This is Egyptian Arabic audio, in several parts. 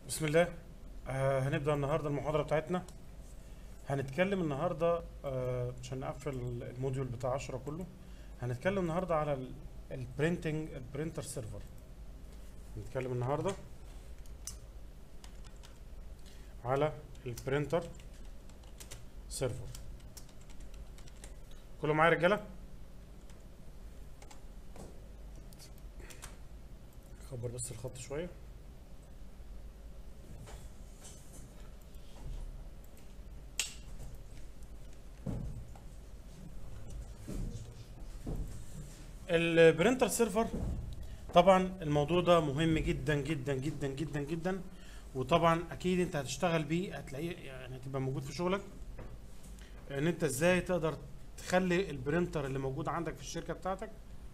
بسم الله آه هنبدأ النهاردة المحاضرة بتاعتنا هنتكلم النهاردة آه عشان نقفل الموديول بتاع 10 كله هنتكلم النهاردة على البرينتنج البرينتر سيرفر هنتكلم النهاردة على البرينتر سيرفر كله معايا يا رجالة اكبر بس الخط شوية البرينتر سيرفر طبعا الموضوع ده مهم جدا جدا جدا جدا جدا وطبعا اكيد انت هتشتغل بيه هتلاقيه يعني هتبقى موجود في شغلك ان انت ازاي تقدر تخلي البرينتر اللي موجود عندك في الشركه بتاعتك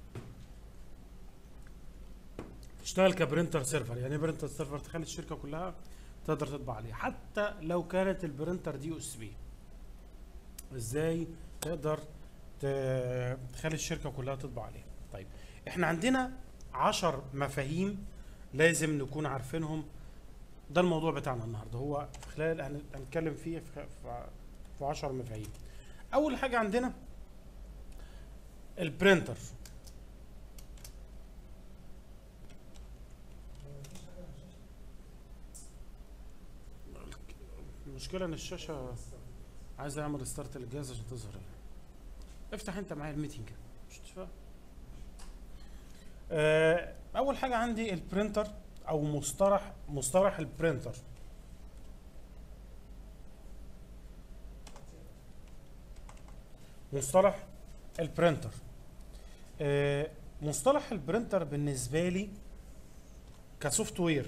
تشتغل كبرينتر سيرفر يعني ايه برينتر سيرفر تخلي الشركه كلها تقدر تطبع عليه حتى لو كانت البرينتر دي اس بي ازاي تقدر ت- تخلي الشركه كلها تطبع عليه طيب احنا عندنا عشر مفاهيم لازم نكون عارفينهم ده الموضوع بتاعنا النهارده هو في خلال هن- هنتكلم فيه في في- في 10 مفاهيم اول حاجه عندنا البرينتر المشكله ان الشاشه عايز اعمل ستارت للجهاز عشان تظهر افتح انت معايا الميتنج مش تفهم آه، اول حاجه عندي البرينتر او مصطلح مصطلح البرينتر مصطلح البرينتر آه، مصطلح البرينتر بالنسبه لي كسوفت وير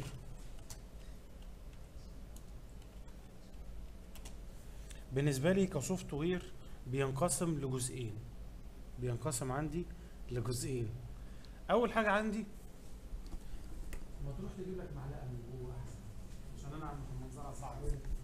بالنسبه لي كسوفت وير بينقسم لجزئين بينقسم عندي لجزئين اول حاجه عندي ما تروح تجيب لك معلقه من جوه احسن عشان انا عم منظرها صعب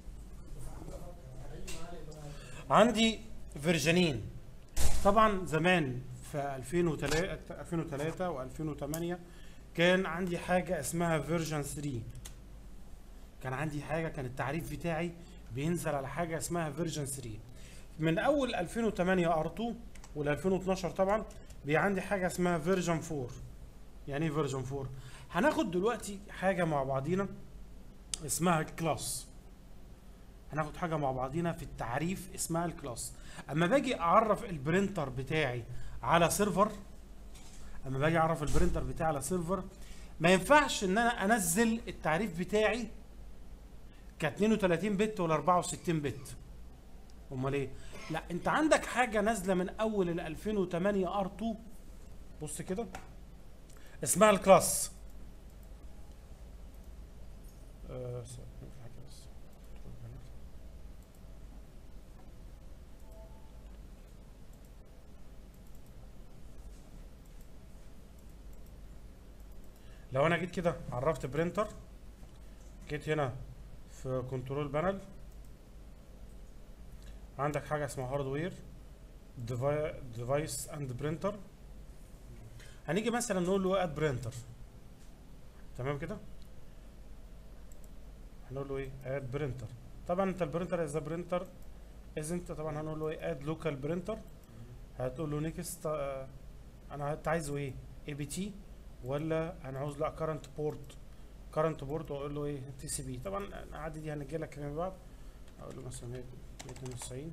عندي فيرجنين طبعا زمان في 2003 2003 و2008 كان عندي حاجه اسمها فيرجن 3 كان عندي حاجه كان التعريف بتاعي بينزل على حاجه اسمها فيرجن 3 من اول 2008 ار2 وال 2012 طبعا بي عندي حاجه اسمها فيرجن 4 يعني ايه فيرجن 4 هناخد دلوقتي حاجه مع بعضينا اسمها الكلاس هناخد حاجه مع بعضينا في التعريف اسمها الكلاس اما باجي اعرف البرينتر بتاعي على سيرفر اما باجي اعرف البرينتر بتاعي على سيرفر ما ينفعش ان انا انزل التعريف بتاعي ك 32 بت ولا 64 بت امال ايه لا انت عندك حاجه نازله من اول ال 2008 ار2 بص كده اسمها الكلاس آه، س- في حاجة بس. لو انا جيت كده عرفت برينتر جيت هنا في كنترول بانل عندك حاجه اسمها هاردوير ديفايس اند برينتر هنيجي مثلا نقول له اد برينتر تمام كده هنقول له ايه اد برينتر طبعا انت البرينتر از برينتر از انت طبعا هنقول له ايه اد لوكال برينتر هتقول له نيكست انا انت عايزه ايه اي بي تي ولا انا عاوز لا كارنت بورت كارنت بورت واقول له ايه تي سي بي طبعا عادي دي هنجي لك من بعد اقول له مثلا 192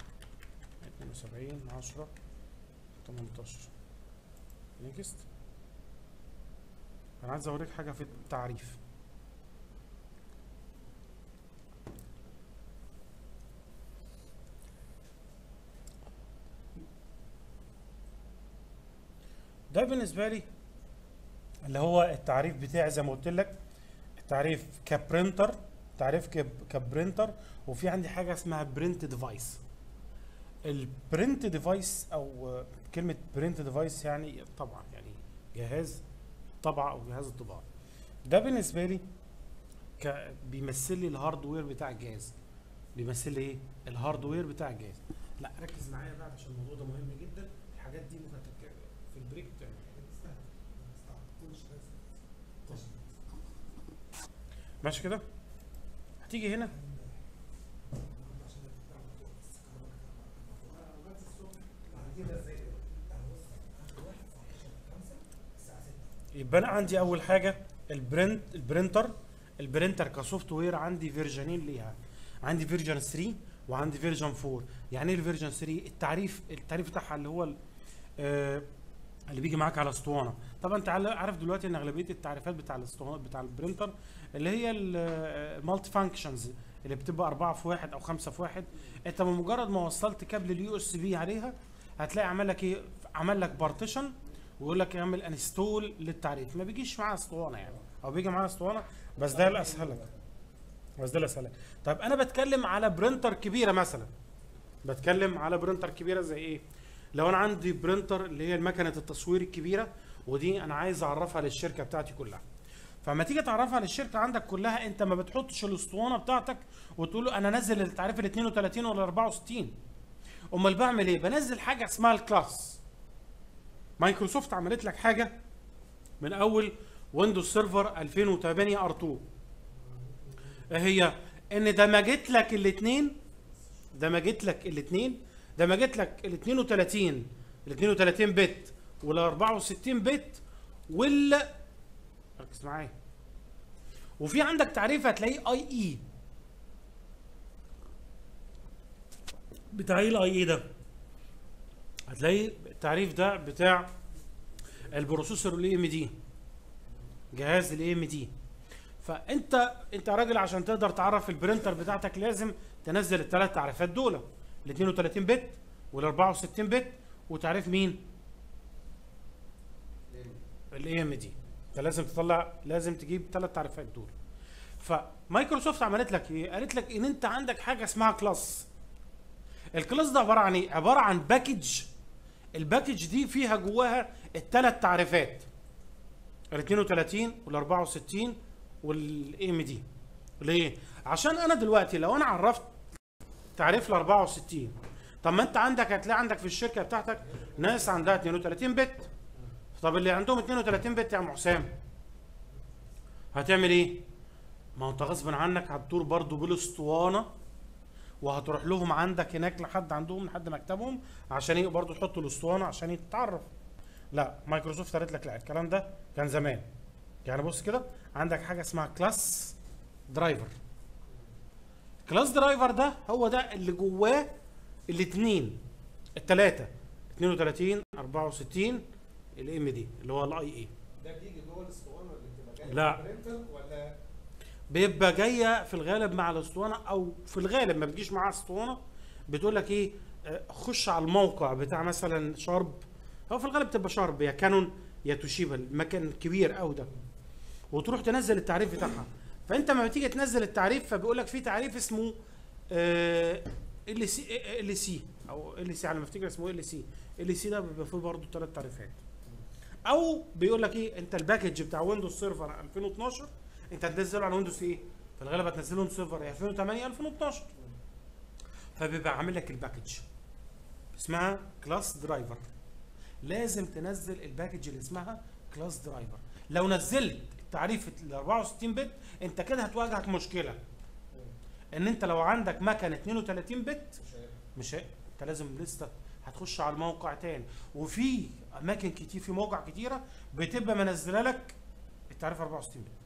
72 10 18 نيكست انا عايز اوريك حاجه في التعريف ده بالنسبه لي اللي هو التعريف بتاعي زي ما قلت لك التعريف كبرينتر تعريف كب- كبرينتر وفي عندي حاجه اسمها برنت ديفايس البرنت ديفايس او آه، كلمه برنت ديفايس يعني طبعا يعني جهاز طبعه او جهاز الطباعه ده بالنسبه لي ك... بيمثل لي الهاردوير بتاع الجهاز بيمثل لي ايه الهاردوير بتاع الجهاز لا ركز معايا بقى عشان الموضوع ده مهم جدا الحاجات دي ممكن تتك... في البريك تعمل حاجات تستاهل. ماشي كده هتيجي هنا يبقى انا عندي اول حاجه البرنت البرنتر البرنتر كسوفت وير عندي فيرجنين ليها عندي فيرجن 3 وعندي فيرجن 4 يعني ايه الفيرجن 3 التعريف التعريف بتاعها اللي هو ال- آه، اللي بيجي معاك على اسطوانه طبعا انت عل- عارف دلوقتي ان اغلبيه التعريفات بتاع الاسطوانات بتاع البرنتر اللي هي المالتي فانكشنز اللي بتبقى أربعة في واحد أو خمسة في واحد أنت بمجرد ما وصلت كابل اليو اس بي عليها هتلاقي عمل لك إيه؟ عمل لك بارتيشن ويقول لك اعمل انستول للتعريف ما بيجيش معاه اسطوانة يعني أو بيجي معاه اسطوانة بس ده الأسهل لك بس ده الأسهل لك طيب أنا بتكلم على برينتر كبيرة مثلا بتكلم على برينتر كبيرة زي إيه؟ لو أنا عندي برينتر اللي هي مكنة التصوير الكبيرة ودي أنا عايز أعرفها للشركة بتاعتي كلها فما تيجي تعرفها للشركه عندك كلها انت ما بتحطش الاسطوانه بتاعتك وتقول له انا نزل التعريف ال 32 ولا 64 امال بعمل ايه بنزل حاجه اسمها الكلاس مايكروسوفت عملت لك حاجه من اول ويندوز سيرفر 2008 ار 2 ايه هي ان دمجت لك الاثنين دمجت لك الاثنين دمجت لك ال 32 ال 32 بت وال 64 بت وال ركز معايا وفي عندك تعريف هتلاقيه اي اي بتاع ايه الاي اي ده هتلاقي التعريف ده بتاع البروسيسور الاي ام دي جهاز الاي ام دي فانت انت راجل عشان تقدر تعرف البرينتر بتاعتك لازم تنزل الثلاث تعريفات دول ال 32 بت وال 64 بت وتعريف مين الاي ام دي فلازم تطلع لازم تجيب ثلاث تعريفات دول فمايكروسوفت عملت لك ايه قالت لك ان انت عندك حاجه اسمها كلاس الكلاس ده عباره عن ايه عباره عن باكج الباكج دي فيها جواها الثلاث تعريفات ال 32 وال 64 والاي ام دي ليه عشان انا دلوقتي لو انا عرفت تعريف ال 64 طب ما انت عندك هتلاقي عندك في الشركه بتاعتك ناس عندها 32 بت طب اللي عندهم 32 بت يا ام حسام هتعمل ايه؟ ما هو انت غصب عنك هتدور برضه بالاسطوانه وهتروح لهم عندك هناك لحد عندهم لحد مكتبهم عشان ايه برضه تحطوا الاسطوانه عشان يتعرف لا مايكروسوفت قالت لك لا الكلام ده كان زمان يعني بص كده عندك حاجه اسمها كلاس درايفر كلاس درايفر ده هو ده اللي جواه الاثنين الثلاثه 32 64 الام دي اللي هو الاي اي ده بيجي جوه الاسطوانه اللي بتبقى جايه لا. من البرينتر ولا بيبقى جايه في الغالب مع الاسطوانه او في الغالب ما بتجيش معاها اسطوانه بتقول لك ايه آه، خش على الموقع بتاع مثلا شارب هو في الغالب تبقى شارب يا كانون يا توشيبا المكان الكبير قوي ده وتروح تنزل التعريف بتاعها فانت لما بتيجي تنزل التعريف فبيقول لك في تعريف اسمه ال سي ال سي او ال سي على ما افتكر اسمه ال سي ال سي ده بيبقى فيه برضه ثلاث تعريفات او بيقول لك ايه انت الباكج بتاع ويندوز سيرفر 2012 انت هتنزله على ويندوز ايه في الغالب هتنزله ويندوز سيرفر يا 2008 2012 فبيبقى عامل لك الباكج اسمها كلاس درايفر لازم تنزل الباكج اللي اسمها كلاس درايفر لو نزلت تعريف ال 64 بت انت كده هتواجهك مشكله ان انت لو عندك مكنه 32 بت مش عارف. مش هي- انت لازم لسه هتخش على الموقع تاني وفي اماكن كتير في مواقع كتيره بتبقى منزله لك التعريف 64 بت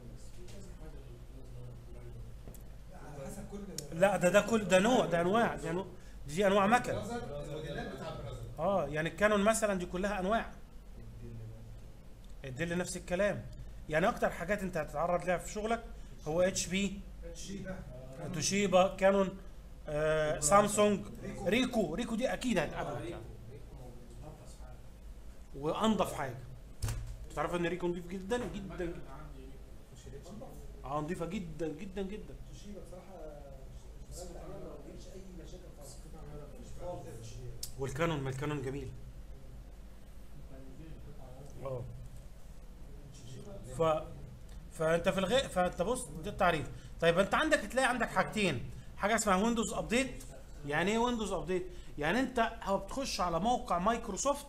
على حسب كل لا ده ده كل ده نوع ده انواع ده نوع دي انواع مكن براذر الموديلات بتاع براذر اه يعني الكانون مثلا دي كلها انواع الدل نفس الكلام يعني اكتر حاجات انت هتتعرض لها في شغلك هو اتش بي شيبه توشيبا كانون آه سامسونج ريكو ريكو دي اكيد هتقابلك يعني. وانضف حاجه تعرف ان ريكو نضيف جدا جدا جدا اه نضيفه جدا جدا جدا شيبه بصراحه اشتغلت عليها ما واجهتش اي مشاكل خالص خالص والكانون ما الكانون جميل اه ف فانت في الغاء فانت بص ده التعريف طيب انت عندك تلاقي عندك حاجتين حاجه اسمها ويندوز ابديت يعني ايه ويندوز ابديت يعني انت هو بتخش على موقع مايكروسوفت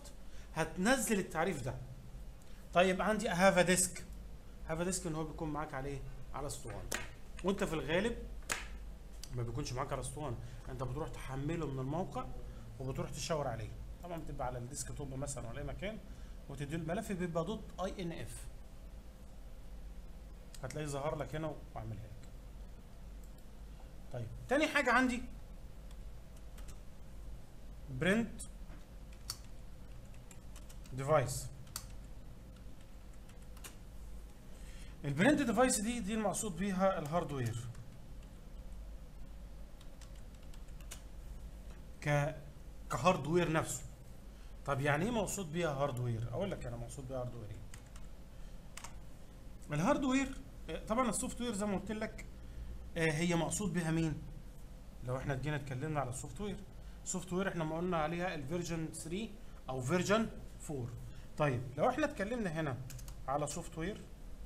هتنزل التعريف ده طيب عندي هافا ديسك هافا ديسك ان هو بيكون معاك عليه على اسطوانه وانت في الغالب ما بيكونش معاك على اسطوانه انت بتروح تحمله من الموقع وبتروح تشاور عليه طبعا بتبقى على الديسك توب مثلا ولا اي مكان وتدي الملف بيبقى دوت اي ان اف هتلاقيه ظهر لك هنا واعملها لك طيب تاني حاجه عندي برنت ديفايس البرنت ديفايس دي دي المقصود بيها الهاردوير ك كهاردوير نفسه طب يعني ايه مقصود بيها هاردوير اقول لك انا مقصود بيها هاردوير ايه الهاردوير آه، طبعا السوفت وير زي ما قلت لك آه، هي مقصود بها مين لو احنا جينا اتكلمنا على السوفت وير السوفت وير احنا ما قلنا عليها الفيرجن 3 او فيرجن 4 طيب لو احنا اتكلمنا هنا على سوفت وير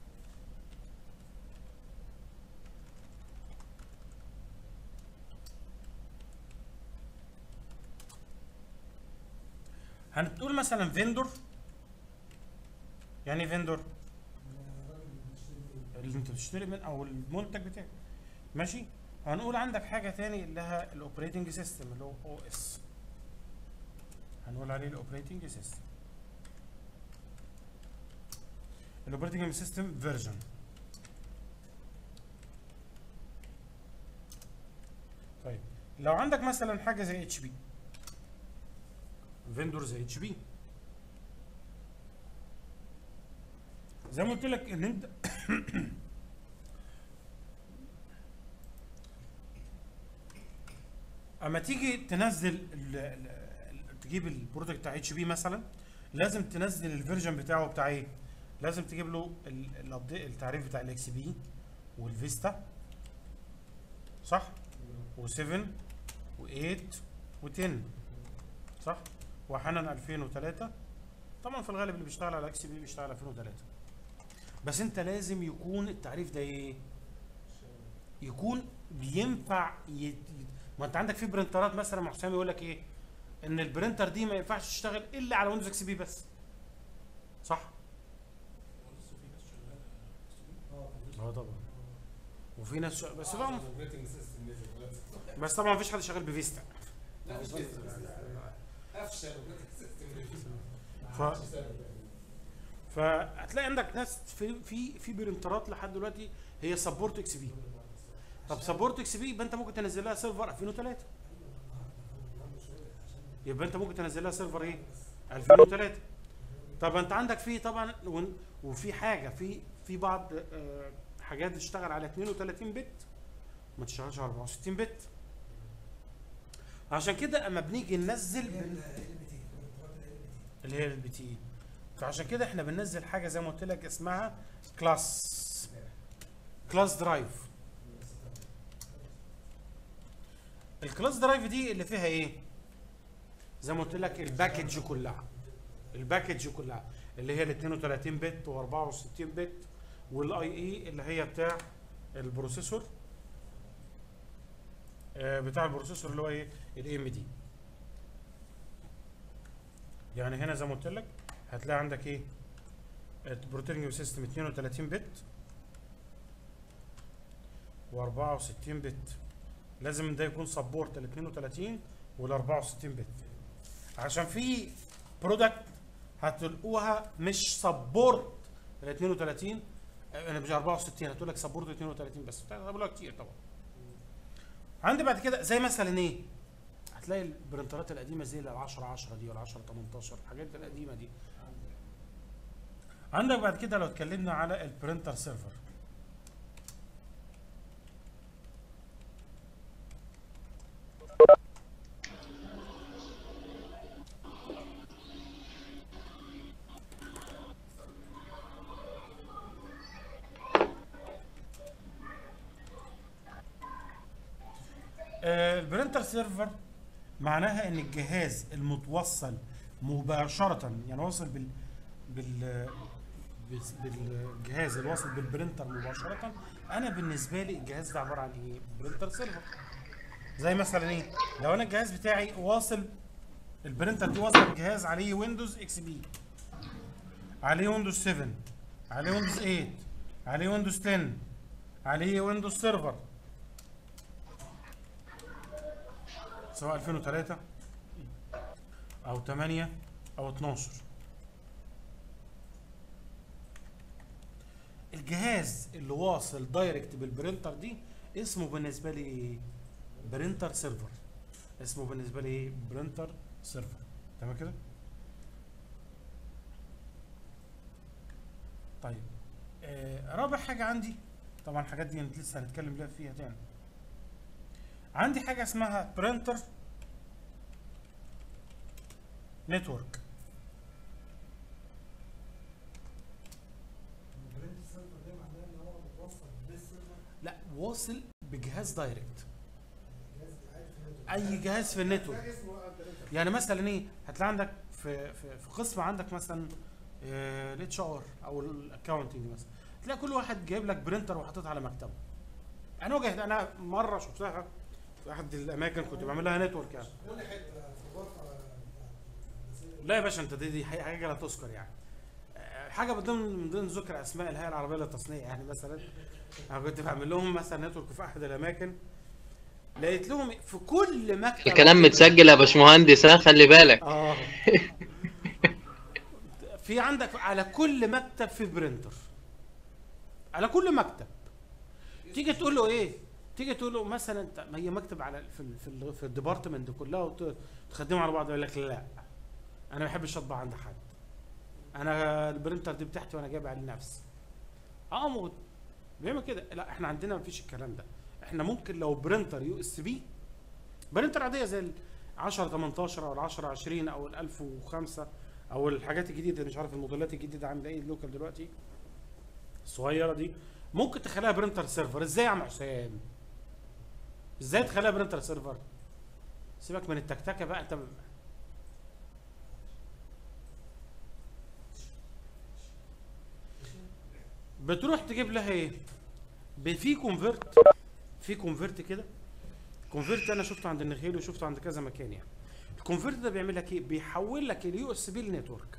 هنقول مثلا فيندور يعني فيندور اللي انت بتشتري من او المنتج بتاعك ماشي هنقول عندك حاجه تاني اللي هي الاوبريتنج سيستم اللي هو او اس هنقول عليه الاوبريتنج سيستم الاوبريتنج سيستم فيرجن طيب لو عندك مثلا حاجه زي اتش بي فيندور زي اتش بي زي ما قلت لك ان انت اما تيجي تنزل ال ال ال- تجيب البرودكت بتاع اتش بي مثلا لازم تنزل الفيرجن بتاعه بتاع ايه لازم تجيب له ال- الابديت التعريف بتاع الاكس بي والفيستا صح و7 و8 و10 صح واحيانا 2003 طبعا في الغالب اللي بيشتغل على اكس بي بيشتغل 2003 بس انت لازم يكون التعريف ده ايه يكون بينفع ي... ما انت عندك في برنترات مثلا مع حسام يقول لك ايه ان البرنتر دي ما ينفعش تشتغل الا على ويندوز اكس بي بس صح اه طبعا وفي ناس شغ... بس طبعا الاوبريتنج سيستم نزل دلوقتي. بس طبعا مفيش حد شغال بفيستا لا مش كده افشل اوبريتنج سيستم نزل ف... فهتلاقي عندك ناس في في في برنترات لحد دلوقتي هي سبورت اكس بي طب سبورت اكس بي يبقى انت ممكن تنزل لها سيرفر 2003 يبقى انت ممكن تنزل لها سيرفر ايه 2003 طب انت عندك في طبعا ون- وفي حاجه في في بعض آه، حاجات تشتغل على 32 بت ما تشتغلش على 64 بت عشان كده اما بنيجي ننزل بن... اللي هي البي تي فعشان كده احنا بننزل حاجه زي ما قلت لك اسمها كلاس كلاس درايف الكلاس درايف دي اللي فيها ايه زي ما قلت لك الباكج كلها الباكج كلها اللي هي ال 32 بت و64 بت والاي اي اللي هي بتاع البروسيسور آه، بتاع البروسيسور اللي هو ايه الاي ام دي يعني هنا زي ما قلت لك هتلاقي عندك ايه البروتينج سيستم 32 بت و64 بت لازم ده يكون سبورت ال 32 وال 64 بت عشان في برودكت هتلقوها مش سبورت ال 32 انا مش 64 هتقول لك سبورت 32 بس بتقولها كتير طبعا عندي بعد كده زي مثلا ايه هتلاقي البرنترات القديمه زي ال 10 10 دي ولا 10 18 الحاجات القديمه دي عندك بعد كده لو اتكلمنا على البرنتر سيرفر آه، البرنتر سيرفر معناها ان الجهاز المتوصل مباشرة يعني واصل بال بال بس- بالجهاز اللي واصل بالبرنتر مباشرة انا بالنسبة لي الجهاز ده عبارة عن ايه؟ برنتر سيرفر زي مثلا ايه؟ لو انا الجهاز بتاعي واصل البرنتر دي واصل الجهاز عليه ويندوز اكس بي عليه ويندوز 7 عليه ويندوز 8 عليه ويندوز 10 عليه ويندوز سيرفر سواء 2003 او 8 او 12 الجهاز اللي واصل دايركت بالبرينتر دي اسمه بالنسبه لي ايه برينتر سيرفر اسمه بالنسبه لي ايه برينتر سيرفر تمام كده طيب آه رابع حاجه عندي طبعا الحاجات دي لسه هنتكلم لها فيها تاني عندي حاجه اسمها برينتر نتورك البرنت سيرفر ده معناه ان هو متوصل بالسيرفر لا واصل بجهاز دايركت جهاز عارف النتورك. اي جهاز في النتورك ده اسمه برنتر يعني مثلا ايه هتلاقي عندك في في, في قسم عندك مثلا الاتش ار او الاكونتنج مثلا تلاقي كل واحد جايب لك برينتر وحاططها على مكتبه انا واجهت انا مره شفتها في احد الاماكن كنت بعمل لها نتورك يعني قول لي حته في الغرفه بتاعت لا يا باشا انت دي, دي حاجه لا تذكر يعني آه، حاجه من ضمن من ضمن ذكر اسماء الهيئه العربيه للتصنيع يعني مثلا انا كنت بعمل لهم مثلا نتورك في احد الاماكن لقيت لهم في كل مكتب الكلام متسجل يا باشمهندس ها خلي بالك اه في عندك على كل مكتب في برينتر على كل مكتب تيجي تقول له ايه تيجي تقول له مثلا انت ما هي مكتب على في ال في, ال في الديبارتمنت كلها وتخدموا على بعض يقول لك لا انا ما بحبش اطبع عند حد انا البرينتر دي بتاعتي وانا جايبها لنفسي اه موت بيعمل كده لا احنا عندنا مفيش الكلام ده احنا ممكن لو برينتر يو اس بي برينتر عاديه زي ال 10 18 او ال 10 20 او ال 1005 او الحاجات الجديده مش عارف الموديلات الجديده عامله ايه اللوكال دلوقتي الصغيره دي ممكن تخليها برينتر سيرفر ازاي يا عم حسام ازاي تخليها برينتر سيرفر سيبك من التكتكه بقى انت بتروح تجيب لها ايه ب- في كونفرت في كونفرت كده كونفرت انا شفته عند النخيل وشفته عند كذا مكان يعني الكونفرت ده بيعمل لك ايه بيحول لك اليو اس بي لنتورك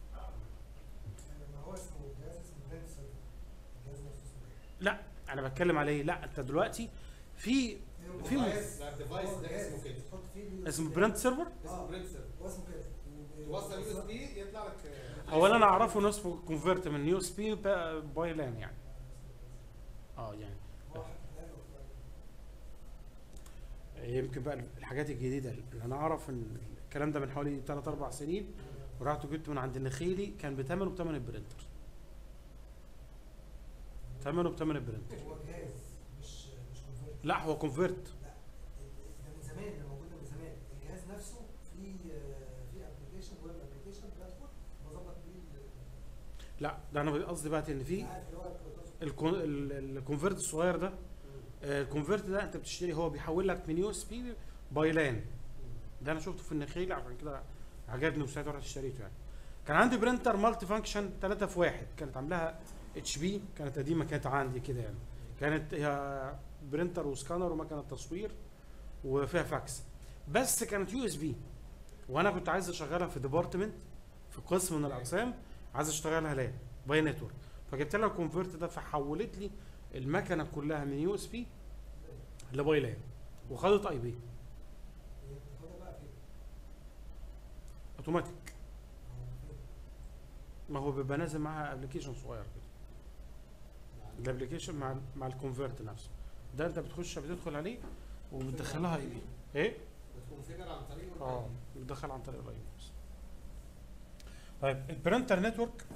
ما هو اسمه جهاز اسمه برنت سيرفر الجهاز نفسه اسمه ايه؟ لا انا بتكلم على ايه لا انت دلوقتي في في م- الديفايس لا الديفايس هو ده جهاز اسمه كده تحط فيه اليو اسمه اس بي. برنت سيرفر اسمه برنتر هو اسمه كده توصل يو اس بي يطلع لك آه، هو اللي انا اعرفه انه اسمه كونفرت من يو اس بي باي لان يعني اه يعني هو حتى في الآخر يمكن بقى الحاجات الجديده اللي انا اعرف ان الكلام ده من حوالي 3 4 سنين ورحت جبت من عند النخيلي كان بثمنه بثمن البرنتر ثمنه بثمن البرنتر هو جهاز مش مش كونفرت لا هو كونفرت لا ده من زمان ده موجود ده من زمان الجهاز نفسه فيه في ابلكيشن ويب ابلكيشن بلاتفورم بظبط بيه ال- لا ده انا قصدي بقى ان في عارف اللي هو الكون- ال- الكونفرت الصغير ده آه، الكونفرت ده انت بتشتري هو بيحول لك من يو اس بي باي لان ده انا شفته في النخيل عشان كده عجبني وساعتها رحت اشتريته يعني كان عندي برينتر مالتي فانكشن 3 في 1 كانت عاملاها اتش بي كانت قديمه كانت عندي كده يعني كانت هي برينتر وسكانر ومكنه تصوير وفيها فاكس بس كانت يو اس بي وانا كنت عايز اشغلها في ديبارتمنت في قسم من الاقسام عايز اشتغلها لان باي نتورك فجبت لها الكونفرت ده فحولت لي المكنه كلها من يو اس بي لباي لان وخدت اي بي بتاخدها بقى فين؟ اوتوماتيك هو فين؟ ما هو بيبقى نازل معاها ابلكيشن صغير كده الابلكيشن مع مع الكونفرت نفسه ده انت بتخش بتدخل عليه وبتدخلها اي بي ايه بتكونفيجر عن طريق اه بتدخل عن طريق الاي بي طيب البرنتر نتورك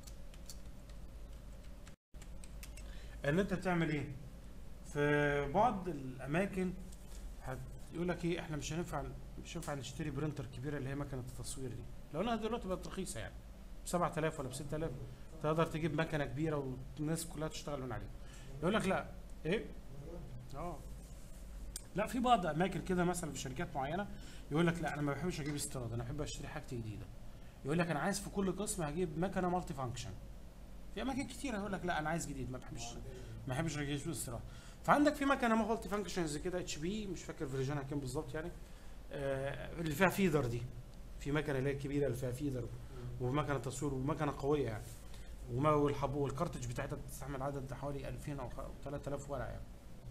ان انت تعمل ايه في بعض الاماكن هيقول لك ايه احنا مش هينفع مش هينفع نشتري برنتر كبيره اللي هي مكنه التصوير دي لو انها دلوقتي بقت رخيصه يعني ب 7000 ولا ب 6000 تقدر تجيب مكنه كبيره والناس كلها تشتغل من عليها يقول لك لا ايه اه لا في بعض اماكن كده مثلا في شركات معينه يقول لك لا انا ما بحبش اجيب استيراد انا بحب اشتري حاجتي جديده يقول لك انا عايز في كل قسم هجيب مكنه مالتي فانكشن في اماكن كتيره يقول لك لا انا عايز جديد ما بحبش ما بحبش اجيب استيراد فعندك في مكنه مالتي فانكشنز كده اتش بي مش فاكر فيرجنها كام بالظبط يعني آه اللي فيها فيدر دي في مكنه اللي هي الكبيره اللي فيها فيدر ومكنه تصوير ومكنه قويه يعني وما والحبو والكارتج بتاعتها بتستحمل عدد حوالي 2000 او خ- أو 3000 ورقه يعني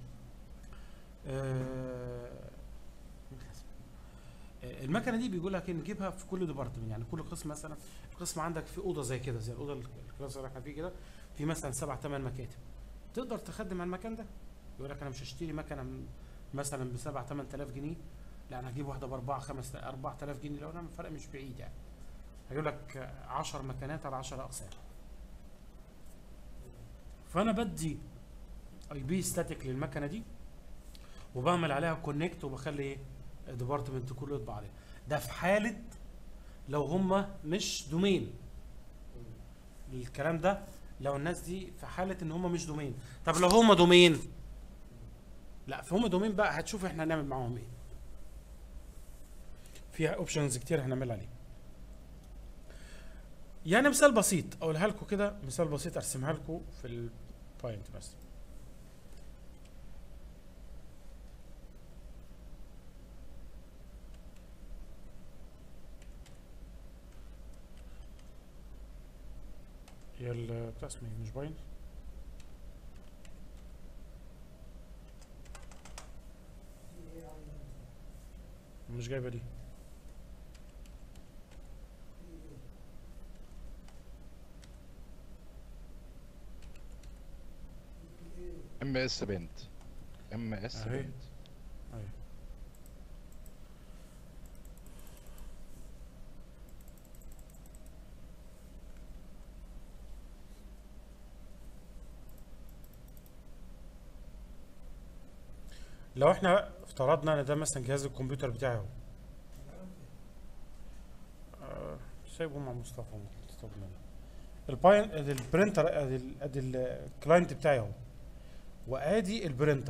آه، آه، المكنه دي بيقول لك إيه، نجيبها في كل ديبارتمنت يعني كل قسم مثلا القسم عندك في اوضه زي كده زي الاوضه ال- الكلاس اللي احنا فيه كده في مثلا سبع ثمان مكاتب تقدر تخدم على المكان ده يقول لك انا مش هشتري مكنه م- مثلا ب 7 8000 جنيه لا انا هجيب واحده ب 4 5 4000 جنيه لو انا الفرق مش بعيد يعني هجيب لك 10 مكانات على 10 اقسام فانا بدي اي بي ستاتيك للمكنه دي وبعمل عليها كونكت وبخلي ايه الديبارتمنت كله يطبع عليها ده في حاله لو هم مش دومين الكلام ده لو الناس دي في حاله ان هم مش دومين طب لو هم دومين لا فهم دومين بقى هتشوف احنا هنعمل معاهم ايه فيها اوبشنز كتير هنعمل عليه يعني مثال بسيط اقولها لكم كده مثال بسيط ارسمها لكم في البوينت بس هي ال- بتاع اسمه ايه مش باين دي ايه يعني مش جايبه دي دي ايه دي ايه ام اس بنت ام اس أهي. بنت ايوه لو احنا افترضنا ان ده مثلا جهاز الكمبيوتر بتاعي اهو آه، سايبه مع مصطفى مصطفى منه. الباين ادي البرينتر ادي ال- ادي الكلاينت بتاعي اهو وادي البرينتر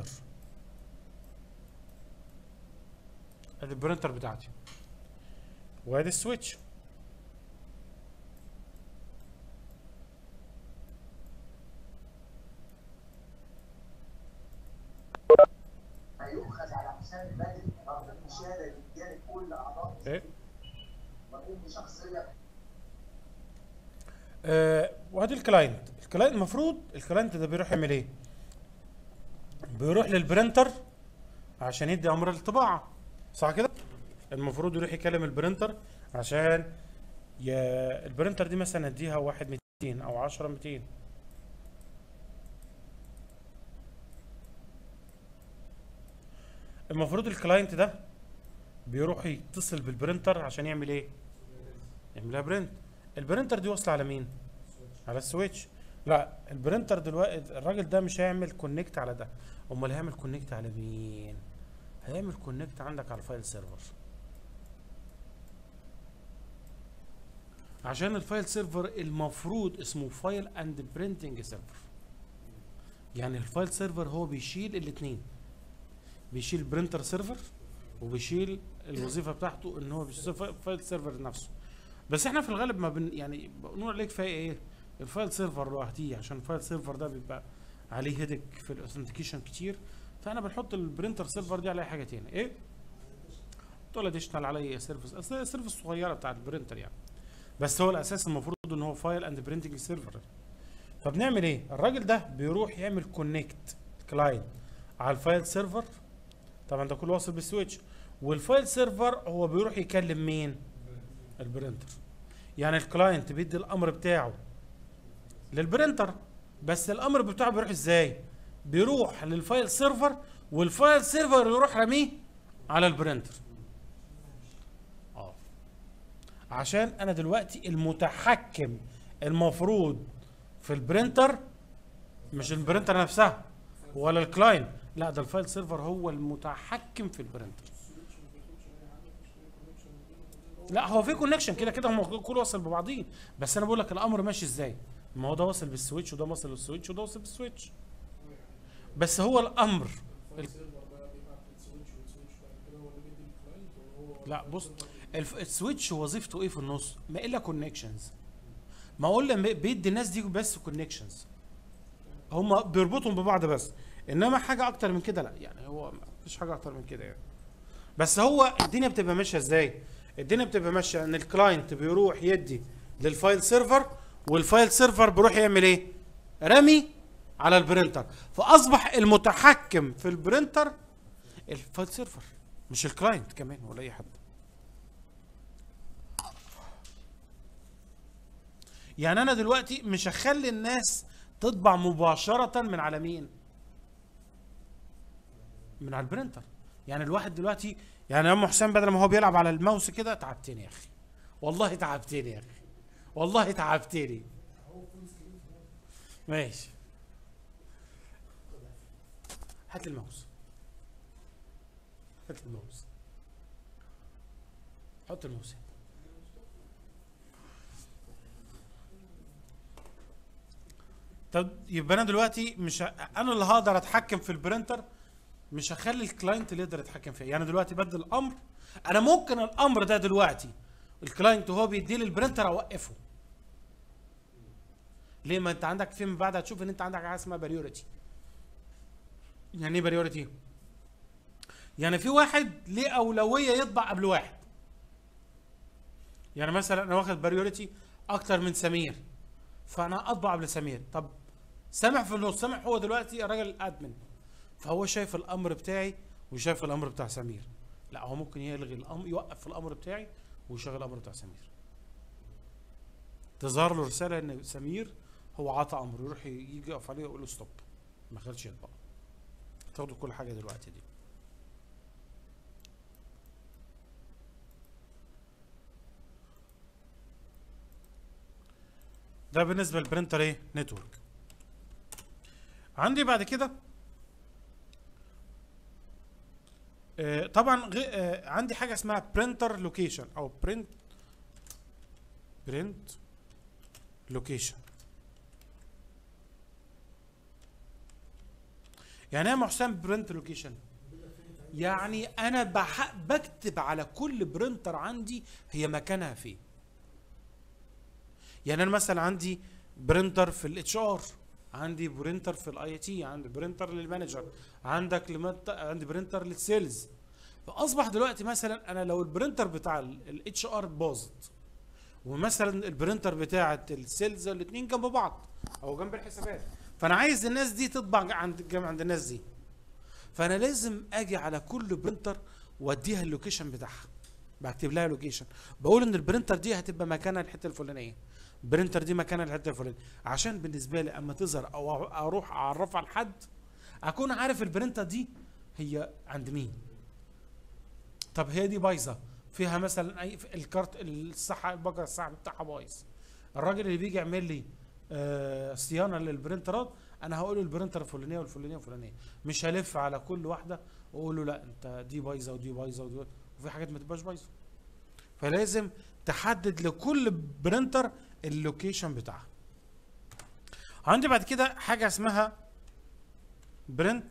ادي البرينتر بتاعتي وادي السويتش هيؤخذ على حساب المجلس رغم المشاهده لجانب كل اعضاء ايه وان شخصيه آه وادي الكلاينت الكلاينت المفروض الكلاينت ده بيروح يعمل ايه بيروح للبرينتر عشان يدي امر الطباعه صح كده المفروض يروح يكلم البرينتر عشان ي... البرينتر دي مثلا اديها واحد 200 او 10 200 المفروض الكلاينت ده بيروح يتصل بالبرينتر عشان يعمل ايه يعملها برنت البرينتر دي واصله على مين على السويتش لا البرينتر دلوقتي الراجل ده مش هيعمل كونكت على ده امال هيعمل كونكت على مين هيعمل كونكت عندك على الفايل سيرفر عشان الفايل سيرفر المفروض اسمه فايل اند برينتنج سيرفر يعني الفايل سيرفر هو بيشيل الاثنين بيشيل برينتر سيرفر وبيشيل الوظيفه بتاعته ان هو بيشيل فايل سيرفر نفسه بس احنا في الغالب ما بن يعني بنقول عليه كفايه ايه الفايل سيرفر لوحده عشان الفايل سيرفر ده بيبقى عليه هيدك في الاوثنتيكيشن كتير فاحنا بنحط البرينتر سيرفر دي على اي حاجه تاني ايه تقول اديشنال علي سيرفيس اصل هي السيرفيس الصغيره بتاعت البرينتر يعني بس هو الاساس المفروض ان هو فايل اند برينتنج سيرفر فبنعمل ايه الراجل ده بيروح يعمل كونكت كلاينت على الفايل سيرفر طبعا ده كله واصل بالسويتش والفايل سيرفر هو بيروح يكلم مين البرينتر يعني الكلاينت بيدي الامر بتاعه للبرينتر بس الامر بتاعه بيروح ازاي بيروح للفايل سيرفر والفايل سيرفر يروح رميه على البرينتر اه عشان انا دلوقتي المتحكم المفروض في البرينتر مش البرينتر نفسها ولا الكلاينت لا ده الفايل سيرفر هو المتحكم في البرينتر لا هو في كونكشن كده كده هم كله واصل ببعضيه بس انا بقول لك الامر ماشي ازاي ما هو ده واصل بالسويتش وده واصل بالسويتش وده واصل بالسويتش بس هو الامر ال- لا بص الف- السويتش وظيفته ايه في النص ما الا كونكشنز ما اقول لما بيدي الناس دي بس كونكشنز هم بيربطهم ببعض بس انما حاجه اكتر من كده لا يعني هو مفيش حاجه اكتر من كده يعني بس هو الدنيا بتبقى ماشيه ازاي الدنيا بتبقى ماشيه ان الكلاينت بيروح يدي للفايل سيرفر والفايل سيرفر بيروح يعمل ايه رمي على البرينتر فاصبح المتحكم في البرينتر الفايل سيرفر مش الكلاينت كمان ولا اي حد يعني انا دلوقتي مش هخلي الناس تطبع مباشرة من على مين من على البرينتر يعني الواحد دلوقتي يعني يا ام حسام بدل ما هو بيلعب على الماوس كده تعبتني يا اخي والله تعبتني يا اخي والله تعبتني ماشي هات الماوس هات الماوس حط الماوس هنا. طب يبقى انا دلوقتي مش ه... انا اللي هقدر اتحكم في البرينتر مش هخلي الكلاينت اللي يقدر يتحكم فيه يعني دلوقتي بدل الامر انا ممكن الامر ده دلوقتي الكلاينت وهو بيدي لي البرينتر اوقفه ليه ما انت عندك فيما بعد هتشوف ان انت عندك حاجه اسمها بريورتي يعني ايه بريورتي يعني في واحد ليه اولويه يطبع قبل واحد يعني مثلا انا واخد بريورتي اكتر من سمير فانا اطبع قبل سمير طب سامح في النص سامح هو دلوقتي الراجل الادمن فهو شايف الامر بتاعي وشايف الامر بتاع سمير لا هو ممكن يلغي الامر يوقف الامر بتاعي ويشغل الامر بتاع سمير تظهر له رساله ان سمير هو عطى امر يروح يجي يقف عليه ويقول له ستوب ما خدش يطبع تاخدوا كل حاجه دلوقتي دي ده بالنسبه للبرنتر ايه نتورك عندي بعد كده آه، طبعا غي... آه، عندي حاجه اسمها برينتر لوكيشن او برنت برنت لوكيشن يعني ايه يا محسن برنت لوكيشن يعني انا بح... بكتب على كل برينتر عندي هي مكانها فين يعني انا مثلا عندي برينتر في الاتش ار عندي برينتر في الاي تي عندي برينتر للمانجر عندك لمت... عندي برينتر للسيلز فاصبح دلوقتي مثلا انا لو البرينتر بتاع الاتش ار باظت ومثلا البرينتر بتاعه السيلز الاثنين جنب بعض او جنب الحسابات فانا عايز الناس دي تطبع عند جنب عند الناس دي فانا لازم اجي على كل برينتر واديها اللوكيشن بتاعها بكتب لها لوكيشن بقول ان البرينتر دي هتبقى مكانها الحته الفلانيه البرينتر دي مكانها الحته الفلانيه عشان بالنسبه لي اما تظهر او اروح اعرفها لحد اكون عارف البرينتر دي هي عند مين طب هي دي بايظه فيها مثلا اي الكارت الصحه البقره الصحه بتاعها بايظ الراجل اللي بيجي يعمل لي آه صيانه للبرينترات انا هقول له البرينتر الفلانيه والفلانيه والفلانيه مش هلف على كل واحده واقول له لا انت دي بايظه ودي بايظه ودي بايظة. وفي حاجات ما تبقاش بايظه فلازم تحدد لكل برينتر اللوكيشن بتاعها عندي بعد كده حاجه اسمها برنت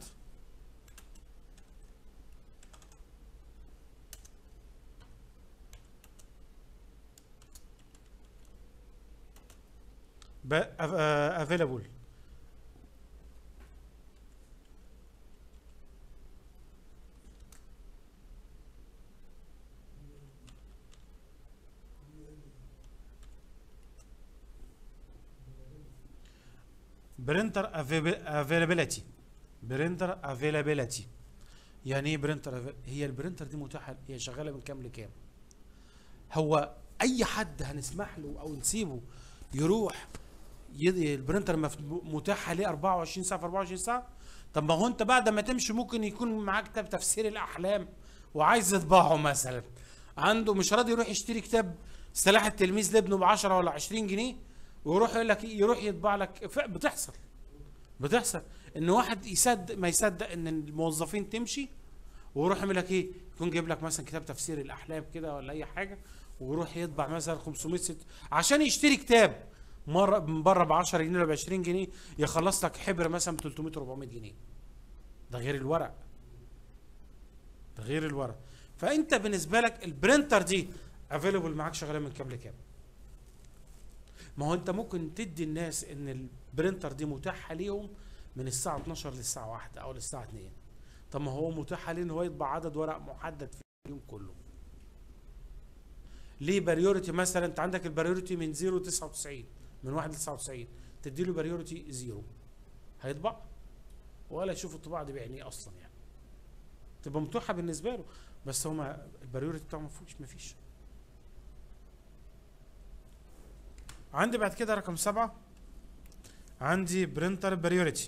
available برينتر افيلابيلتي برينتر افيلابيلتي يعني ايه برينتر هي البرينتر دي متاحه هي شغاله من كام لكام هو اي حد هنسمح له او نسيبه يروح يدي البرينتر مف- متاح عليه 24 ساعه في 24 ساعه طب ما هو انت بعد ما تمشي ممكن يكون معاه كتاب تفسير الاحلام وعايز يطبعه مثلا عنده مش راضي يروح يشتري كتاب سلاح التلميذ لابنه ب 10 ولا 20 جنيه ويروح يقول لك يروح يطبع لك ف- بتحصل بتحصل ان واحد يصدق ما يصدق ان الموظفين تمشي ويروح يعمل لك ايه يكون جايب لك مثلا كتاب تفسير الاحلام كده ولا اي حاجه ويروح يطبع مثلا 500 ست عشان يشتري كتاب مره من بره ب 10 جنيه ولا ب 20 جنيه يخلص لك حبر مثلا ب 300 400 جنيه ده غير الورق ده غير الورق فانت بالنسبه لك البرينتر دي افيلبل معاك شغاله من كام لكام ما هو انت ممكن تدي الناس ان البرينتر دي متاحه ليهم من الساعه 12 للساعه 1 او للساعه 2 طب ما هو متاح عليه ان هو يطبع عدد ورق محدد في اليوم كله ليه بريورتي مثلا انت عندك البريورتي من 0 ل 99 من 1 ل 99 تدي له بريورتي زيرو هيطبع ولا يشوف الطباعه دي بعينيه اصلا يعني تبقى متوحه بالنسبه له بس هما البريورتي بتاعه ما فيش ما فيش عندي بعد كده رقم سبعة عندي برينتر بريورتي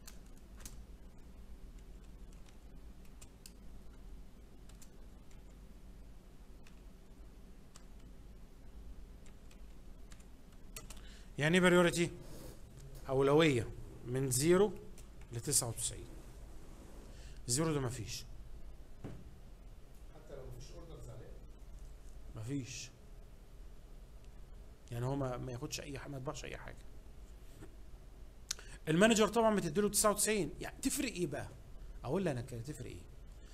يعني ايه بريورتي أولوية من زيرو ل 99 زيرو ده مفيش حتى لو مفيش اوردرز عليه مفيش يعني هو ما, ما ياخدش اي حاجه ما يطبعش اي حاجه المانجر طبعا بتديله 99 يعني تفرق ايه بقى اقول لك انا كده تفرق ايه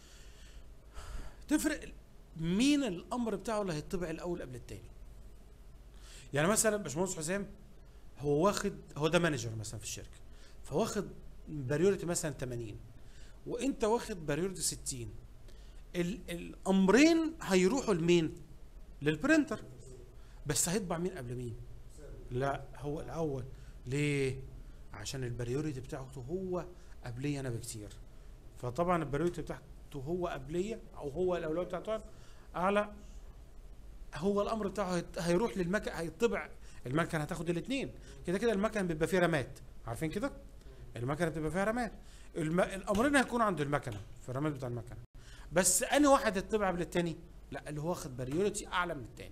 تفرق مين الامر بتاعه اللي هيطبع الاول قبل التاني يعني مثلا باشمهندس حسام هو واخد هو ده مانجر مثلا في الشركه فواخد بريورتي مثلا 80 وانت واخد بريورتي 60 ال- الامرين هيروحوا لمين للبرينتر بس هيطبع مين قبل مين لا هو الاول ليه عشان البريوريتي بتاعته هو قبليه انا بكتير فطبعا البريوريتي بتاعته هو قبليه او هو الاولويه بتاعته اعلى هو الامر بتاعه هيت- هيروح للمكن هيطبع المكنه هتاخد الاثنين كده كده المكنه بيبقى فيه رمات عارفين كده المكنه بتبقى فيها رمات الم... الامرين هيكونوا عند المكنه في الرمات بتاع المكنه بس انهي واحد هيطبع قبل التاني لا اللي هو واخد بريوريتي اعلى من التاني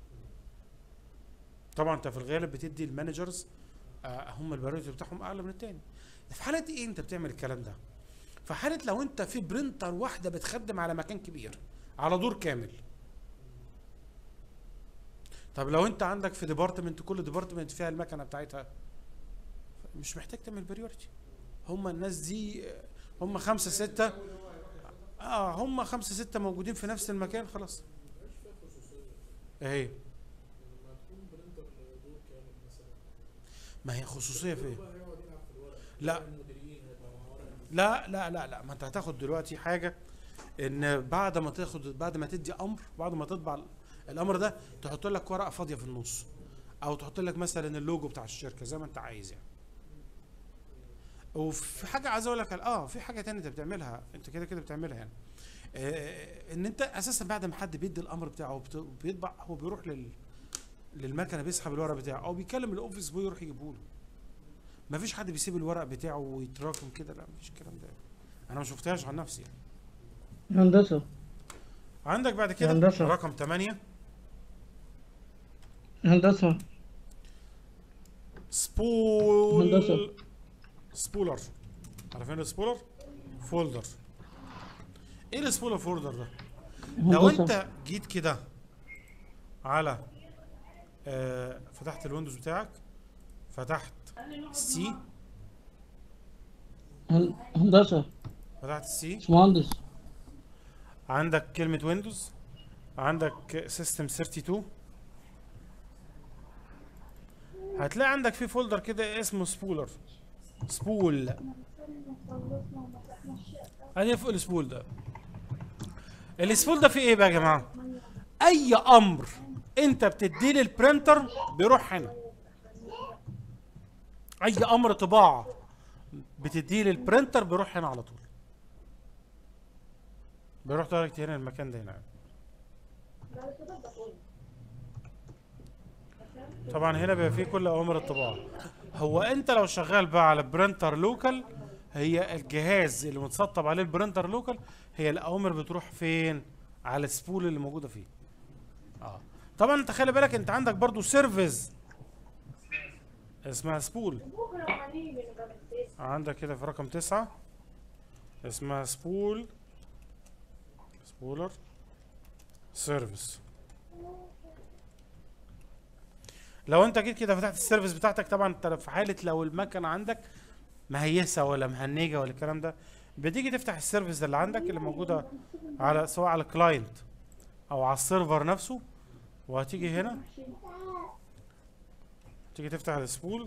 طبعا انت في الغالب بتدي المانجرز آه هم البريوريتي بتاعهم اعلى من التاني في حاله ايه انت بتعمل الكلام ده في حاله لو انت في برينتر واحده بتخدم على مكان كبير على دور كامل طب لو انت عندك في ديبارتمنت كل ديبارتمنت فيها المكنه بتاعتها مش محتاج تعمل بريوريتي هم الناس دي آه، هم خمسة ستة اه هم خمسة ستة موجودين في نفس المكان خلاص اهي ما هي خصوصية في ايه؟ لا لا لا لا لا ما انت هتاخد دلوقتي حاجة ان بعد ما تاخد بعد ما تدي امر بعد ما تطبع الامر ده تحط لك ورقة فاضية في النص او تحط لك مثلا اللوجو بتاع الشركة زي ما انت عايز يعني وفي حاجة عايز اقول لك اه في حاجة تانية انت بتعملها انت كده كده بتعملها يعني آه ان انت اساسا بعد ما حد بيدي الامر بتاعه وبت- وبيطبع هو بيروح لل للمكنه بيسحب الورق بتاعه او بيكلم الاوفيس بوي يروح يجيبه له مفيش حد بيسيب الورق بتاعه ويتراكم كده لا مفيش الكلام ده انا ما شفتهاش عن نفسي يعني. هندسة عندك بعد كده هندسة. رقم 8 هندسة سبول هندسة. سبولر عارفين السبولر فولدر ايه السبولر فولدر ده لو هندسة انت جيت كده على آه فتحت الويندوز بتاعك فتحت سي هن- هندسة فتحت السي باشمهندس عندك كلمة ويندوز عندك سيستم 32 هتلاقي عندك في فولدر كده اسمه سبولر سبول ادي فوق السبول ده السبول ده فيه ايه بقى يا جماعه اي امر انت بتديه للبرنتر بيروح هنا اي امر طباعه بتديه للبرنتر بيروح هنا على طول بيروح دايركت هنا المكان ده هنا طبعا هنا بيبقى فيه كل اوامر الطباعه هو انت لو شغال بقى على برينتر لوكال هي الجهاز اللي متسطب عليه البرينتر لوكال هي الاوامر بتروح فين على السبول اللي موجوده فيه اه طبعا انت خلي بالك انت عندك برضو سيرفيس اسمها سبول عندك كده في رقم تسعة اسمها سبول سبولر سيرفيس لو انت جيت كده فتحت السيرفيس بتاعتك طبعا انت في حاله لو المكنه عندك مهيسه ولا مهنجه ولا الكلام ده بتيجي تفتح السيرفيس اللي عندك اللي موجوده على سواء على الكلاينت او على السيرفر نفسه وهتيجي هنا تيجي تفتح السبول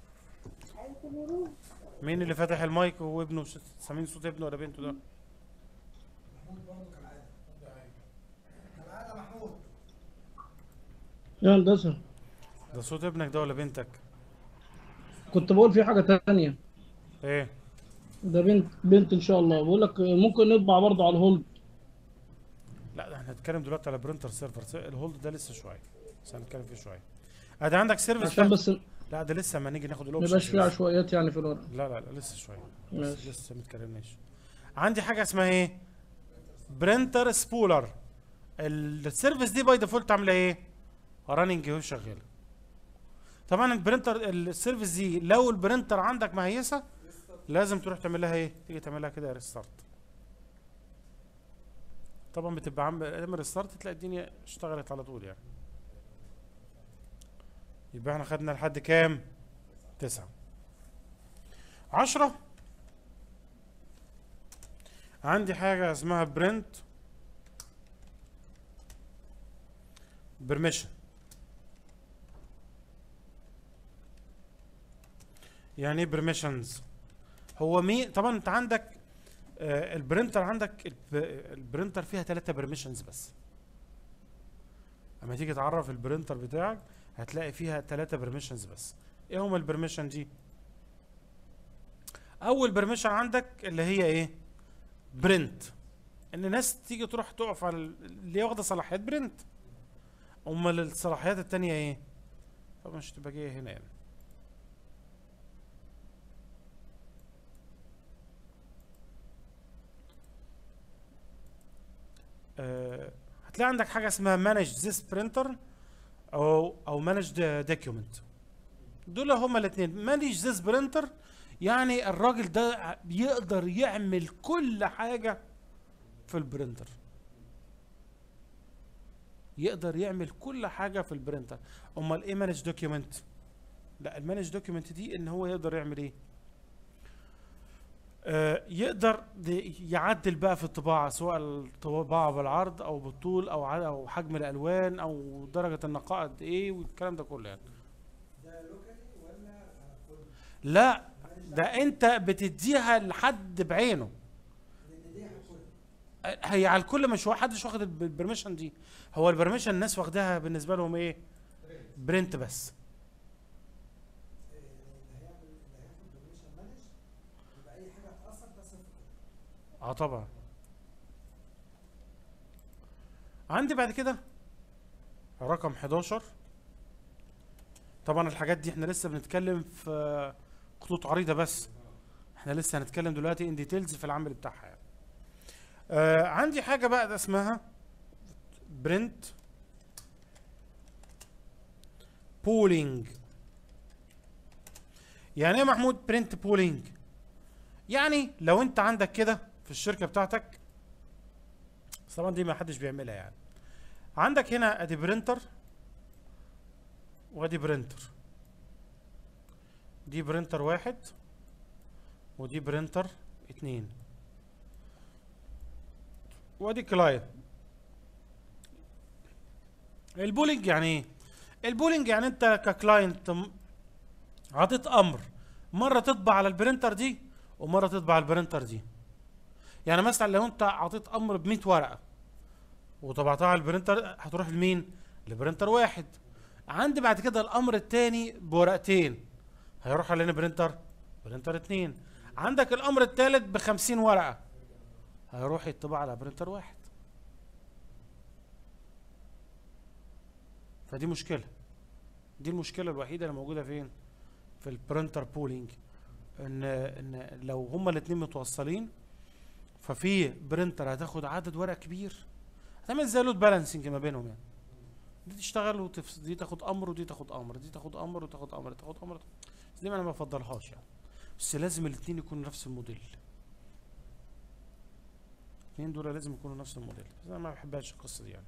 مين اللي فاتح المايك وهو ابنه ش- سامعين صوت ابنه ولا بنته ده محمود برضه كالعاده كالعاده محمود يا هندسة ده صوت ابنك ده ولا بنتك كنت بقول في حاجة تانية ايه ده بنت بنت ان شاء الله بقول لك ممكن نطبع برضه على الهولد لا ده احنا هنتكلم دلوقتي على برينتر سيرفر الهولد ده لسه شويه بس هنتكلم فيه شويه ادي عندك سيرفيس عشان بس ما لا ده لسه ما نيجي ناخد يبقاش الاوبشن في عشوائيات يعني في الورق لا لا لا لسه شويه لسه, ماشي. لسه ما اتكلمناش عندي حاجه اسمها ايه برينتر سبولر السيرفيس دي باي ديفولت عامله ايه راننج اهو شغاله طبعا البرينتر السيرفيس دي لو البرينتر عندك مهيسه لازم تروح تعمل لها ايه تيجي تعمل لها كده ريستارت طبعا بتبقى عم تعمل ريستارت تلاقي الدنيا اشتغلت على طول يعني يبقى احنا خدنا لحد كام تسعة عشرة عندي حاجة اسمها برنت برميشن يعني ايه برميشنز هو مين طبعا انت عندك آه البرنتر عندك الب- البرنتر فيها ثلاثة برميشنز بس اما تيجي تعرف البرنتر بتاعك هتلاقي فيها ثلاثة برميشنز بس ايه هما البرميشن دي اول برميشن عندك اللي هي ايه برنت ان ناس تيجي تروح تقف على ال- اللي هي واخده صلاحيات برنت امال الصلاحيات التانية ايه طبعا مش تبقى جايه هنا يعني آه هتلاقي عندك حاجه اسمها مانج ذيس برينتر او او مانج دوكيومنت دول هما الاثنين مانج ذيس برينتر يعني الراجل ده بيقدر يعمل كل حاجه في البرينتر يقدر يعمل كل حاجه في البرينتر امال ايه مانج دوكيومنت لا المانج دوكيومنت دي ان هو يقدر يعمل ايه آه، يقدر دي- يعدل بقى في الطباعة سواء الطباعة بالعرض أو بالطول أو ع- أو حجم الألوان أو درجة النقاء قد إيه والكلام ده كله يعني. ده لوكالي ولا كل لا ده أنت بتديها لحد بعينه. لان دي كل آه، هي على الكل مش هو حدش واخد الب- البرميشن دي هو البرميشن الناس واخداها بالنسبة لهم إيه؟ برنت بس. اللي هيعمل اللي هياخد برميشن مانج يبقى اي حاجه هتاثر ده صفر اه طبعا عندي بعد كده رقم 11 طبعا الحاجات دي احنا لسه بنتكلم في خطوط عريضة بس احنا لسه هنتكلم دلوقتي ان ديتيلز في العمل بتاعها يعني. آه عندي حاجة بقى ده اسمها برنت بولينج يعني ايه يا محمود برنت بولينج يعني لو انت عندك كده في الشركه بتاعتك بس طبعا دي ما حدش بيعملها يعني عندك هنا ادي برينتر وادي برينتر دي برينتر واحد ودي برينتر اتنين وادي كلاينت البولينج يعني ايه البولينج يعني انت ككلاينت م- عطيت امر مره تطبع على البرينتر دي ومره تطبع على البرينتر دي يعني مثلا لو انت عطيت امر ب 100 ورقه وطبعتها على البرينتر هتروح لمين لبرينتر واحد عندي بعد كده الامر الثاني بورقتين هيروح على برينتر برينتر اتنين عندك الامر الثالث ب 50 ورقه هيروح يطبع على برينتر واحد فدي مشكله دي المشكله الوحيده اللي موجوده فين في البرينتر بولينج ان ان لو هما الاثنين متوصلين ففي برينتر هتاخد عدد ورق كبير هتعمل زي لود بالانسنج ما بينهم يعني دي تشتغل وتفس دي تاخد امر ودي تاخد امر دي تاخد امر وتاخد امر تاخد امر بس دي ما انا ما بفضلهاش يعني بس لازم الاثنين يكونوا نفس الموديل الاثنين دول لازم يكونوا نفس الموديل بس انا ما بحبهاش القصه دي يعني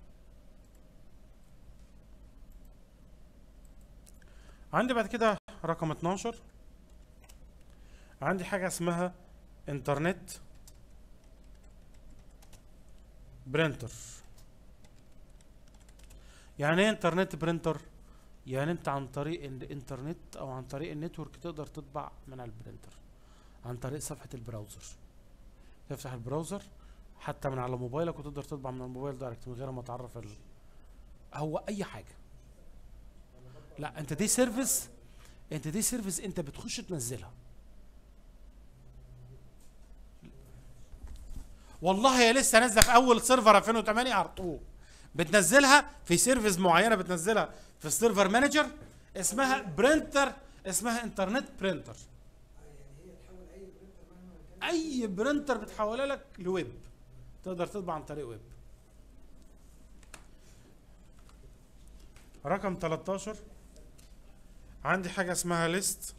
عندي بعد كده رقم 12 عندي حاجة اسمها انترنت برينتر يعني ايه انترنت برينتر يعني انت عن طريق الانترنت او عن طريق النتورك تقدر تطبع من على البرينتر عن طريق صفحة البراوزر تفتح البراوزر حتى من على موبايلك وتقدر تطبع من الموبايل دايركت من غير ما تعرف ال... هو اي حاجة لا انت دي سيرفيس انت دي سيرفيس انت بتخش تنزلها والله هي لسه نازله في اول سيرفر 2008 على طول بتنزلها في سيرفيس معينه بتنزلها في السيرفر مانجر اسمها برينتر اسمها انترنت برينتر يعني هي تحول اي برينتر مهما كان اي برينتر بتحولها لك لويب تقدر تطبع عن طريق ويب رقم 13 عندي حاجه اسمها ليست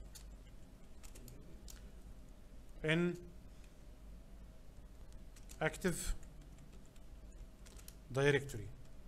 ان اكتف دايركتوري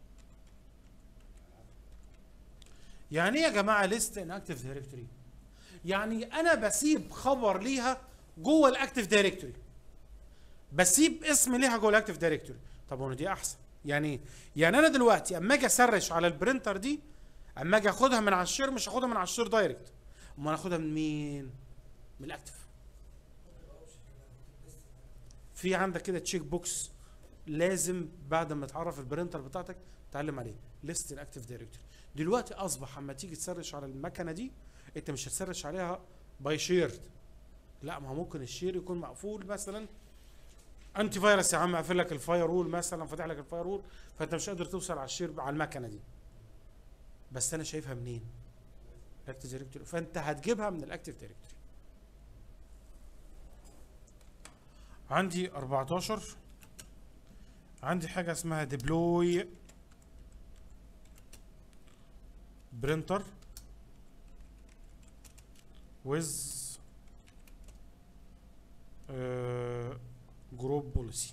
يعني ايه يا جماعه ليست ان اكتف دايركتوري يعني انا بسيب خبر ليها جوه الاكتف دايركتوري بسيب اسم ليها جوه الاكتف دايركتوري طب وانا دي احسن يعني ايه يعني انا دلوقتي اما اجي اسرش على البرينتر دي اما اجي اخدها من على الشير مش هاخدها من على الشير دايركت امال اخدها من مين من الاكتف في عندك كده تشيك بوكس لازم بعد ما تعرف البرينتر بتاعتك تعلم عليه ليست الاكتف دايركتوري دلوقتي اصبح اما تيجي تسرش على المكنه دي انت مش هتسرش عليها باي شيرد لا ما هو ممكن الشير يكون مقفول مثلا انتي فيروس يا عم قافل لك الفاير وول مثلا فاتح لك الفاير وول فانت مش قادر توصل على الشير على المكنه دي بس انا شايفها منين؟ الاكتف دايركتوري فانت هتجيبها من الاكتف دايركتوري عندي 14 عندي حاجه اسمها ديبلوي برينتر with uh, group policy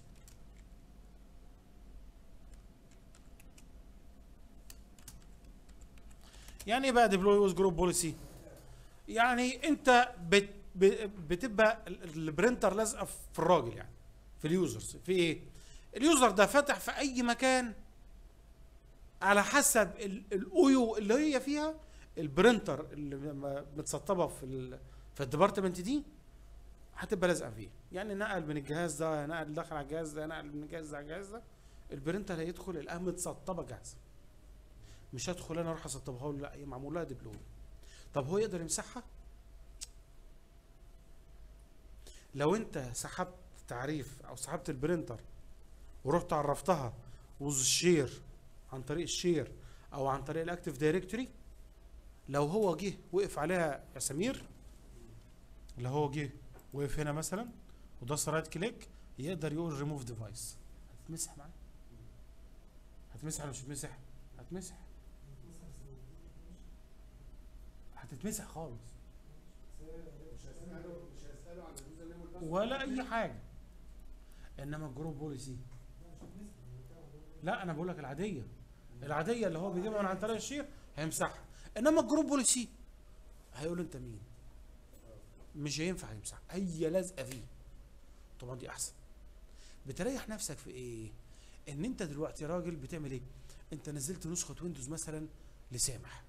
يعني ايه بقى ديبلوي with group policy يعني انت بت ب- بتبقى ال- البرينتر لازقه في الراجل يعني في اليوزرز في ايه اليوزر ده فتح في اي مكان على حسب ال- الاويو اللي هي فيها البرينتر اللي م- متسطبه في ال في الديبارتمنت دي هتبقى لازقه فيه يعني نقل من الجهاز ده نقل دخل على الجهاز ده نقل من الجهاز ده على الجهاز ده البرينتر هيدخل يلاقيها متسطبه جاهزه مش هدخل انا اروح اسطبها له لا هي معمول لها دبلوم طب هو يقدر يمسحها لو انت سحبت تعريف او سحبت البرينتر ورحت عرفتها وز الشير عن طريق الشير او عن طريق الاكتف دايركتوري لو هو جه وقف عليها يا سمير لو هو جه وقف هنا مثلا ودوس رايت كليك يقدر يقول ريموف ديفايس هتمسح معاه هتمسح ولا مش هتمسح هتمسح هتتمسح خالص ولا اي حاجه انما الجروب بوليسي لا انا بقول لك العاديه العاديه اللي هو بيجيبها من عن طريق الشير هيمسحها انما الجروب بوليسي هيقول انت مين مش هينفع يمسح هي لازقه فيه طبعا دي احسن بتريح نفسك في ايه ان انت دلوقتي راجل بتعمل ايه انت نزلت نسخه ويندوز مثلا لسامح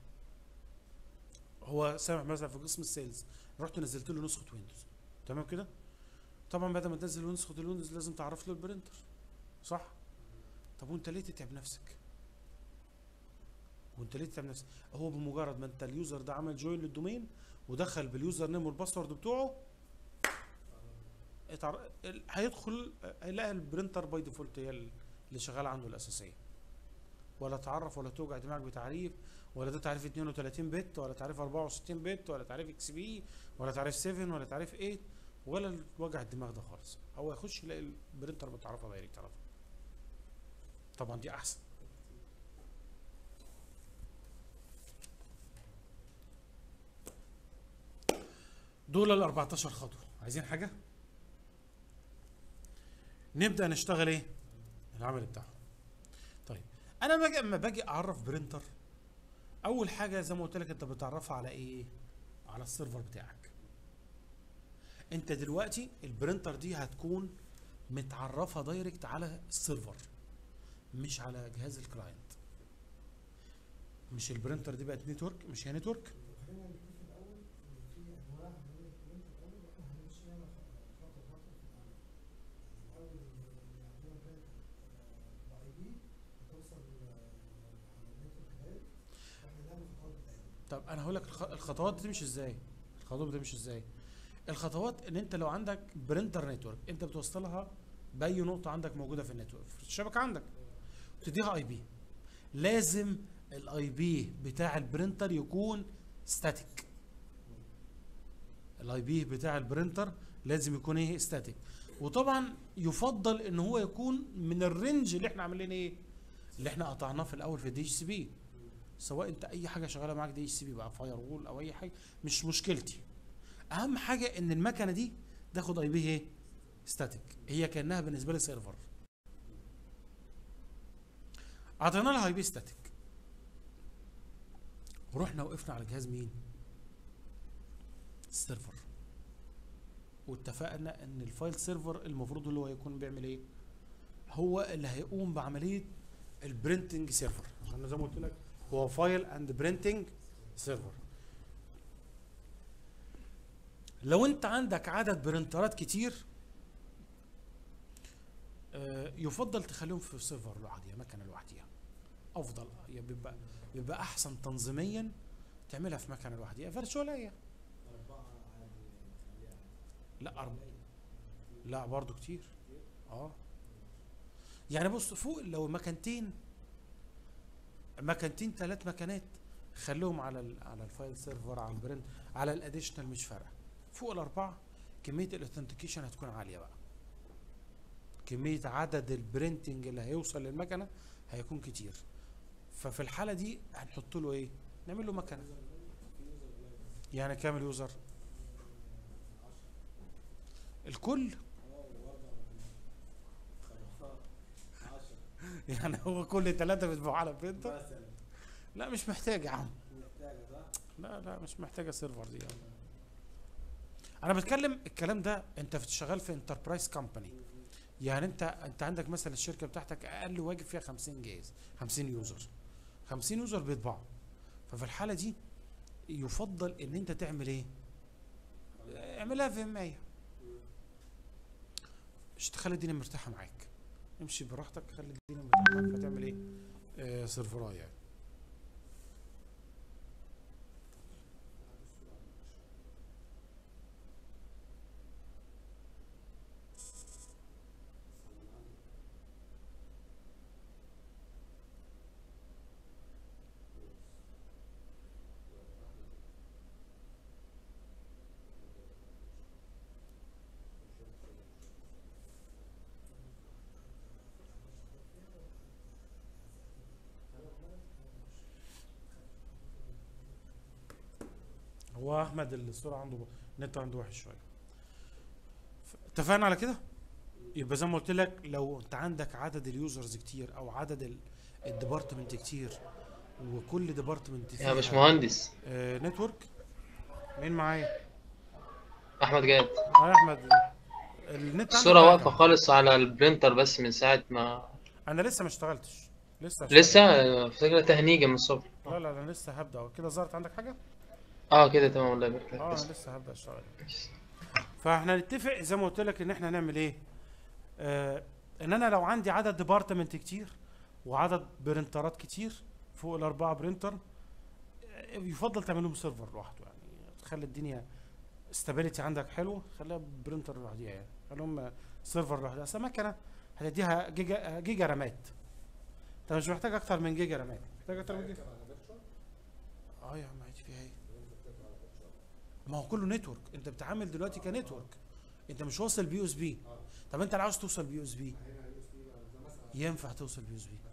هو سامح مثلا في قسم السيلز رحت نزلت له نسخه ويندوز تمام كده طبعا بعد ما تنزل نسخه الويندوز لازم تعرف له البرينتر صح طب وانت ليه تتعب نفسك وانت ليه تتعب نفسك هو بمجرد ما انت اليوزر ده عمل جوين للدومين ودخل باليوزر نيم والباسورد بتوعه اتعر... ال- هيدخل هيلاقي البرينتر باي ديفولت هي اللي شغاله عنده الاساسيه ولا تعرف ولا توجع دماغك بتعريف ولا ده تعريف 32 بت ولا تعريف 64 بت ولا تعريف اكس بي ولا تعريف 7 ولا تعريف 8 ولا وجع الدماغ ده خالص هو يخش يلاقي البرينتر متعرفه دايركت على طول طبعا دي احسن دول ال 14 خطوه عايزين حاجه نبدا نشتغل ايه العمل بتاعه طيب انا باجي اما باجي اعرف برينتر اول حاجه زي ما قلت لك انت بتعرفها على ايه على السيرفر بتاعك انت دلوقتي البرينتر دي هتكون متعرفه دايركت على السيرفر مش على جهاز الكلاينت مش البرينتر دي بقت نتورك مش هي نتورك خلينا نتفق الاول ان في انواع من البرنت الاول واحنا هنمشي على خطوه خطوه في الاول يعني الاول اللي عندنا برنت باي بي هتوصل على النتورك دايركت واحنا نعمل الخطوات بتاعتنا طب الخ- الخطوات بتمشي ازاي الخطوات بتمشي ازاي الخطوات ان انت لو عندك برينتر نتورك انت بتوصلها باي نقطه عندك موجوده في النتورك في الشبكه عندك تديها اي بي لازم الاي بي بتاع البرينتر يكون ستاتيك الاي بي بتاع البرينتر لازم يكون ايه ستاتيك وطبعا يفضل ان هو يكون من الرينج اللي احنا عاملين ايه اللي احنا قطعناه في الاول في الدي اتش سي بي سواء انت اي حاجه شغاله معاك دي اتش سي بي بقى فاير وول او اي حاجه مش مشكلتي اهم حاجه ان المكنه دي تاخد اي بي ايه ستاتيك هي كانها بالنسبه لي سيرفر اعطينا لها اي بي ستاتيك ورحنا وقفنا على جهاز مين السيرفر واتفقنا ان الفايل سيرفر المفروض اللي هو هيكون بيعمل ايه هو اللي هيقوم بعمليه البرينتنج سيرفر عشان زي ما قلت لك هو فايل اند برينتنج سيرفر لو انت عندك عدد برنترات كتير آه، يفضل تخليهم في سيرفر لوحدها مكنه لوحدها افضل يعني بيبقى بيبقى احسن تنظيميا تعملها في مكنه لوحدها فيرتشواليه لا أرب... لا برضو كتير اه يعني بص فوق لو مكانتين مكانتين ثلاث مكانات خليهم على ال على الفايل سيرفر على البرنت على الاديشنال مش فارقه فوق الاربعه كميه الاوثنتيكيشن هتكون عاليه بقى كميه عدد البرينتنج اللي هيوصل للمكنه هيكون كتير ففي الحاله دي هنحط له ايه نعمل له مكنه يعني كام اليوزر الكل يعني هو كل ثلاثة بيطبعوا على برينتر لا مش محتاج يا عم لا لا مش محتاجة سيرفر دي يعني. انا بتكلم الكلام ده انت بتشتغل في انتربرايز كومباني يعني انت انت عندك مثلا الشركه بتاعتك اقل واجب فيها 50 جهاز 50 يوزر 50 يوزر بيطبعوا ففي الحاله دي يفضل ان انت تعمل ايه اعملها في 100 مش تخلي الدنيا مرتاحه معاك امشي براحتك خلي الدنيا مرتاحه معاك فتعمل ايه آه سيرفرايه يعني هو احمد الصوره عنده النت عنده وحش شويه ف- اتفقنا على كده يبقى زي ما قلت لك لو انت عندك عدد اليوزرز كتير او عدد ال- الديبارتمنت كتير وكل ديبارتمنت يا باشمهندس آه نتورك مين معايا احمد جاد اه يا احمد النت عندك الصورة ضعيف. واقفة خالص على البرينتر بس من ساعة ما انا لسه ما اشتغلتش لسه هشتغل. لسه آه، فكرة تهنيجة من الصبح لا لا انا لسه هبدا كده ظهرت عندك حاجه اه كده تمام الله يبارك اه لك انا لسه هبدا اشتغل فاحنا نتفق زي ما قلت لك ان احنا هنعمل ايه آه ان انا لو عندي عدد ديبارتمنت كتير وعدد برنترات كتير فوق الاربعه برينتر آه، يفضل تعملهم سيرفر لوحده يعني تخلي الدنيا استابيليتي عندك حلو خليها برينتر لوحدها يعني خليهم سيرفر لوحدها اصل مكنه هتديها جيجا جيجا رامات انت مش محتاج اكتر من جيجا رامات محتاج اكتر من جيجا اه يا عم عادي فيها ايه ما هو كله نتورك انت بتتعامل دلوقتي كنتورك انت مش واصل بي اس بي طب انت لو عاوز توصل بي اس بي ينفع توصل بي اس بي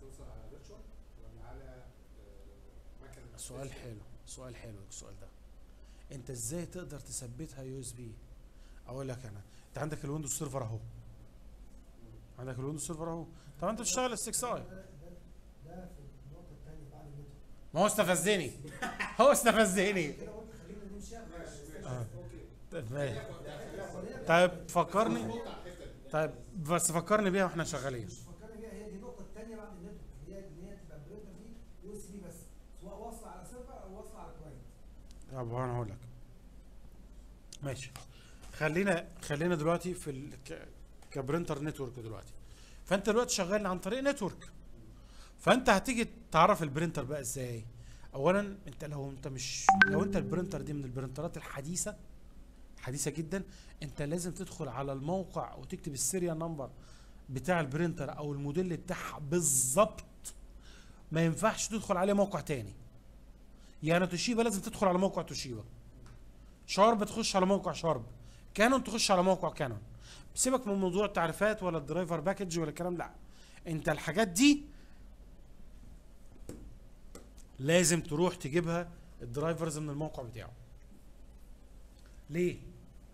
سؤال حلو سؤال حلو السؤال ده انت ازاي تقدر تثبتها يو اس بي اقول لك انا انت عندك الويندوز سيرفر اهو عندك الويندوز سيرفر اهو طب انت بتشتغل ال 6 اي ده في النقطة التانية بعد النتورك ما هو استفزني هو استفزني كده قلت خلينا نمشي آه. طيب ماشي. طيب فكرني طيب بس فكرني بيها واحنا شغالين مش فكرني بيها هي دي النقطة التانية بعد النتورك هي ان هي تبقى البرينتر دي يو اس بي بس سواء واصلة على سيرفر او واصلة على كلاينت طب انا هقول لك ماشي خلينا خلينا دلوقتي في ال... ك... كبرنتر نتورك دلوقتي فانت دلوقتي شغال عن طريق نتورك فانت هتيجي تعرف البرنتر بقى ازاي اولا انت لو انت مش لو انت البرنتر دي من البرنترات الحديثه حديثه جدا انت لازم تدخل على الموقع وتكتب السيريال نمبر بتاع البرنتر او الموديل بتاعها بالظبط ما ينفعش تدخل عليه موقع تاني يعني توشيبا لازم تدخل على موقع توشيبا شارب تخش على موقع شارب كانون تخش على موقع كانون سيبك من موضوع التعريفات ولا الدرايفر باكج ولا الكلام لا انت الحاجات دي لازم تروح تجيبها الدرايفرز من الموقع بتاعه ليه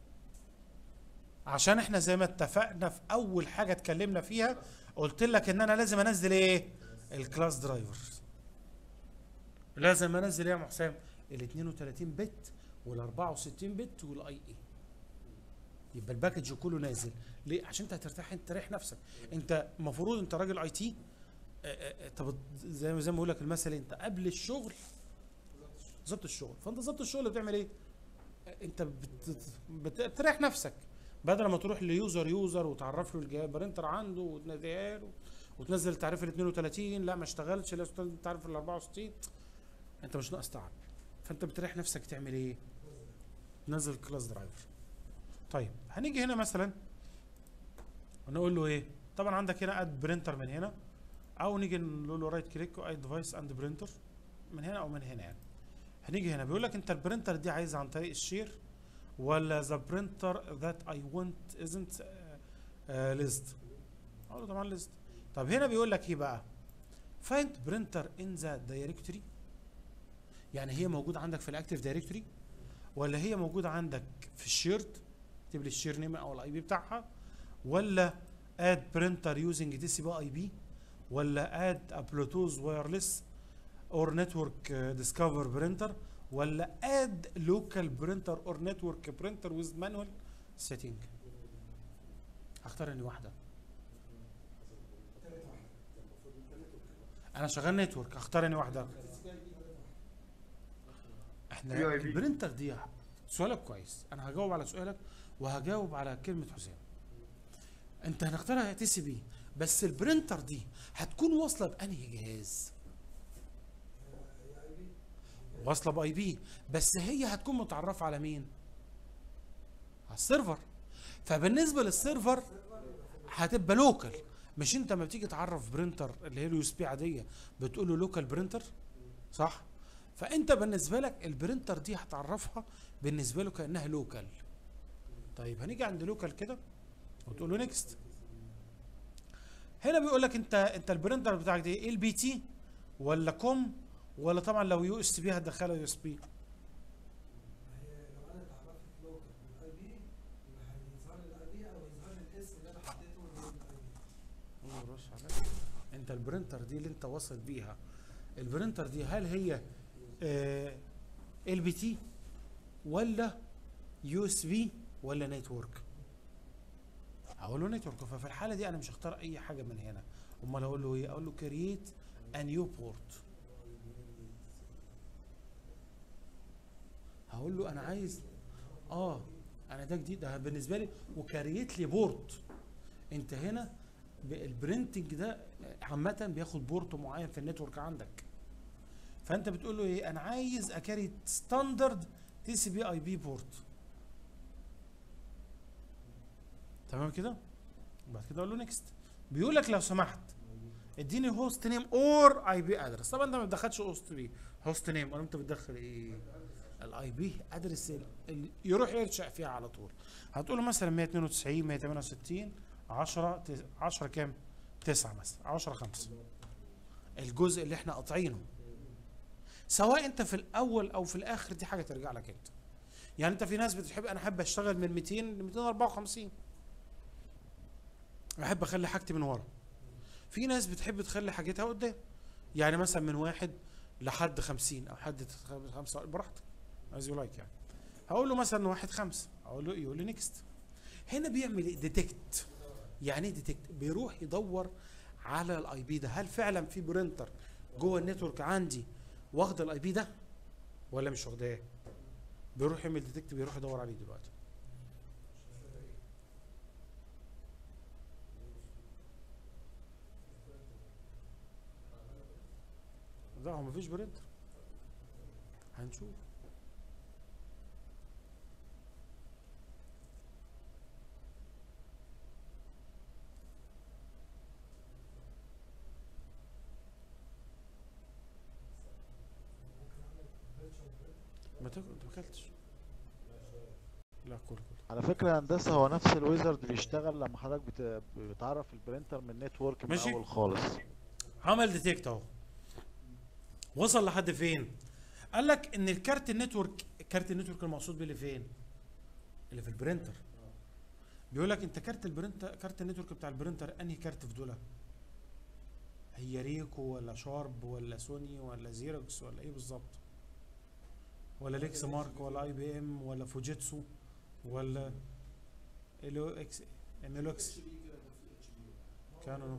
عشان احنا زي ما اتفقنا في اول حاجه اتكلمنا فيها قلت لك ان انا لازم انزل ايه الكلاس درايفرز لازم انزل ايه يا أم حسام ال 32 بت وال 64 بت والاي اي يبقى الباكج كله نازل ليه عشان انت هترتاح انت تريح نفسك انت المفروض انت راجل اي تي طب زي ما زي ما بقول لك المثل انت قبل الشغل ظبط الشغل فانت ظبط الشغل بتعمل ايه آه، انت بت- بت- بتريح نفسك بدل ما تروح ليوزر يوزر وتعرف له الجهاز برينتر عنده وتنزلها له وتنزل تعريف ال 32 لا ما اشتغلش لا تنزل تعريف ال 64 انت مش ناقص تعب فانت بتريح نفسك تعمل ايه؟ تنزل كلاس درايفر طيب هنيجي هنا مثلا ونقول له ايه؟ طبعا عندك هنا اد برينتر من هنا او نيجي نقول له رايت كليك واي ديفايس اند برينتر من هنا او من هنا يعني هنيجي هنا بيقول لك انت البرينتر دي عايز عن طريق الشير ولا ذا برينتر ذات اي ونت ازنت ليست اقول له طبعا ليست طب هنا بيقول لك ايه بقى فايند برينتر ان ذا دايركتوري يعني هي موجوده عندك في الاكتيف دايركتوري ولا هي موجوده عندك في الشيرد اكتب لي الشير نيم او الاي بي بتاعها ولا اد برينتر يوزنج دي سي بي اي بي ولا اد ا بلوتوث وايرلس اور نتورك ديسكفر برينتر ولا اد لوكال برينتر اور نتورك برينتر ويز مانوال سيتنج هختار اني واحده انا شغال نتورك اختار اني واحده احنا VIB. البرينتر دي سؤالك كويس انا هجاوب على سؤالك وهجاوب على كلمه حسام انت هنختارها تي سي بي بس البرينتر دي هتكون واصله بانهي جهاز واصله باي بي بس هي هتكون متعرفه على مين على السيرفر فبالنسبه للسيرفر هتبقى لوكال مش انت لما بتيجي تعرف برينتر اللي هي اليو اس بي عاديه بتقول له لوكال برينتر صح فانت بالنسبه لك البرينتر دي هتعرفها بالنسبه له كانها لوكال طيب هنيجي عند لوكال كده وتقول له نيكست هنا بيقول لك انت انت البرينتر بتاعك دي ال بي تي ولا كوم ولا طبعا لو يو اس بي هتدخلها يو اس بي هي لو انا اتعرفت لوكال بالاي بي يبقى هيظهر لي الاي بي او يظهر لي الاسم اللي انا حطيته للاي بي انت البرينتر دي اللي انت واصل بيها البرينتر دي هل هي ال بي تي ولا يو اس بي ولا نتورك هقول له نتورك ففي الحاله دي انا مش هختار اي حاجه من هنا امال اقول له ايه اقول له كرييت ا نيو بورت هقول له انا عايز اه انا ده جديد ده بالنسبه لي وكريت لي بورت انت هنا ب- البرنتنج ده عامة بياخد بورت معين في النتورك عندك فانت بتقول له ايه انا عايز اكاري ستاندرد تي سي بي اي بي بورت تمام كده بعد كده اقول له نيكست بيقول لك لو سمحت اديني هوست نيم اور اي بي ادرس طبعا انت ما بتدخلش هوست بي هوست نيم ولا انت بتدخل ايه الاي بي ادرس ال- ال- يروح يرشق فيها على طول هتقول له مثلا 192 168 10 10 كام 9 مثلا 10 5 الجزء اللي احنا قاطعينه سواء انت في الاول او في الاخر دي حاجه ترجع لك انت يعني انت في ناس بتحب انا احب اشتغل من 200 ل 254 احب اخلي حاجتي من ورا في ناس بتحب تخلي حاجتها قدام يعني مثلا من واحد لحد 50 او حد خمسة براحتك از يو لايك يعني هقول له مثلا واحد خمسة اقول له يقول لي نيكست هنا بيعمل ايه ديتكت يعني ايه ديتكت بيروح يدور على الاي بي ده هل فعلا في برينتر جوه النتورك عندي واخد الاي بي ده ولا مش واخداه بيروح يعمل ديتكت بيروح يدور عليه دلوقتي لا هو مفيش برينتر هنشوف ما تاكل انت ما اكلتش لا كل كل على فكرة يا هندسة هو نفس الويزرد بيشتغل لما حضرتك بت... بتعرف البرينتر من نتورك من ماشي. الاول خالص عمل ديتكت اهو وصل لحد فين قال لك ان الكارت النتورك كارت النتورك المقصود بيه اللي فين اللي في البرينتر بيقول لك انت كارت البرينتر كارت النتورك بتاع البرينتر انهي كارت في دول هي ريكو ولا شارب ولا سوني ولا زيروكس ولا ايه بالظبط ولا ليكس مارك ولا اي بي ام ولا فوجيتسو ولا الو اكس ام ال اكس كانوا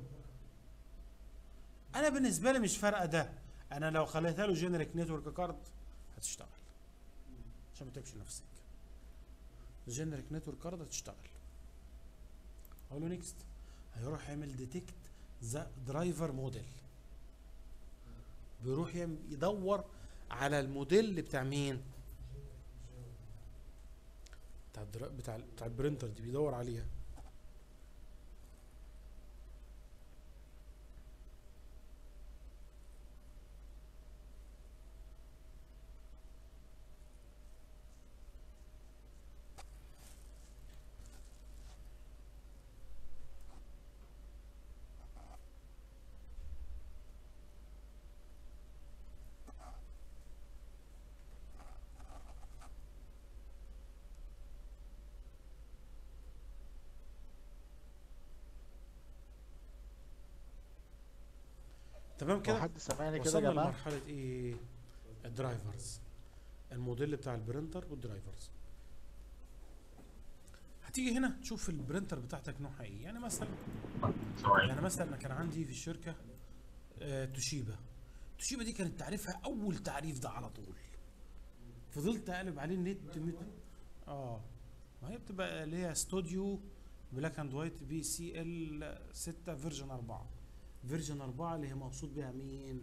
انا بالنسبه لي مش فارقه ده انا لو خليتها له جينيريك نتورك كارد هتشتغل عشان ما تبش نفسك جينيريك نتورك كارد هتشتغل اقول له نيكست هيروح يعمل ديتكت ذا درايفر موديل بيروح يعمل- يدور على الموديل بتاع مين بتاع الدرا... بتاع بتاع البرينتر دي بيدور عليها تمام هو كده حد سامعني كده يا وصلنا جماعة لمرحله ايه الدرايفرز الموديل بتاع البرينتر والدرايفرز هتيجي هنا تشوف البرينتر بتاعتك نوعها ايه يعني مثلا يعني مثلا أنا كان عندي في الشركه آه توشيبا توشيبا دي كانت تعريفها اول تعريف ده على طول فضلت اقلب عليه النت مت... اه ما هي بتبقى اللي هي استوديو بلاك اند وايت بي سي ال 6 فيرجن 4 فيرجن 4 اللي هي مقصود بيها مين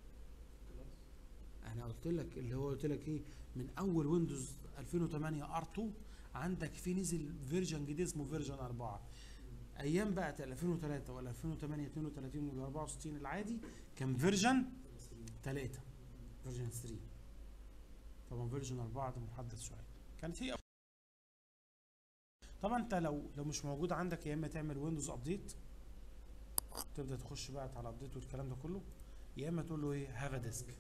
انا قلت لك اللي هو قلت لك ايه من اول ويندوز 2008 ار 2 عندك في نزل فيرجن جديد اسمه فيرجن 4 ايام بقى 2003 ولا 2008 32 ولا 64 العادي كان فيرجن 3 فيرجن 3 طبعا فيرجن 4 ده محدث شويه كانت هي طبعا انت لو لو مش موجود عندك يا اما تعمل ويندوز ابديت تبدا تخش بقى على الابديت والكلام ده كله يا اما تقول له ايه هاف ديسك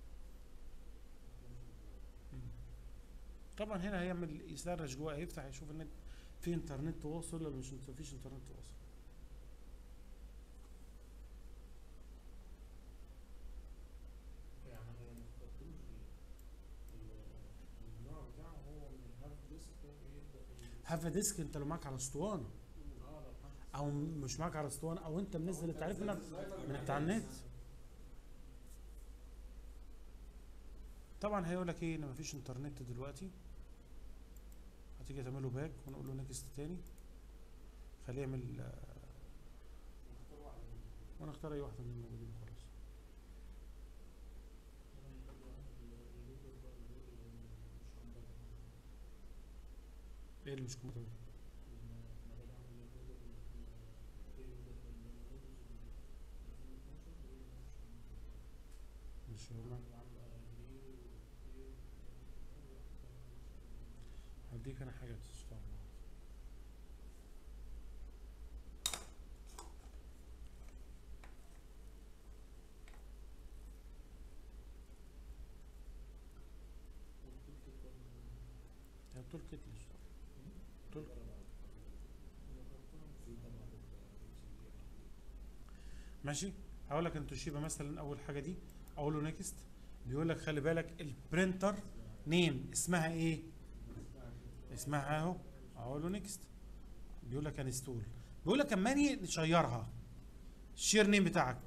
طبعا هنا هيعمل يسرش جوه هيفتح يشوف النت في انترنت واصل ولا مش مفيش انترنت واصل يعني ما نفضلوش النوع بتاعه هو من الهارد ديسك ويبدا هاف ديسك انت لو معاك على اسطوانه او مش معاك على اسطوانه او انت منزل التعريف من من بتاع النت طبعا هيقول لك ايه ان مفيش انترنت دلوقتي هتيجي تعمله باك ونقول له نيكست تاني خليه يعمل آه، ونختار اي واحده من الموجودين خلاص ايه اللي مش كمبيوتر مش هما هديك انا حاجه تشتغل هي التول كيت اللي اشتغل تول ماشي هقول لك ان توشيبا مثلا اول حاجه دي اقول له نيكست بيقول لك خلي بالك البرينتر نيم اسمها ايه اسمها اهو اقول له نيكست بيقول لك انستول بيقول لك اما نيجي نشيرها الشير نيم بتاعك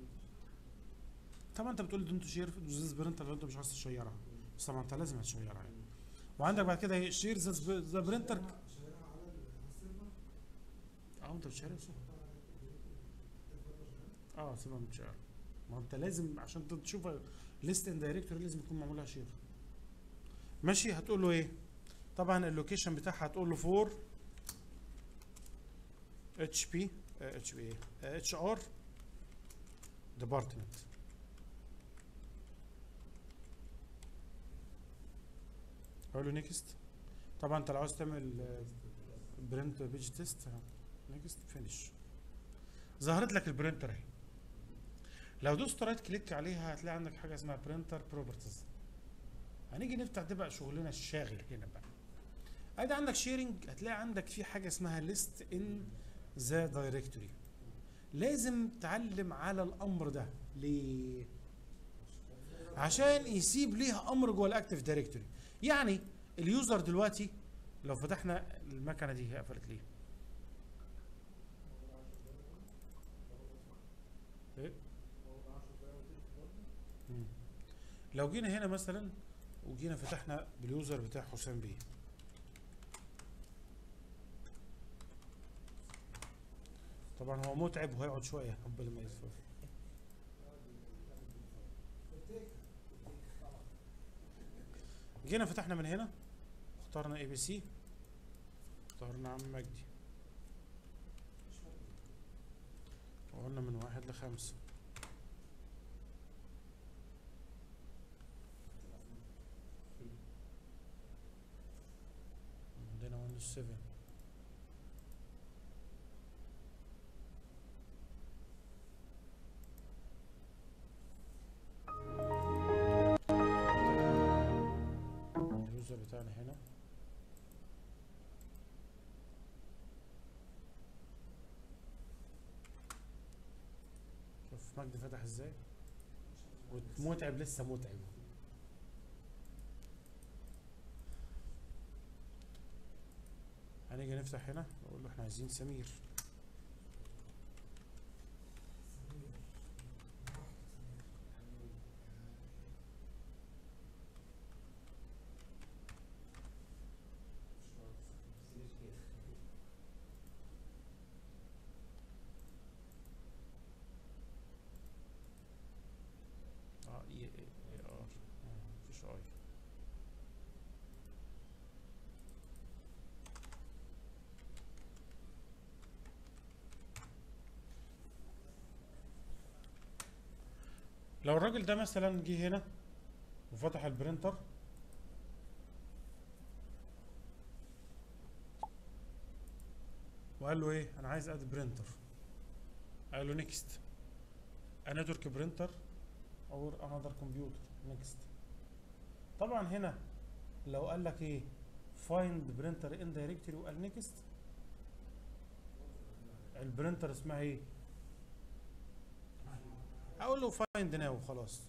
طبعا انت بتقول دونت شير ذيس برينتر لو انت مش عايز تشيرها بس طبعا انت لازم هتشيرها يعني وعندك بعد كده شير ذا برينتر شغالة على ال- على السيرفر اه انت بتشيرها صح اه سيبها متشير ما انت لازم عشان انت تشوف ليست ان دايركتوري لازم يكون معمول لها شير ماشي هتقول له ايه طبعا اللوكيشن بتاعها هتقول له فور اتش بي اتش بي اتش ار ديبارتمنت اقول له نيكست طبعا انت لو عاوز تعمل برنت بيج تيست نيكست فينيش ظهرت لك البرنتر اهي لو دوست رايت كليك عليها هتلاقي عندك حاجه اسمها برنتر بروبرتيز هنيجي نفتح ده بقى شغلنا الشاغل هنا بقى ادي عندك شيرنج هتلاقي عندك في حاجه اسمها ليست ان ذا دايركتوري لازم تعلم على الامر ده ليه عشان يسيب ليها امر جوه الاكتيف دايركتوري يعني اليوزر دلوقتي لو فتحنا المكنه دي هي قفلت ليه ايه مم. لو جينا هنا مثلا وجينا فتحنا باليوزر بتاع حسام بيه طبعا هو متعب وهيقعد شويه قبل ما يصفر جينا فتحنا من هنا اخترنا اي بي سي اخترنا عم مجدي وقلنا من واحد لخمسة عندنا ويندوز 7 اليوزر بتاعنا هنا شوف مجدي فتح ازاي ومتعب لسه متعب هنيجي نفتح هنا نقول له احنا عايزين سمير اه اي اي اي ار آه، مفيش اي لو الراجل ده مثلا جه هنا وفتح البرينتر وقال له ايه انا عايز اد برينتر قال له نيكست نتورك برينتر اور انذر كمبيوتر نيكست طبعا هنا لو قال لك ايه فايند برينتر ان دايركتوري وقال نيكست البرينتر اسمها ايه اقول له فايند ناو وخلاص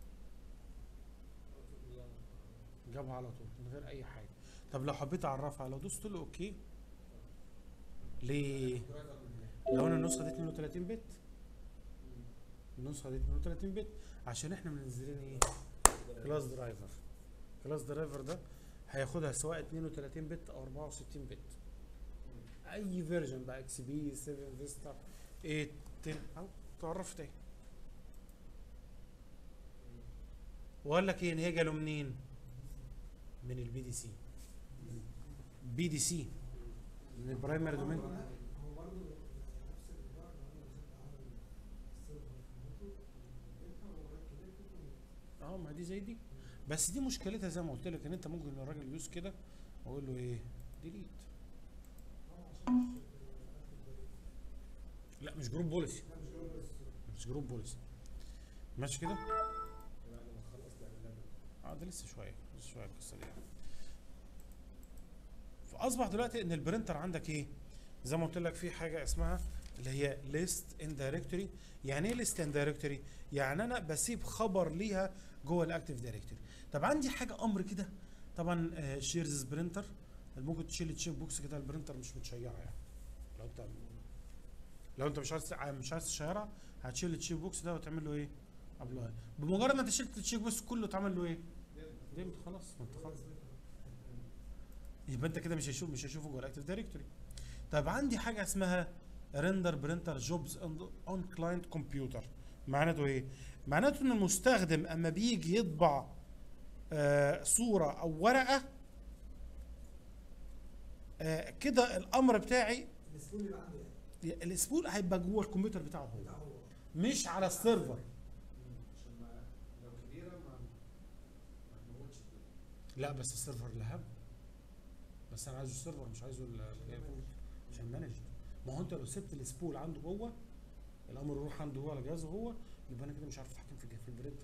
جابها على طول من غير اي حاجه طب لو حبيت اعرفها لو دوست له اوكي ليه لو انا النسخه دي 32 بت النسخه دي 32 بت عشان احنا منزلين ايه كلاس درايفر كلاس درايفر ده هياخدها سواء 32 بت او 64 بت اي فيرجن بقى اكس بي 7 فيستا 8 10 او تعرفت ايه وقال لك ايه ان هي جاله منين من البي دي سي بي دي سي من البرايمري دومين هو برضه نفس الإدارة لو أنا نزلت على السيرفر في النتورك لقيتها ورايت كليك اه ما دي زي دي بس دي مشكلتها زي ما قلت لك ان انت ممكن الراجل يدوس كده واقول له ايه ديليت لا مش جروب بوليسي مش جروب بوليسي ماشي كده اه ده لسه شويه لسه شويه القصه دي يعني. فاصبح دلوقتي ان البرنتر عندك ايه زي ما قلت لك في حاجه اسمها اللي هي ليست ان دايركتوري يعني ايه ليست ان دايركتوري يعني انا بسيب خبر ليها جوه الاكتيف دايركتوري طب عندي حاجه امر كده طبعا شيرز برينتر ممكن تشيل التشيك بوكس كده البرينتر مش متشيعه يعني لو انت لو انت مش عايز مش عايز تشيرها هتشيل التشيك بوكس ده وتعمل له ايه ابلاي بمجرد ما انت شلت التشيك بوكس كله اتعمل له ايه ديمت خلاص ما انت خلاص يبقى انت كده مش هيشوف مش هيشوفه جوه الاكتيف دايركتوري طب عندي حاجه اسمها ريندر برينتر جوبز اون كلاينت كمبيوتر معناته ايه معناته ان المستخدم اما بيجي يطبع آه صوره او ورقه آه كده الامر بتاعي السكول يبقى عنده يعني الاسبول هيبقى جوه الكمبيوتر بتاعه هو بتاع هو مش على السيرفر عشان ما لو كبيره ما ما تموتش الدنيا. لا بس السيرفر لهب بس انا عايزه السيرفر مش عايزه ال- ال- عشان مانج ما هو انت لو سبت السبول عنده هو الامر يروح عنده هو على جهازه هو يبقى انا كده مش عارف اتحكم في الج- في البرينتر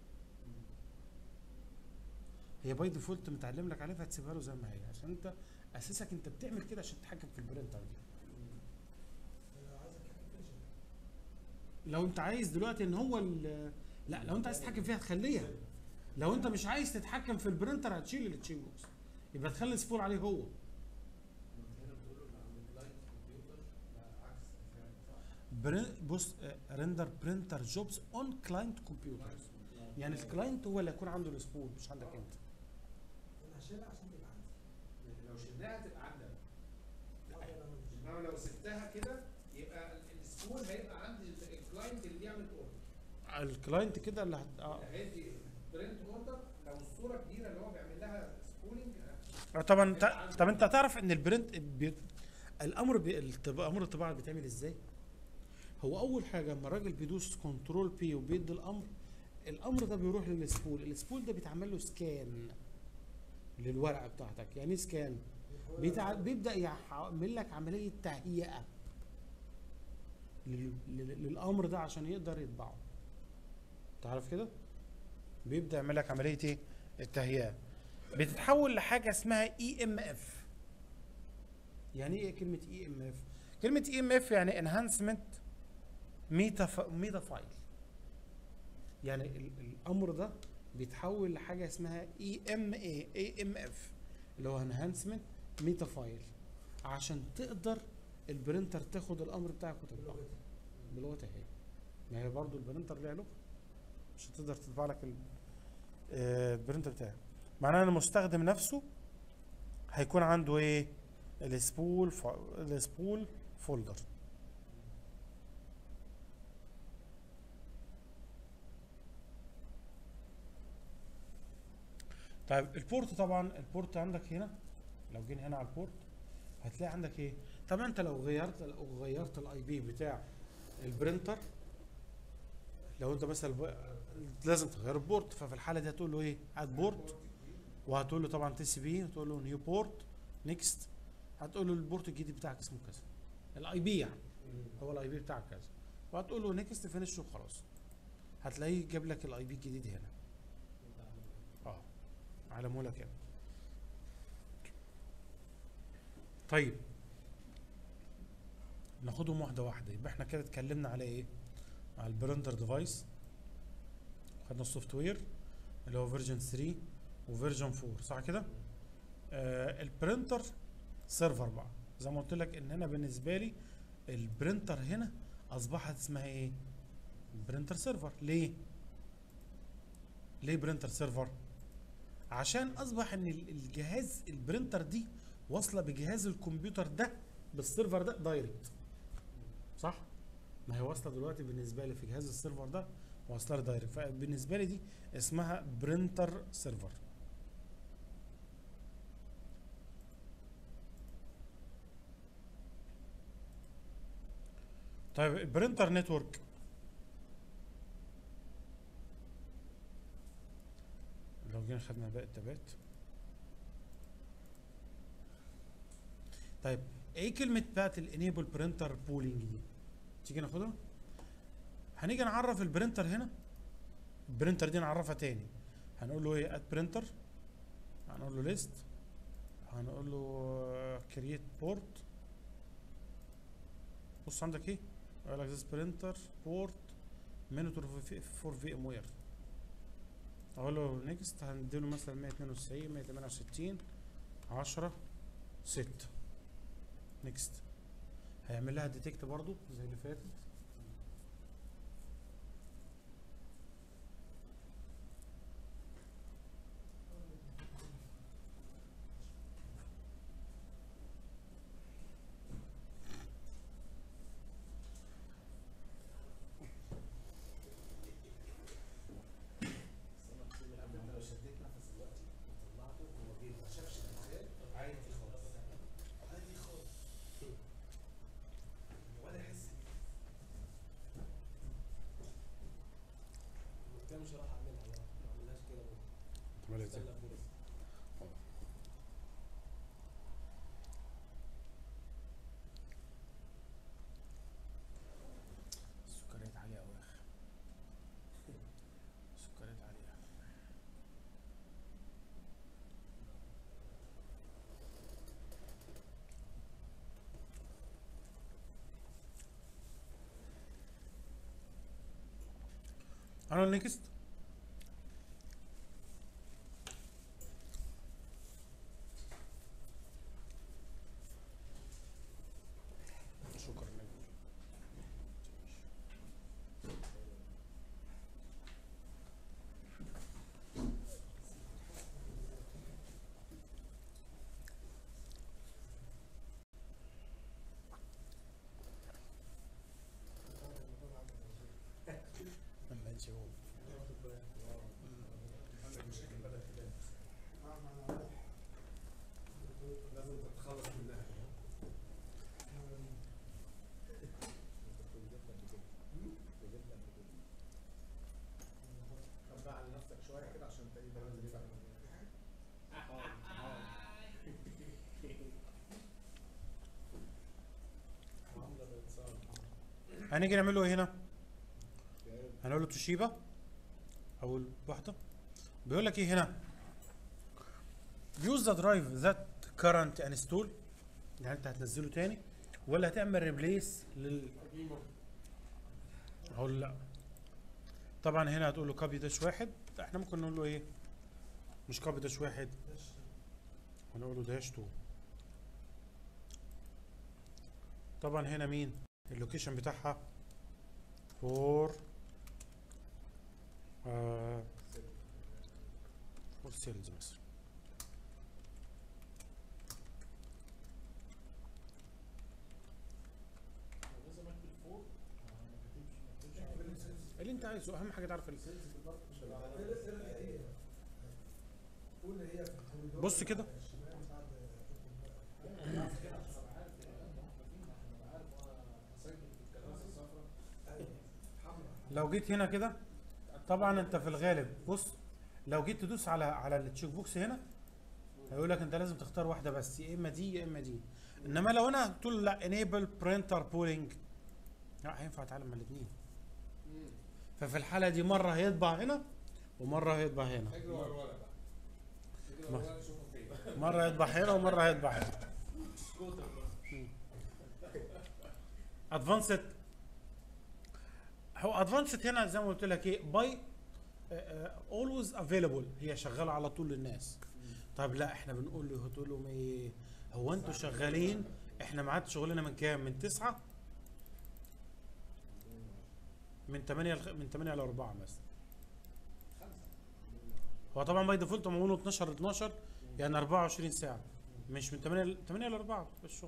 هي باي ديفولت متعلم لك عليها فهتسيبها له زي ما هي عشان انت اساسك انت بتعمل كده عشان تتحكم في البرينتر دي لو عايز اتحكم فيها شغال. لو انت عايز دلوقتي ان هو ال- لا لو انت عايز تتحكم فيها تخليها لو انت مش عايز تتحكم في البرينتر هتشيل التشين بوكس يبقى تخلي السبول عليه هو هنا بتقول له عند اللايت كمبيوتر لا عكس فاهم صح برين بص ريندر برينتر جوبز اون كلاينت كمبيوتر يعني الكلاينت هو اللي هيكون عنده السبول مش عندك انت انا هشيلها عشان تبقى عندي يعني لو شلناها تبقى عندك أقدر أعمل انما لو سبتها كده يبقى ال- السكول هيبقى عند ال- الكلاينت اللي بيعمل اوردر الكلاينت كده اللي هت... اه هيدي برنت اوردر لو الصوره كبيره اللي هو بيعمل لها سكولينج آه، طبعا انت طب انت تعرف ان البرنت بي... الامر بي... الطب... امر الطباعه بيتعمل ازاي؟ هو اول حاجه لما الراجل بيدوس كنترول بي وبيدي الامر الامر ده بيروح للسبول السبول ده بيتعمل له سكان للورقه بتاعتك يعني ايه سكان بيتع... بيبدا يعمل لك عمليه تهيئه لل... لل... للامر ده عشان يقدر يطبعه تعرف كده بيبدا يعمل لك عمليه ايه التهيئه بتتحول لحاجه اسمها اي ام اف يعني ايه كلمه اي ام اف كلمه اي ام اف يعني انهانسمنت ميتا ف... ميتا فايل يعني ال... الامر ده بيتحول لحاجه اسمها اي ام اي اي ام اف اللي هو انهانسمنت ميتا فايل عشان تقدر البرينتر تاخد الامر بتاعك وتطبعه بلغتي. بلغتها هي ما هي برضه البرينتر ليها لغه مش هتقدر تطبع لك ال- آه، البرينتر بتاعك معناه ان المستخدم نفسه هيكون عنده ايه السبول ف... السبول فولدر طيب البورت طبعا البورت عندك هنا لو جينا هنا على البورت هتلاقي عندك ايه طبعا انت لو غيرت لو غيرت الاي بي بتاع البرينتر لو انت مثلا ب... لازم تغير البورت ففي الحاله دي هتقول له ايه اد بورت وهتقول له طبعا تي سي بي وتقول له نيو بورت نيكست هتقول له البورت الجديد بتاعك اسمه كذا الاي بي يعني هو الاي بي بتاعك كذا وهتقول له نيكست فينش وخلاص هتلاقيه جاب لك الاي بي الجديد هنا اه علمه لك هنا طيب ناخدهم واحده واحده يبقى احنا كده اتكلمنا على ايه على البرندر ديفايس خدنا السوفت وير اللي هو فيرجن 3 وفيرجن 4 صح كده آه البرنتر سيرفر بقى زي ما قلت لك ان انا بالنسبه لي البرنتر هنا اصبحت اسمها ايه برنتر سيرفر ليه ليه برنتر سيرفر عشان اصبح ان ال- الجهاز البرنتر دي واصله بجهاز الكمبيوتر ده بالسيرفر ده دايركت صح ما هي واصله دلوقتي بالنسبه لي في جهاز السيرفر ده واصله لي دايركت فبالنسبه لي دي اسمها برنتر سيرفر طيب البرنتر نتورك لو جينا خدنا باقي التابات طيب ايه كلمة بقت الانيبل برينتر بولينج دي؟ تيجي ناخدها؟ هنيجي نعرف البرينتر هنا البرينتر دي نعرفها تاني هنقول له ايه اد برينتر هنقول له ليست هنقول له كرييت بورت بص عندك ايه؟ يقول لك this printer port monitor for VMware اقول له نيكست هنديله مثلا 192 168 10 6 نيكست هيعمل لها ديتكت برضو زي اللي فاتت لو شديت نفس مش هروح اعملها بقى ما اعملهاش كده برضه تعملها ازاي؟ استنى فرصه السكريات عالية أوي يا أخي السكريات عالية أنا نيكست شكرا لك ما نشوف لازم تتخلص منها طب بقى على نفسك شويه كده عشان تلاقي ده لازم يبقى عامله بانسان هنيجي نعمل له ايه هنا هنقول له توشيبا اول واحده بيقول لك ايه هنا use the drive that current install يعني انت هتنزله تاني ولا هتعمل ريبليس لل اقول لا طبعا هنا هتقول له كوبي داش واحد احنا ممكن نقول له ايه مش كوبي داش واحد هنقول له داش 2 طبعا هنا مين اللوكيشن بتاعها فور آه فور سيلز مثلا لازم اكتب فوق ما كتبش ما كتبش اللي انت عايزه اهم حاجه تعرف ال- قول اللي هي في الكوريدور بص كده الشمال بعد ايوه حمراء لو جيت هنا كده طبعا انت في الغالب بص لو جيت تدوس على على التشيك بوكس هنا هيقول لك انت لازم تختار واحده بس يا اما دي يا اما دي انما لو انا قلت له لا انيبل برينتر بولينج لا هينفع اتعلم من الاثنين ففي الحاله دي مره هيطبع هنا ومره هيطبع هنا اجري ورا ورا بقى اجري ورا ورا شوفوا فين مره يطبع هنا ومره هيطبع هنا سكوتر ادفانسد هو ادفانسد هنا زي ما قلت لك ايه باي اولويز افيلبل هي شغاله على طول للناس طب لا احنا بنقول له تقول لهم ايه هو انتوا شغالين احنا ميعاد شغلنا من كام من 9 من 8 لخ- من 8 ل 4 مثلا هو طبعا باي ديفولت هم بيقولوا 12 12 يعني 24 ساعه مش من 8 ل 8 ل 4 في الشغل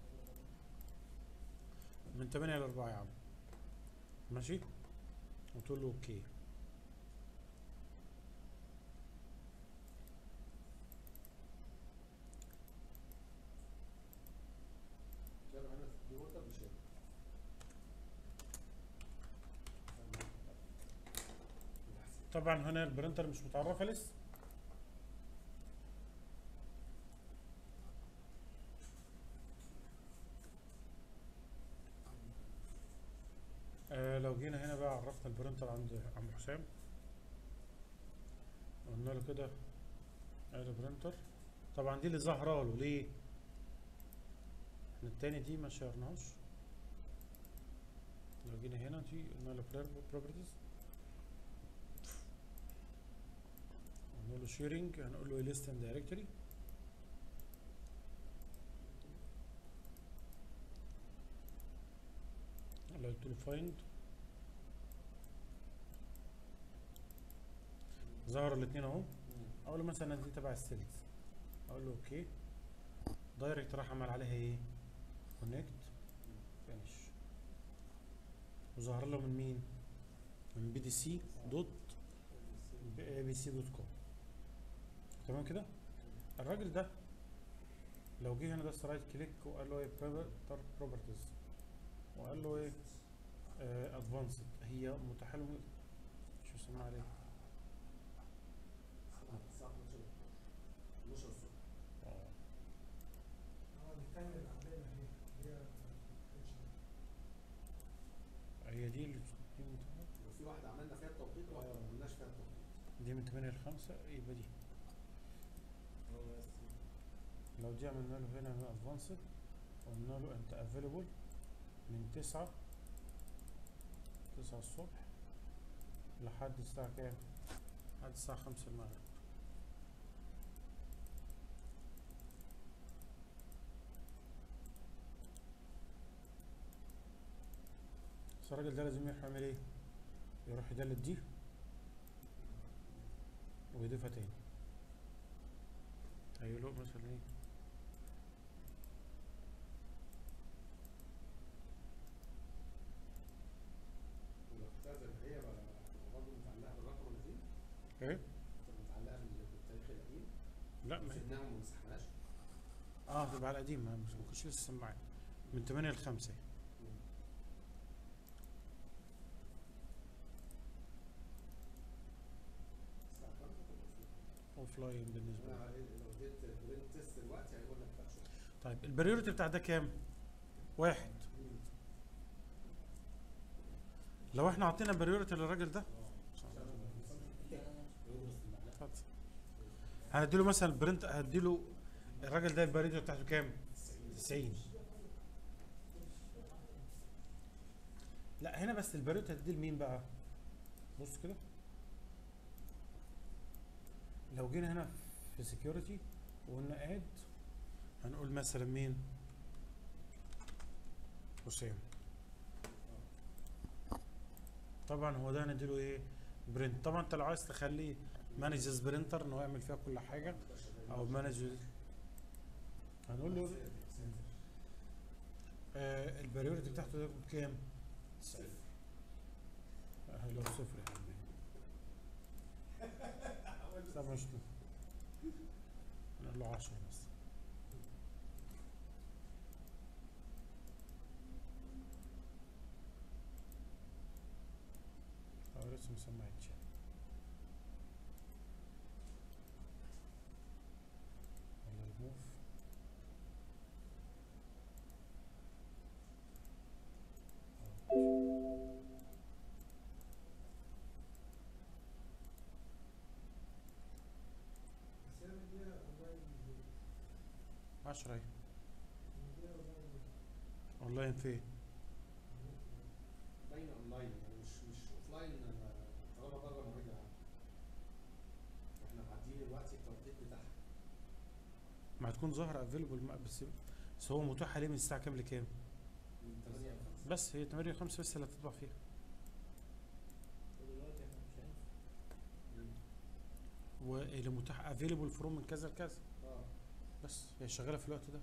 من 8 ل 4 يا عم ماشي وتقول له اوكي ده معانا في الديوتر مش هنا. طبعا هنا البرنتر مش متعرفه لسه آه لو جينا هنا بقى عرفنا البرنتر عند عم حسام قلنا له كده ادي برنتر طبعا دي اللي ظاهره له ليه احنا التاني دي ما شيرناهاش لو جينا هنا دي قلنا له بروبرتيز هنقول له شيرنج هنقول له ليست اند دايركتوري لو قلت له فايند ظهر الاثنين اهو اقول له مثلا دي تبع السيلز اقول له اوكي دايركت راح عمل عليها ايه كونكت فينش وظهر له من مين من بي دي سي دوت بي سي دوت كوم تمام كده الراجل ده لو جه هنا ده رايت كليك وقال له ايه بروبرتيز وقال له ايه ادفانسد هي متاحه له شو اسمها عليه الثانيه اللي عاملينها هنا اللي هي هي دي اللي دي من وفي واحده عملنا فيها التوقيت وواحده ما عملناش فيها التوقيت دي من 8 ل 5 يبقى دي لو دي عملنا له هنا ادفانسد قلنا له انت افيلبل من 9 9 الصبح لحد الساعة كام؟ لحد الساعة 5 المغرب بس الراجل ده لازم يروح يعمل ايه؟ يروح يدلت دي ويضيفها تاني هيقول له مثلا ايه ولو خدتها زي ما هي بقى برضه متعلقه بالرقم القديم ايه متعلقه بال- بالتاريخ القديم لا ما هي سيبناها وما مسحناش اه تبقى على القديم ما مش- ما كنتش لسه سماعي من 8 ل 5 الساعه 5 تبقى فيه. اوف لاين بالنسبه لي انا لو اديت برنت تيست دلوقتي هيقول لك بقى شغل طيب البريورتي بتاع ده كام؟ واحد لو احنا عطينا بريورتي للراجل ده اتفضل هنديله مثلا برنت هديله الراجل ده البريورتي بتاعته كام؟ 90 لا هنا بس البريورتي هتدي لمين بقى؟ بص كده لو جينا هنا في سكيورتي وقلنا اد هنقول مثلا مين حسام طبعا هو ده هنديله ايه برنت طبعا انت لو عايز تخليه مانج برينتر ان هو يعمل فيها كل حاجه او مانج هنقول له آه البريورتي بتاعته ده بكام؟ صفر آه، لو صفر يا عم لا مش نقول له 10 بس هو لسه مسمى يتشال ولا ريموف بس هي مديها اونلاين 10 اهي مديها اونلاين اونلاين فين؟ باينه اونلاين يعني مش مش اوف لاين طالما بره مواعيد العمل احنا معديين دلوقتي التوقيت بتاعها ما هتكون ظاهرة افيلبل بس بس هو متاح عليه من الساعة كام لكام؟ من 8 ل 5 بس هي 8 5 بس اللي هتطبع فيها واللي متاح افيلبل فروم من كذا لكذا اه بس هي شغالة في الوقت ده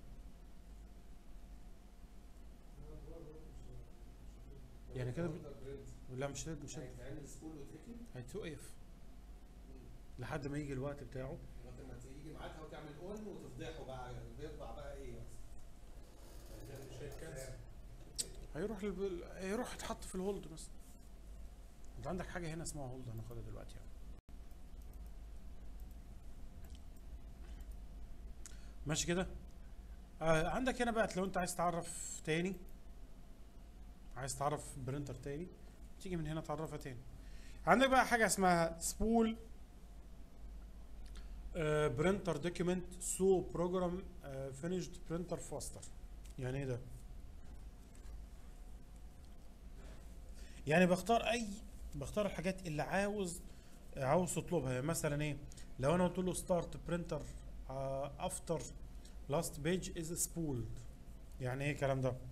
يعني كده بت- لا مش هت- مش هت- هيتعمل سكول وتريكنج هيتوقف لحد ما يجي الوقت بتاعه لغايه ما تيجي معاك وتعمل اون وتفضحه بقى بيطبع بقى ايه مش هيتكنسل هيروح للب... هيروح يتحط في الهولد مثلا انت عندك حاجه هنا اسمها هولد هناخدها دلوقتي يعني. ماشي كده آه عندك هنا بقى لو انت عايز تعرف تاني عايز تعرف برينتر تاني تيجي من هنا تعرفها تاني عندك بقى حاجه اسمها سبول برينتر دوكيمنت سو بروجرام فينيشد برينتر فاستر يعني ايه ده يعني بختار اي بختار الحاجات اللي عاوز عاوز تطلبها يعني مثلا ايه لو انا قلت له ستارت برينتر افتر لاست بيج از سبولد يعني ايه الكلام ده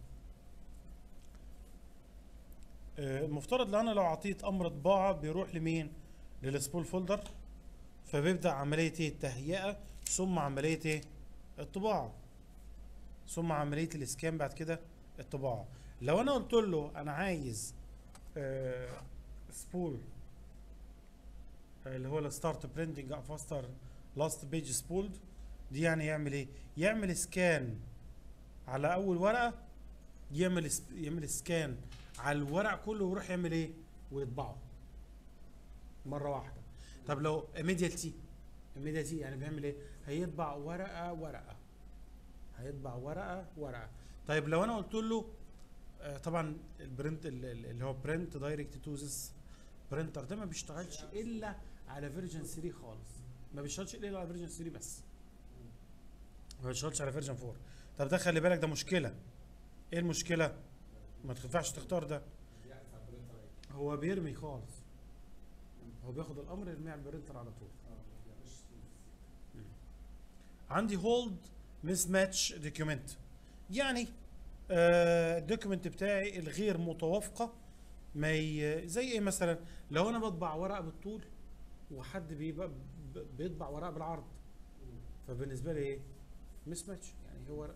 آه، المفترض لو انا لو عطيت امر طباعه بيروح لمين للسبول فولدر فبيبدا عمليه ايه التهيئه ثم عمليه ايه الطباعه ثم عمليه الاسكان بعد كده الطباعه لو انا قلت له انا عايز آه، سبول آه، اللي هو الستارت برينتنج فاستر لاست بيج سبولد دي يعني يعمل ايه يعمل سكان على اول ورقه يعمل س- يعمل سكان على الورق كله ويروح يعمل ايه ويطبعه مره واحده طب لو immediately immediately يعني بيعمل ايه هيطبع ورقه ورقه هيطبع ورقه ورقه طيب لو انا قلت له آه، طبعا البرنت ال- ال- اللي هو برنت دايركت تو ذس برنتر ده ما بيشتغلش الا على فيرجن 3 خالص ما بيشتغلش الا على فيرجن 3 بس ما بيشتغلش على فيرجن 4 طب ده خلي بالك ده مشكله ايه المشكله ما تنفعش تختار ده بيعكس على البرينتر ايه؟ هو بيرمي خالص هو بياخد الامر يرميه على البرنتر على طول اه ما بيعملش سموث. عندي هولد مس ماتش دوكيومنت يعني الدوكيومنت بتاعي الغير متوافقه ما ي... زي ايه مثلا لو انا بطبع ورقه بالطول وحد بيبقى ب- بيطبع ورقه بالعرض فبالنسبه لي ايه مس ماتش يعني هو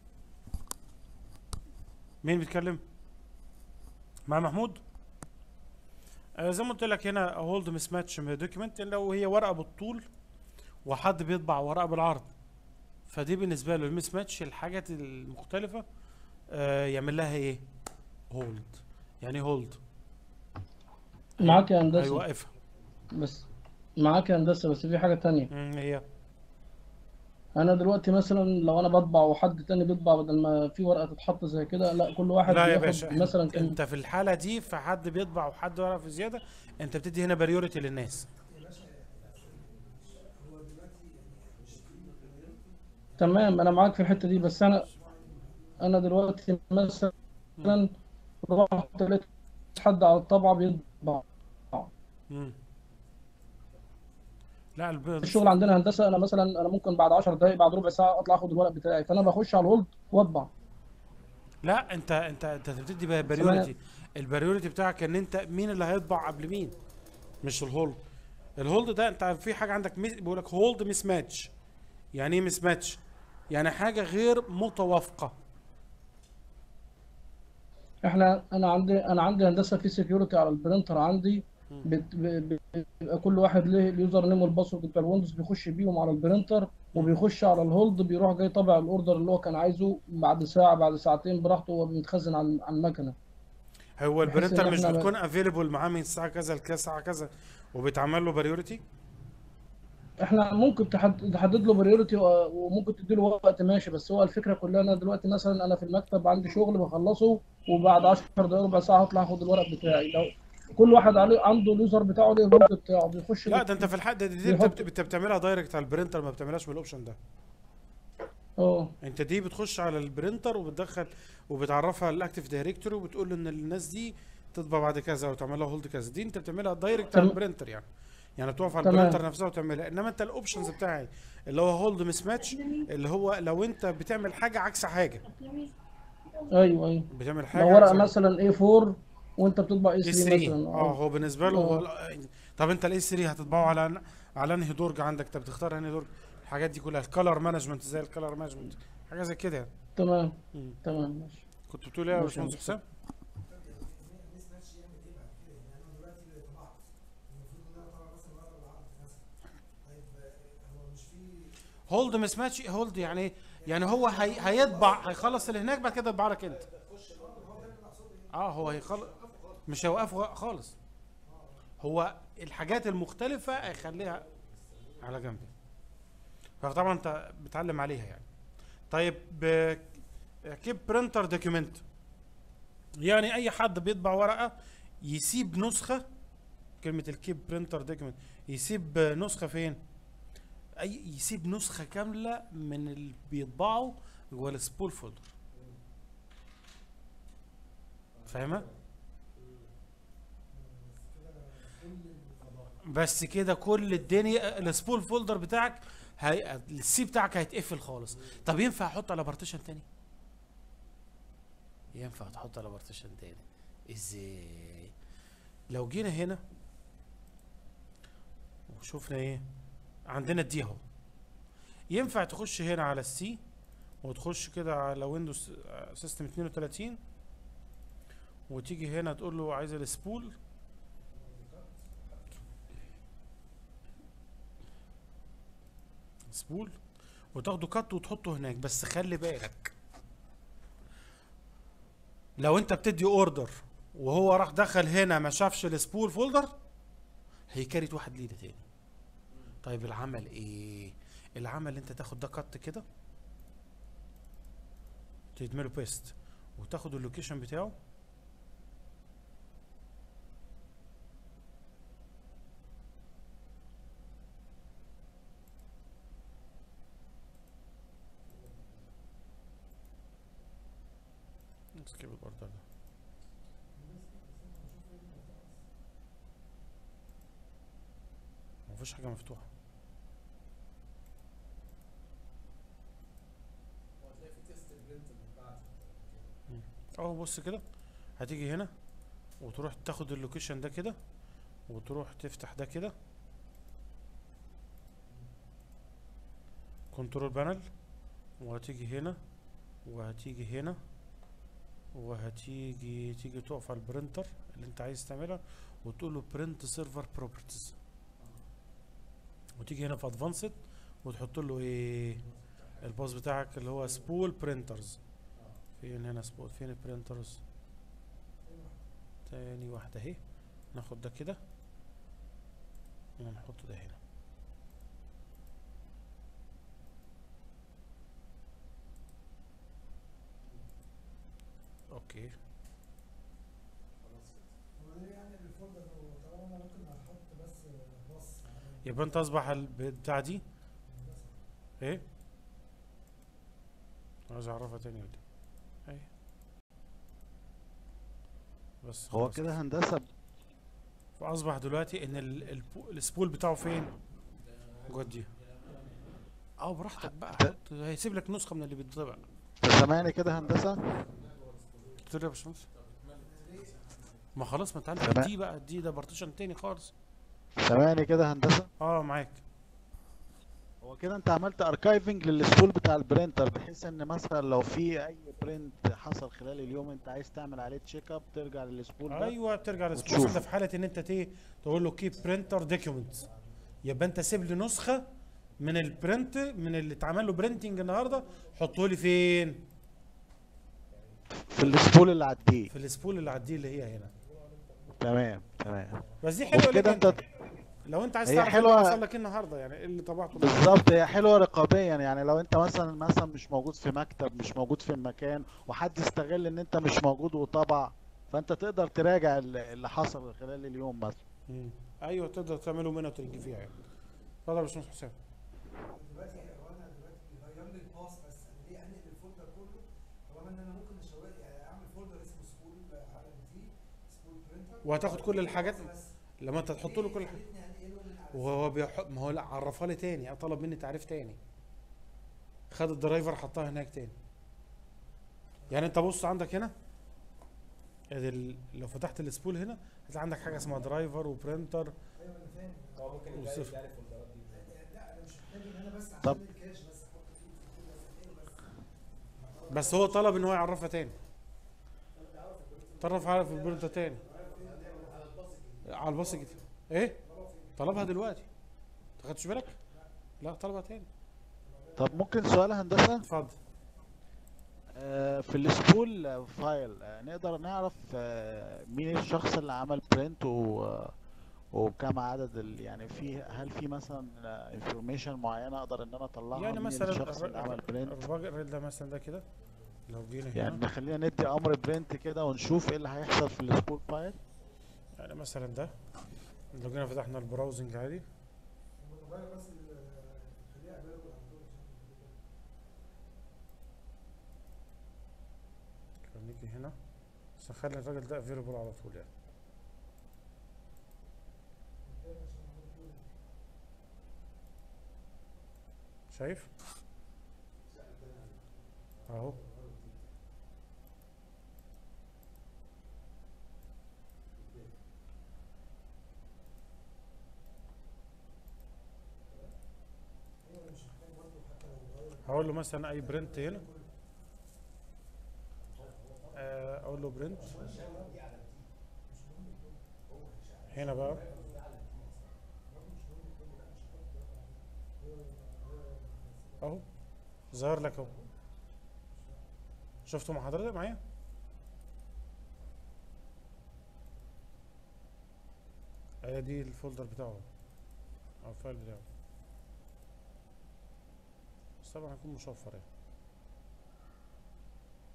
مين بيتكلم مع محمود آه زي ما قلت لك هنا هولد مس ماتش دوكيومنت لو هي ورقه بالطول وحد بيطبع ورقه بالعرض فدي بالنسبه له المس ماتش الحاجات المختلفه آه يعمل لها ايه هولد يعني هولد معاك يا هندسة هيوقفها بس معاك يا هندسة بس في حاجة تانية مم، هي أنا دلوقتي مثلا لو أنا بطبع وحد تاني بيطبع بدل ما في ورقة تتحط زي كده لا كل واحد لا يا بياخد باشا مثلا انت, كام انت في الحاله دي في حد بيطبع وحد ورقه في زياده انت بتدي هنا بريوريتي للناس تمام أنا معاك في الحتة دي بس أنا أنا دلوقتي مثلا رحت لقيت حد على الطبعة بيطبع مم. لا الب... الشغل عندنا هندسة أنا مثلا أنا ممكن بعد 10 دقايق بعد ربع ساعة أطلع آخد الورق بتاعي فأنا بخش على الهولد وأطبع لا انت انت انت بتدي بريوريتي البريوريتي بتاعك ان انت مين اللي هيطبع قبل مين مش الهولد الهولد ده انت في حاجه عندك ميس بيقول لك هولد مس ماتش يعني ايه مس ماتش يعني حاجه غير متوافقه احنا انا عندي انا عندي هندسه في سكيورتي على البرينتر عندي بت- ب- بيبقى كل واحد له اليوزر نيم والباسورد بتاع الويندوز بيخش بيهم على البرينتر وبيخش على الهولد بيروح جاي طابع الاوردر اللي هو كان عايزه بعد ساعه بعد ساعتين براحته هو بيتخزن على على المكنه هو بحيث البرنتر إن مش إحنا ب- بتكون افيلبل معاه من الساعه كذا لكذا ساعه كذا وبيتعمل له بريوريتي احنا ممكن تحد- تحدد له بريورتي وممكن تدي له وقت ماشي بس هو الفكره كلها انا دلوقتي مثلا انا في المكتب عندي شغل بخلصه وبعد 10 دقايق ربع ساعه هطلع اخد الورق بتاعي لو كل واحد عليه عنده اليوزر بتاعه ليه الهولد بتاعه بيخش لا ده انت في الحد دي, دي انت بيحط- بت- بت- بتعملها دايركت على البرنتر ما بتعملهاش من الاوبشن ده اه انت دي بتخش على البرنتر وبتدخل وبتعرفها الاكتيف دايركتوري وبتقول له ان الناس دي تطبع بعد كذا وتعمل لها هولد كذا دي انت بتعملها دايركت على تمام. البرنتر يعني يعني بتقف على تمام. البرنتر نفسها وتعملها انما انت الاوبشنز بتاعي اللي هو هولد مس ماتش اللي هو لو انت بتعمل حاجه عكس حاجه ايوه ايوه بتعمل حاجه لو عكس ورقه حاجة. مثلا A4 وانت بتطبع اي A3 3 مثلا اه هو بالنسبه له آه. هو ال- طب انت الاي 3 هتطبعه على على انهي درج عندك انت بتختار انهي درج الحاجات دي كلها الكالر مانجمنت زي الكالر مانجمنت حاجه زي كده يعني تمام مم. تمام ماشي كنت بتقول ايه يا ماشي يا باشمهندس حسام ميس ماتش يعمل ايه بعد كده؟ يعني انا دلوقتي طبعت المفروض ان انا طبعا مثلا ورقه بالعرض مثلا طيب آه، هو مش في هولد مس ماتش هولد يعني ايه؟ يعني هو هي هيطبع هيخلص اللي هناك بعد كده يطبع لك انت اه هو هيخلص مش هيوقفه خالص هو الحاجات المختلفة هيخليها على جنب فطبعا انت بتعلم عليها يعني طيب كيب برينتر دوكيمنت يعني اي حد بيطبع ورقة يسيب نسخة كلمة الكيب برينتر دوكيمنت يسيب نسخة فين؟ اي يسيب نسخه كامله من اللي بيطبعه جوه السبول فولدر فاهمه بس كده كل الدنيا السبول فولدر بتاعك هي... السي بتاعك هيتقفل خالص طب ينفع احط على بارتيشن تاني ينفع تحط على بارتيشن تاني ازاي لو جينا هنا وشوفنا ايه عندنا الدي اهو ينفع تخش هنا على السي وتخش كده على ويندوز سيستم 32 وتيجي هنا تقول له عايز السبول سبول وتاخده كات وتحطه هناك بس خلي بالك لو انت بتدي اوردر وهو راح دخل هنا ما شافش السبول فولدر هيكريت واحد ليده تاني طيب العمل ايه العمل انت تاخد ده كات كده تدمله بيست وتاخد اللوكيشن بتاعه نسكيب الاوردر ده مفيش حاجة مفتوحة وهتلاقي في تيست البرنت من بعد اهو بص كده هتيجي هنا وتروح تاخد اللوكيشن ده كده وتروح تفتح ده كده كنترول بانل وهتيجي هنا وهتيجي هنا وهتيجي تيجي تقف على البرينتر اللي انت عايز تعملها وتقول له برنت سيرفر بروبرتيز وتيجي هنا في ادفانسد وتحط له ايه الباص بتاعك اللي هو سبول برينترز فين هنا سبول فين البرينترز تاني واحدة اهي ناخد ده كده ونحط ده هنا اوكي خلاص كده هو ليه يعني الفولدر هو طالما انا ممكن احط بس باص على يبقى انت اصبح البتاع دي الهندسة. ايه عايز اعرفها تاني ولا ايه بس هو خلاص. كده هندسة فاصبح دلوقتي ان ال- البو- السبول بتاعه فين جوه دي اه براحتك بقى ده- حط هيسيب لك نسخه من اللي بيتطبع سامعني كده هندسة قلت له يا باشمهندس ما خلاص ما انت عندك تمام. دي بقى دي ده بارتيشن تاني خالص سامعني كده هندسة اه معاك هو كده انت عملت اركايفنج للسبول بتاع البرينتر بحيث ان مثلا لو في اي برنت حصل خلال اليوم انت عايز تعمل عليه تشيك اب ترجع للسبول ده ايوه بترجع للسبول وتشوف. ده في حاله ان انت تي تقول له كيب برينتر دوكيومنت يبقى انت سيب لي نسخه من البرنت من اللي اتعمل له برينتنج النهارده حطه لي فين في السبول اللي عديه في السبول اللي عديه اللي هي هنا تمام تمام بس دي حلوه ليك وبكده انت انت لو انت عايز هي تعرف اللي حلوة- حصل لك ايه النهارده يعني ايه اللي طبعته بالظبط هي حلوه رقابيا يعني لو انت مثلا مثلا مش موجود في مكتب مش موجود في المكان وحد استغل ان انت مش موجود وطبع فانت تقدر تراجع ال- اللي حصل خلال اليوم مثلا مم. ايوه تقدر تعمله مونيتورنج فيها يعني اتفضل يا باشمهندس حسام دلوقتي هو انا دلوقتي غير لي الباص بس انا ليه انقل الفولدر كله طالما ان انا ممكن اشاور يعني اعمل فولدر اسمه سبول على دي سبول برينتر وهتاخد كل الحاجات بس لما انت تحط له كل حاجه خلتني انقله من على وهو بيحط ما هو لا عرفها لي تاني طلب مني تعريف تاني خد الدرايفر حطها هناك تاني يعني انت بص عندك هنا ادي ال- لو فتحت السبول هنا هتلاقي عندك حاجه اسمها درايفر وبرينتر ايوه انا فاهم هو ممكن وصفر. يبقى يديها لي الفولدرات دي لا انا مش محتاج ان انا بس عشان طب. الكاش بس احط فيه الفولدر بس انقله بس بس هو طلب ان هو يعرفها تاني طرف عارف البرينتر تاني على الباص كده ايه طلبها دلوقتي انت خدتش بالك لا طلبها تاني طب ممكن سؤال هندسه اتفضل آه، في السبول آه، فايل آه، نقدر نعرف آه، مين الشخص اللي عمل برنت و آه، وكم عدد ال... يعني في هل في مثلا انفورميشن معينه اقدر ان انا اطلعها يعني مين مثلا الشخص اللي عمل برنت الراجل ده مثلا ده كده لو جينا يعني هنا خلينا ندي امر برنت كده ونشوف ايه اللي هيحصل في السبول فايل يعني مثلا ده لو جينا فتحنا البراوزنج عادي نغير بس ال- خليها available على طول عشان نيجي هنا بس نخلي الراجل ده افيلبل على طول يعني شايف اهو هقول له مثلا اي برنت هنا آه، اقول له برنت هنا بقى اهو ظهر لك اهو شفتوا مع حضرتك معايا هي دي الفولدر بتاعه او الفايل بتاعه بس طبعا هيكون مشفر يعني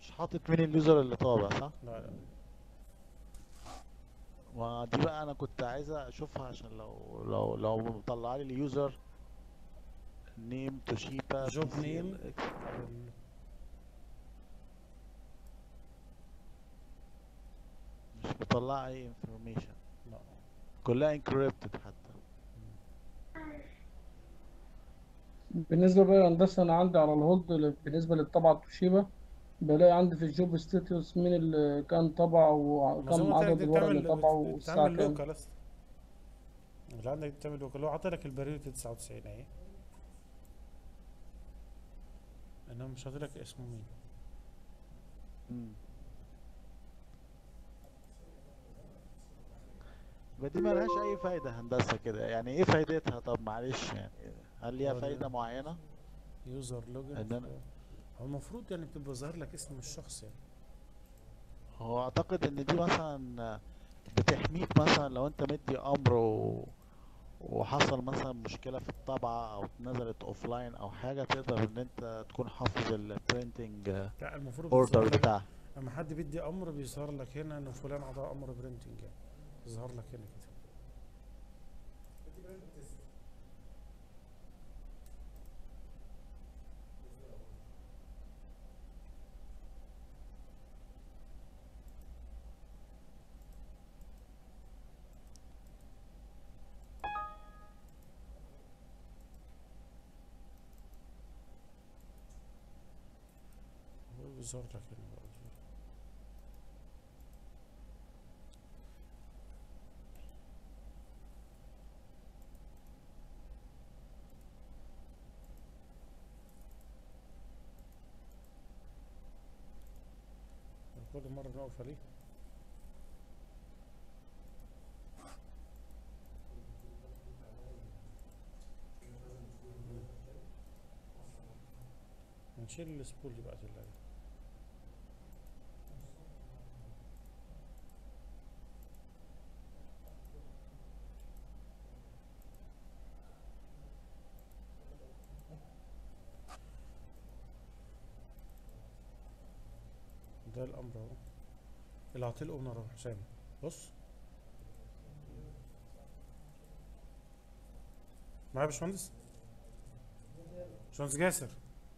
مش حاطط مين اليوزر اللي طابع صح لا لا ودي بقى انا كنت عايز اشوفها عشان لو لو لو مطلع لي اليوزر نيم توشيبا Job PCL name. مش مطلع اي انفورميشن لا كلها انكريبتد حتى بالنسبة بقى للهندسة أنا عندي على الهولد ل- بالنسبة للطبعة توشيبا بلاقي عندي في الجوب ستاتيوس مين اللي كان طبع بس وكم هو انت عدد الورق اللي بتعمل طبعه والساعة بتعمل كام لوكال اصلا اللي عندك بتعمل لوكال هو عاطي لك البريود 99 اهي انما مش عاطي لك اسمه مين مم. يبقى دي ملهاش اي فايدة هندسة كده يعني ايه فايدتها طب معلش يعني هل ليها ولا- فايدة معينة يوزر لوجن إن أنا- هو المفروض يعني بتبقى ظاهر لك اسم الشخص يعني هو اعتقد ان دي مثلا بتحميك مثلا لو انت مدي امر و... وحصل مثلا مشكلة في الطبعة او نزلت اوفلاين او حاجة تقدر ان انت تكون حافظ البرينتنج لا المفروض اوردر بيظهر لك بتاعها لما حد بيدي امر بيظهر لك هنا ان فلان عطى امر برينتنج يعني يظهر لك هنا كده هو بيظهر لك هنا برضه كل مرة نقف عليه نشيل السبول دي بقى تلاقي ده الامر اهو اللي هعطيه الاونر اهو حسام بص معايا يا باشمهندس باشمهندس جاسر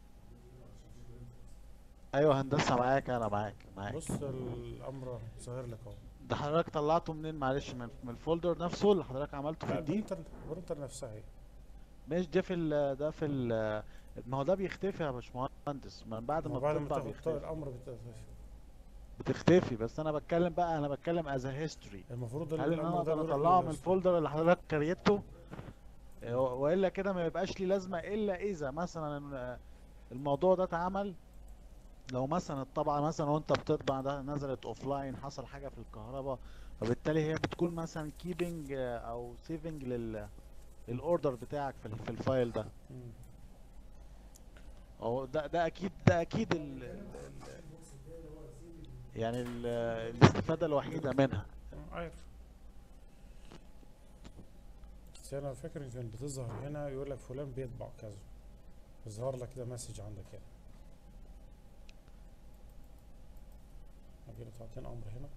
ايوه هندسة معاك انا معاك معاك بص الامر ظاهر لك اهو ده حضرتك طلعته منين معلش من, من الفولدر نفسه اللي حضرتك عملته في لا الدي البرنتر البرنتر نفسها اهي ماشي ده في ال ده في ال ما هو ده بيختفي يا باشمهندس من بعد ما ما بعد ما بتطبع تاخد بيختفي الامر بتختفي بتختفي بس انا بتكلم بقى انا بتكلم از هيستوري المفروض هل ان انا الامر ده اقدر بيروح اطلعه من لل- الفولدر اللي حضرتك كريته إيه، و- والا كده ما يبقاش لي لازمه الا اذا مثلا الموضوع ده اتعمل لو مثلا الطبعه مثلا وانت بتطبع ده نزلت اوف لاين حصل حاجه في الكهرباء فبالتالي هي بتكون مثلا كيبنج او سيفنج لل الاوردر بتاعك في ال- في الفايل ده مم. هو ده ده اكيد ده اكيد ال ال ال يعني ال الاستفاده الوحيده منها آه، عارف بس انا فاكر ان كان بتظهر هنا يقول لك فلان بيطبع كذا يظهر لك كده مسج عندك هنا كده تعطينا امر هنا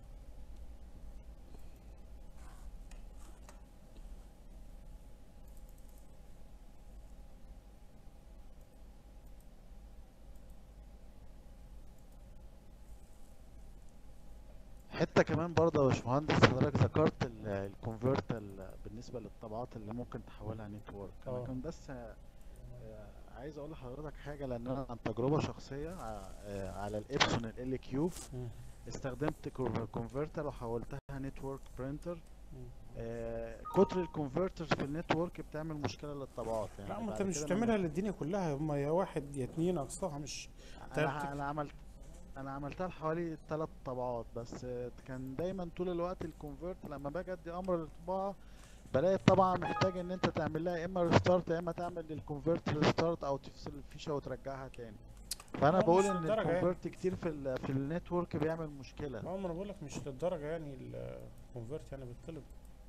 حته كمان برضه يا باشمهندس حضرتك ذكرت الكونفرت بالنسبه للطبعات اللي ممكن تحولها نتورك انا اه. كان بس آه، عايز اقول لحضرتك حاجه لان انا عن تجربه شخصيه ع- آه، على الابسون ال كيو مم. استخدمت كونفرتر وحولتها نتورك برينتر مم. كتر الكونفرترز في النتورك بتعمل مشكله للطبعات يعني لا ما انت بعد مش كده بتعملها للدنيا كلها هما يا واحد يا اتنين اقصاها مش انا بتك- انا عملت انا عملتها لحوالي ثلاث طبعات بس آه، كان دايما طول الوقت الكونفرت لما باجي ادي امر للطباعه بلاقي الطبعه محتاج ان انت تعمل لها يا اما ريستارت يا اما تعمل للكونفرت ريستارت او تفصل الفيشه وترجعها تاني فانا لا، بقول مش ان للدرجة يعني. الكونفرت كتير في ال في النتورك بيعمل مشكله اه ما انا بقول لك مش للدرجه يعني الكونفرت يعني بيطلب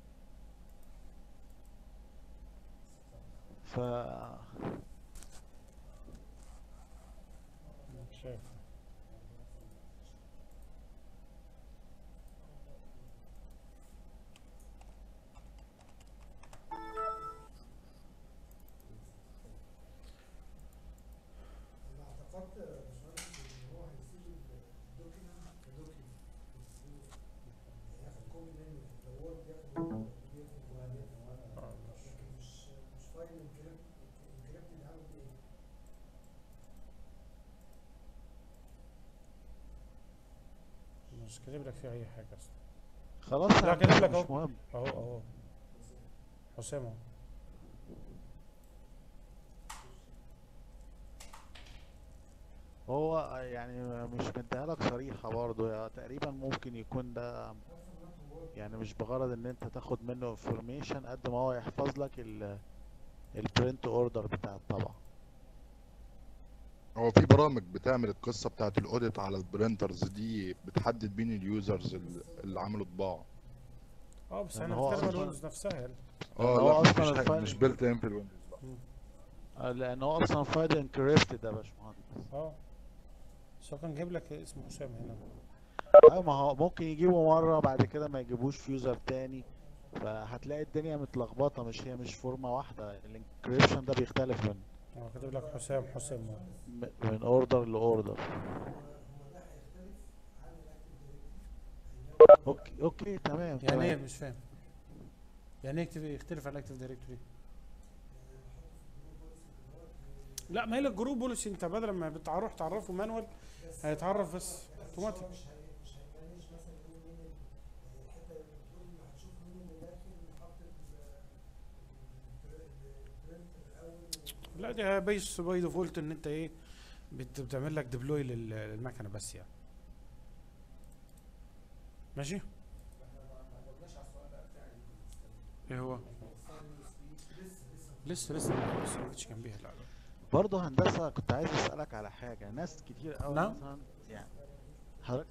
ف مش شايف مش كاتب لك فيه اي حاجه اصلا خلاص لا، يا كاتب عم، لك مش أهو. مهم اهو اهو حسام اهو هو يعني مش مديها لك صريحة برضه يا تقريبا ممكن يكون ده يعني مش بغرض ان انت تاخد منه انفورميشن قد ما هو يحفظ لك ال البرنت اوردر بتاع الطبعة هو في برامج بتعمل القصه بتاعت الاوديت على البرينترز دي بتحدد مين اليوزرز اللي اللي عملوا طباعه اه بس يعني احنا هو بنتكلم عن أصلاً- الويندوز نفسها يعني اه هو لا مش أصلاً حاجة- الفايل- مش بيلت ان في الويندوز لا آه، لان هو اصلا فايل انكريبتد يا باشمهندس اه بس هو كان جايب لك اسم حسام هنا اه ما هو ممكن يجيبوا مرة بعد كده ما يجيبوش في يوزر تاني فهتلاقي الدنيا متلخبطة مش هي مش فورمة واحدة الانكريبشن ده بيختلف من اه كاتب لك حسام حسام اهو. من- من اوردر لاوردر اوكي اوكي تمام يعني ايه تمام مش فاهم يعني ايه يكتب يختلف عن الاكتيف دايركتوري لا ما هي لك جروب بوليسي انت بدل ما بتروح تعرفه مانوال هيتعرف بس اوتوماتيك مش هي مش هيمانج مثلا يقول مين ال- الحته اللي بتقول اللي هتشوف مين اللي داخل حاطط البرنت الاول لا ده بيس باي ديفولت ان انت ايه بت- بتعمل لك ديبلوي للمكنه بس يعني ماشي ايه هو لسه لسه ما لسه ما جيتش جنبيها لا لا. برضه هندسة كنت عايز اسألك على حاجة ناس كتير قوي نعم. مثلا يعني حضرتك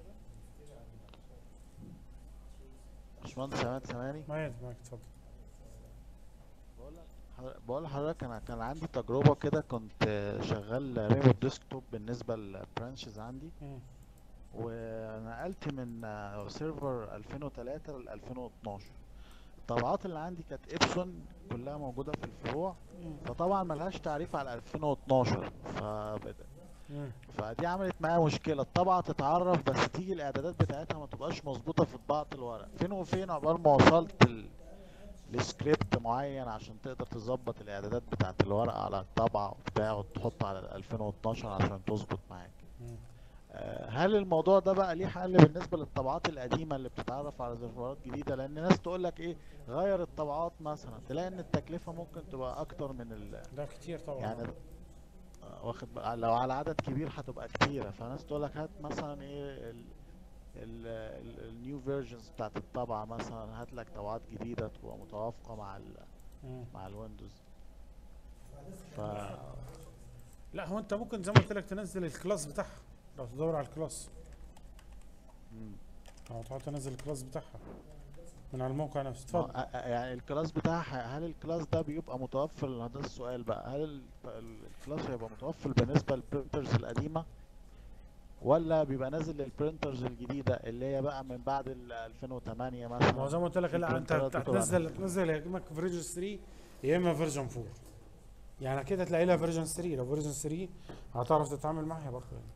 باشمهندس عماد سامعني معاك معاك اتفضل بقول لحضر- بقول لحضرتك انا كان عندي تجربة كده كنت شغال ريموت ديسكتوب بالنسبة للبرانشز عندي مم. ونقلت من آه، سيرفر 2003 ل 2012 الطبعات اللي عندي كانت ابسون كلها موجودة في الفروع مم. فطبعا ملهاش تعريف على 2012 فبدأ مم. فدي عملت معايا مشكلة الطبعة تتعرف بس تيجي الإعدادات بتاعتها ما تبقاش مظبوطة في طباعة الورق فين وفين عقبال ما وصلت ل- لسكريبت معين عشان تقدر تظبط الإعدادات بتاعة الورق على الطبعة وبتاع وتحط على 2012 عشان تظبط معاك مم. آه، هل الموضوع ده بقى ليه حل بالنسبة للطبعات القديمة اللي بتتعرف على سيرفرات جديدة لأن ناس تقول لك إيه غير الطبعات مثلا تلاقي إن التكلفة ممكن تبقى أكتر من ال ده كتير طبعا يعني آه، واخد بقى لو على عدد كبير هتبقى كتيرة فناس تقول لك هات مثلا ايه النيو فيرجنز بتاعت الطبعة مثلا هات لك طبعات جديدة تبقى متوافقة مع ال مم. مع الويندوز ف لا هو انت ممكن زي ما قلت لك تنزل الكلاس بتاعها لو تدور على الكلاس مم. او تقعد تنزل الكلاس بتاعها من على الموقع نفسه ما- اتفضل آه، آه، يعني الكلاس بتاعها هل الكلاس ده بيبقى متوفر ده السؤال بقى هل ال- ال- الكلاس هيبقى متوفر بالنسبة للبرينترز القديمة ولا بيبقى نازل للبرينترز الجديدة اللي هي بقى من بعد ال 2008 مثلا ما هو زي ما قلت لك في لا انت برينترات بتبقى هتنزل تنزل يا اما فيرجن 3 يا اما فيرجن 4 يعني كده تلاقي لها فيرجن 3 لو فيرجن 3 هتعرف تتعامل معاها برضه يعني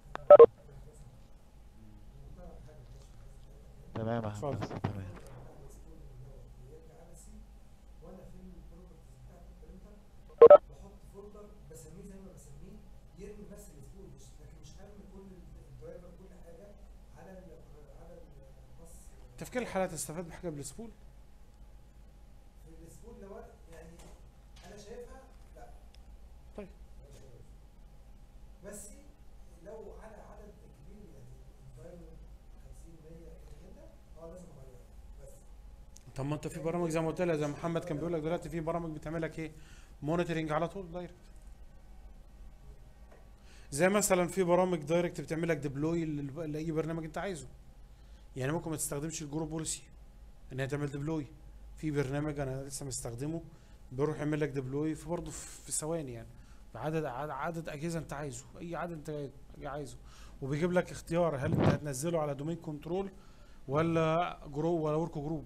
تمام يا اتفضل. هندسة تمام وانا في البروبرتيز بتاعت البرنتر بحط فولدر بسميه زي ما بسميه يرمي بس الاسبوع مش لكن مش هرمي كل الدرايفر كل حاجه على ال على الباص انت في كل الحالات تستفاد بحاجه بالسبول في الاسبوع لو يعني انا شايفها لا طيب. أنا شايفها. بس لو على عدد كبير يعني الدرايفر 50 100 كده اه لازم اغيرها بس طب ما انت في برامج زي ما قلت لك زي محمد كان بيقول لك دلوقتي في برامج بتعمل لك ايه مونيتورنج على طول دايركت زي مثلا في برامج دايركت بتعمل لك ديبلوي لاي برنامج انت عايزه يعني ممكن ما تستخدمش الجروب بوليسي ان هي تعمل ديبلوي في برنامج انا لسه مستخدمه بيروح يعمل لك ديبلوي في برضه في ثواني يعني بعدد عدد, عدد اجهزه انت عايزه اي عدد انت عايزه وبيجيب لك اختيار هل انت هتنزله على دومين كنترول ولا جروب ولا ورك جروب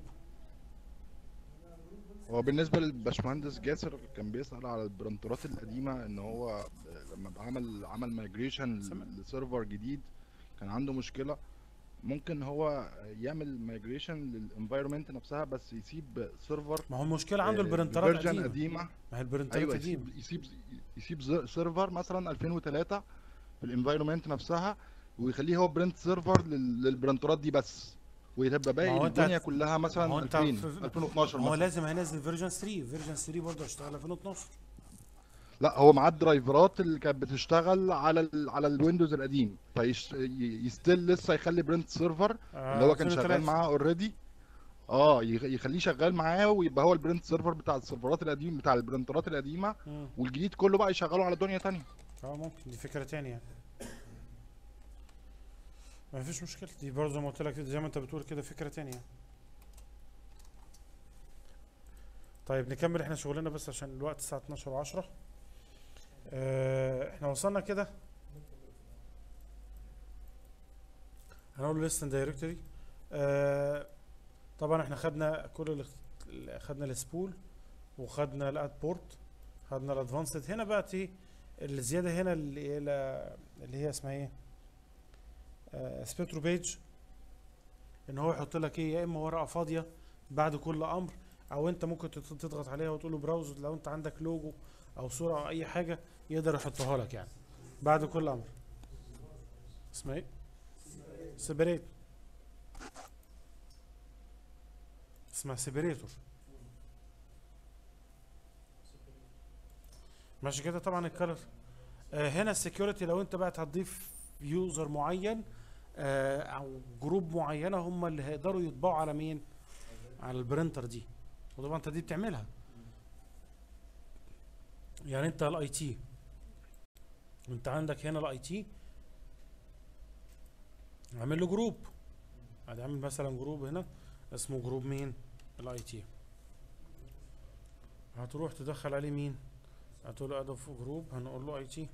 هو بالنسبة للباشمهندس جاسر كان بيسأل على البرنترات القديمة ان هو لما عمل عمل مايجريشن سمع. لسيرفر جديد كان عنده مشكلة ممكن هو يعمل مايجريشن للانفايرمنت نفسها بس يسيب سيرفر ما هو المشكله عنده البرنترات فيرجن قديمه قديمة ما هي البرنترات ايوه قديمه يسيب يسيب يسيب ز- سيرفر مثلا 2003 في الانفايرمنت نفسها ويخليه هو برنت سيرفر لل- للبرنترات دي بس ويبقى باقي ما هو أنت الدنيا هت- كلها ما هو مثلا أنت 2000 في- 2012 ما هو مثلا لازم هينزل فيرجن 3 فيرجن 3 برضه هيشتغل 2012 لا هو معاه الدرايفرات اللي كانت بتشتغل على ال على الويندوز القديم فيستيل لسه يخلي برنت سيرفر اللي هو كان شغال 2003. معاه اوريدي اه يخ- يخليه شغال معاه ويبقى هو البرنت سيرفر بتاع السيرفرات القديم بتاع البرنترات القديمه مم. والجديد كله بقى يشغله على دنيا تانية اه ممكن دي فكرة تانية ما فيش مشكلة دي برضه زي ما قلت لك زي ما انت بتقول كده فكرة تانية طيب نكمل احنا شغلنا بس عشان الوقت الساعة 12 و10 اه احنا وصلنا كده هنقول listen directory اه طبعا احنا خدنا كل ال خدنا السبول وخدنا الاد بورت خدنا الادفانسد هنا بقى ايه الزياده هنا اللي هي اللي هي اسمها ايه آه سبيكترو بيج ان هو يحط لك ايه يا اما ورقه فاضيه بعد كل امر او انت ممكن تت- تضغط عليها وتقول له براوز لو انت عندك لوجو او صوره او اي حاجه يقدر يحطها لك يعني بعد كل امر اسمها ايه سيبريت اسمها سيبريتور ماشي كده طبعا الكلر آه هنا السكيورتي لو انت بقى هتضيف يوزر معين آه او جروب معينه هم اللي هيقدروا يطبعوا على مين على البرينتر دي وطبعا انت دي بتعملها يعني انت الاي تي وانت عندك هنا الاي تي عامل له جروب هتعمل مثلا جروب هنا اسمه جروب مين الاي تي هتروح تدخل عليه مين هتقول له ادوف جروب هنقول له اي تي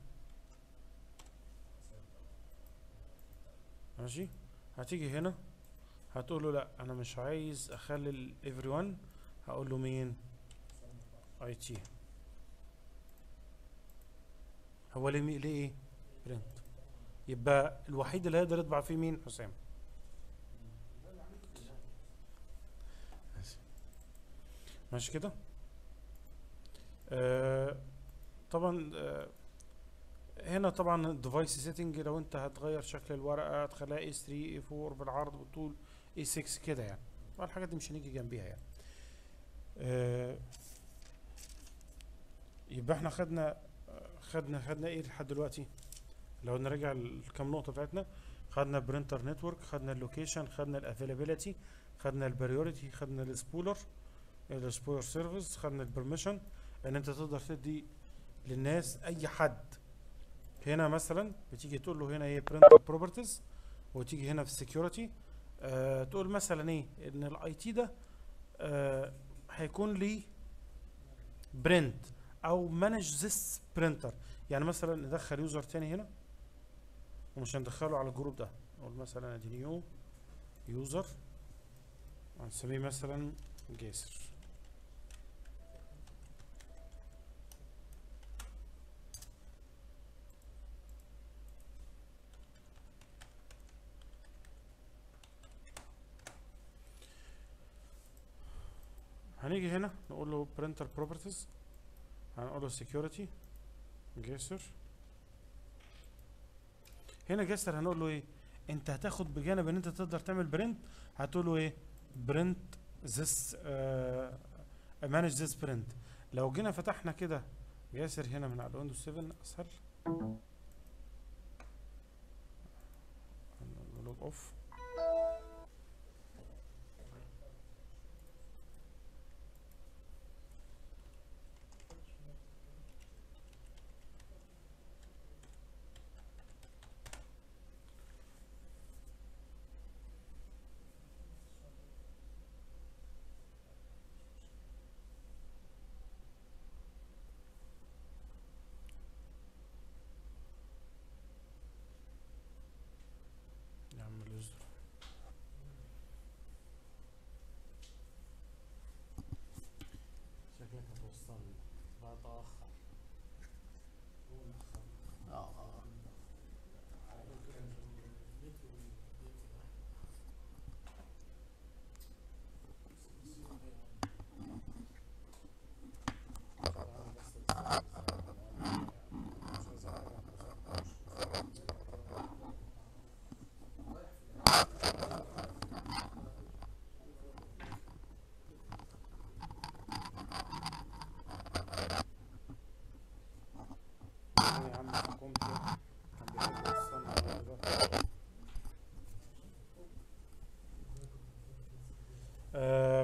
ماشي هتيجي هنا هتقول له لا انا مش عايز اخلي every one هقول له مين اي تي هو ليه مي- ليه ايه برنت يبقى الوحيد اللي هيقدر يطبع فيه مين حسام ماشي. ماشي كده آه طبعا آه هنا طبعا الديفايس سيتنج لو انت هتغير شكل الورقه تخليها اي 3 اي 4 بالعرض بالطول اي 6 كده يعني طبعا الحاجات دي مش هنيجي جنبيها يعني آه يبقى احنا خدنا خدنا خدنا ايه لحد دلوقتي لو نرجع الكام نقطه بتاعتنا خدنا برينتر نتورك خدنا اللوكيشن خدنا الافيلابيلتي خدنا البريوريتي خدنا السبولر السبولر سيرفيس خدنا البرميشن ان انت تقدر تدي للناس اي حد هنا مثلا بتيجي تقول له هنا ايه برنتر بروبرتيز وتيجي هنا في السكيورتي آه تقول مثلا ايه ان الاي تي ده آه هيكون لي برنت او مانج ذس برينتر يعني مثلا ندخل يوزر تاني هنا ومش هندخله على الجروب ده نقول مثلا ادي نيو يوزر هنسميه مثلا جاسر هنيجي هنا نقول له printer properties هنقول له security جسر هنا جسر هنقول له ايه انت هتاخد بجانب ان انت تقدر تعمل برنت هتقول له ايه برنت this آه manage this print لو جينا فتحنا كده جاسر هنا من على ويندوز 7 اسهل لوج اوف نعمل يوزر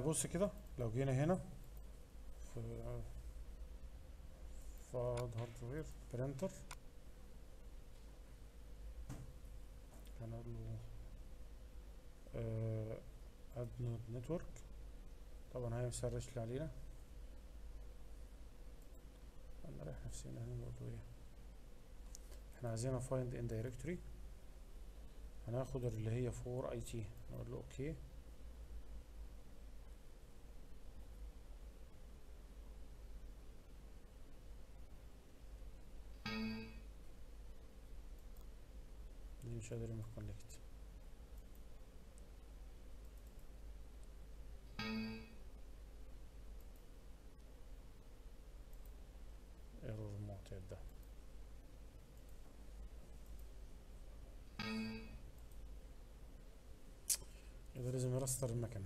بص كده لو جينا هنا في فاد هاردوير برينتر هنقول له اد نود نتورك طبعا هي مسرش لي علينا هنريح نفسنا هنا نقول له ايه احنا عايزينها فايند ان دايركتوري هناخد اللي هي فور اي تي نقول له اوكي دي مش قادر يعمل كونكت ايرور معتاد ده كده لازم يرستر المكنة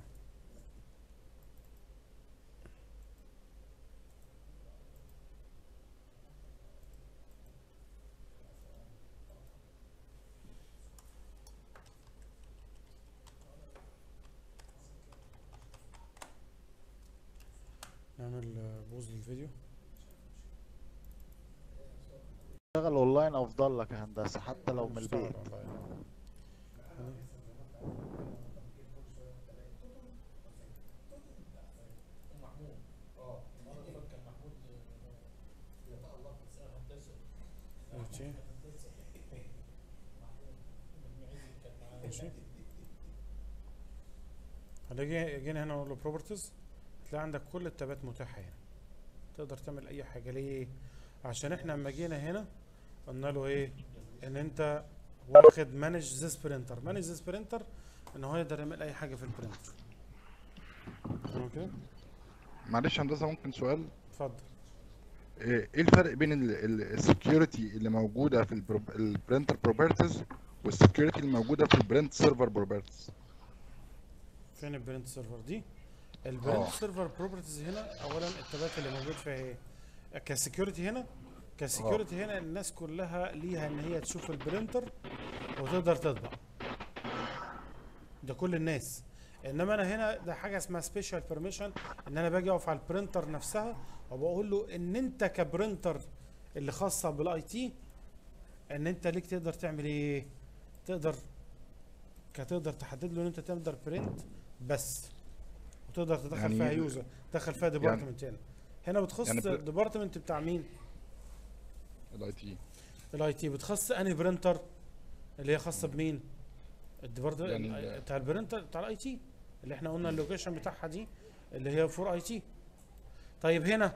نعمل آه، بوز للفيديو اشتغل اونلاين افضل لك يا هندسة حتى لو من اشتغل البيت والله يعني. محمود اه المره اللي فاتت كان محمود آه، يتالق في سنه هندسه ماشي ماشي هنيجي جينا هنا نقول له بروبرتيز هتلاقي عندك كل التابات متاحه هنا تقدر تعمل اي حاجه ليه عشان احنا لما جينا هنا قلنا له ايه ان انت واخد مانج ذيس برينتر مانج ذيس برينتر ان هو يقدر يعمل اي حاجه في البرينتر تمام كده معلش هندسه ممكن سؤال اتفضل ايه إيه الفرق بين السكيورتي اللي موجوده في البرنتر بروبرتيز والسكيورتي اللي موجوده في البرنت سيرفر بروبرتيز فين البرنت سيرفر دي البرنت اه. سيرفر بروبرتيز هنا اولا التابات اللي موجود فيها ايه كسكيورتي هنا كسكيورتي هنا الناس كلها ليها ان هي تشوف البرينتر وتقدر تطبع ده كل الناس انما انا هنا ده حاجه اسمها سبيشال بيرميشن ان انا باجي اقف على البرينتر نفسها وبقول له ان انت كبرينتر اللي خاصه بالاي تي ان انت ليك تقدر تعمل ايه تقدر كتقدر تحدد له ان انت تقدر برنت بس وتقدر تدخل يعني- فيها يوزر تدخل فيها ديبارتمنت هنا هنا بتخص يعني بر- الديبارتمنت بتاع مين الاي تي الاي تي بتخص انهي برينتر اللي هي خاصه بمين الديبارتمنت يعني يعني ال- بتاع البرينتر بتاع الاي تي اللي احنا قلنا اللوكيشن بتاعها دي اللي هي فور اي تي طيب هنا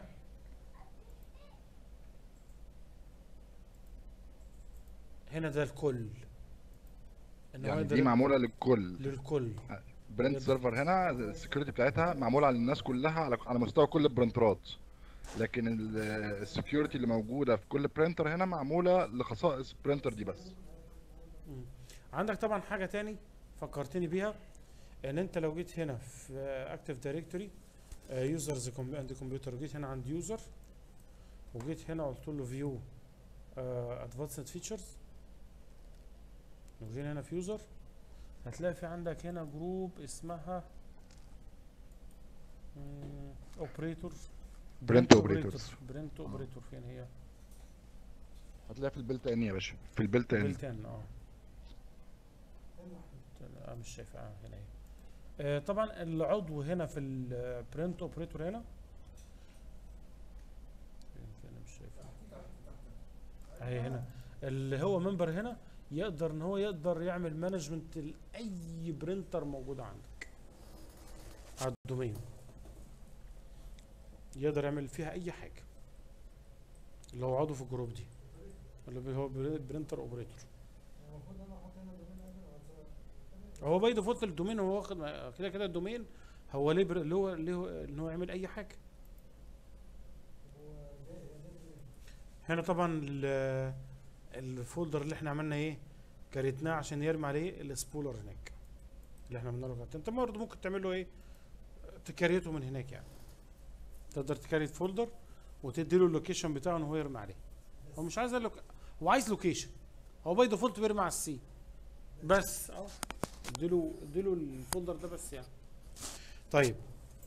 هنا ده الكل ان هو يعني يقدر دي معموله للكل للكل برنت يقدر- سيرفر هنا السكيورتي بتاعتها معموله على الناس كلها على على مستوى كل البرنترات لكن السكيورتي اللي موجوده في كل برينتر هنا معموله لخصائص البرينتر دي بس عندك طبعا حاجه تاني فكرتني بيها ان انت لو جيت هنا في اكتيف دايركتوري يوزرز اند كمبيوتر وجيت هنا عند يوزر وجيت هنا قلت له فيو ادفانسد فيتشرز لو جينا هنا في يوزر هتلاقي في عندك هنا جروب اسمها اوبريتور برنت اوبريتورز برنت اوبريتور فين هي؟ هتلاقيها في البيلت ان يا باشا في البيلت ان بلت ان اه اه مش شايفها آه، هنا اهي آه طبعا العضو هنا في البرنت اوبريتور هنا فين فين مش شايفها اهي هنا اللي هو ممبر هنا يقدر ان هو يقدر يعمل مانجمنت لاي برينتر موجود عندك على الدومين يقدر يعمل فيها اي حاجه اللي هو عضو في الجروب دي اللي هو برينتر اوبريتور المفروض انا احط هنا دومين ادمن او هو باي ديفولت الدومين هو واخد كده كده الدومين هو ليه بر- اللي هو اللي هو ان هو يعمل اي حاجه هنا طبعا ال- الفولدر اللي احنا عملنا ايه كريتناه عشان يرمي عليه السبولر هناك اللي احنا عملنا له كده انت برضه ممكن تعمل له ايه تكريته من هناك يعني تقدر تكريت فولدر وتدي له اللوكيشن بتاعه ان هو يرمي عليه هو مش عايز اللوك... هو عايز لوكيشن هو باي ديفولت بيرمي على السي بس اه اديله اديله الفولدر ده بس يعني طيب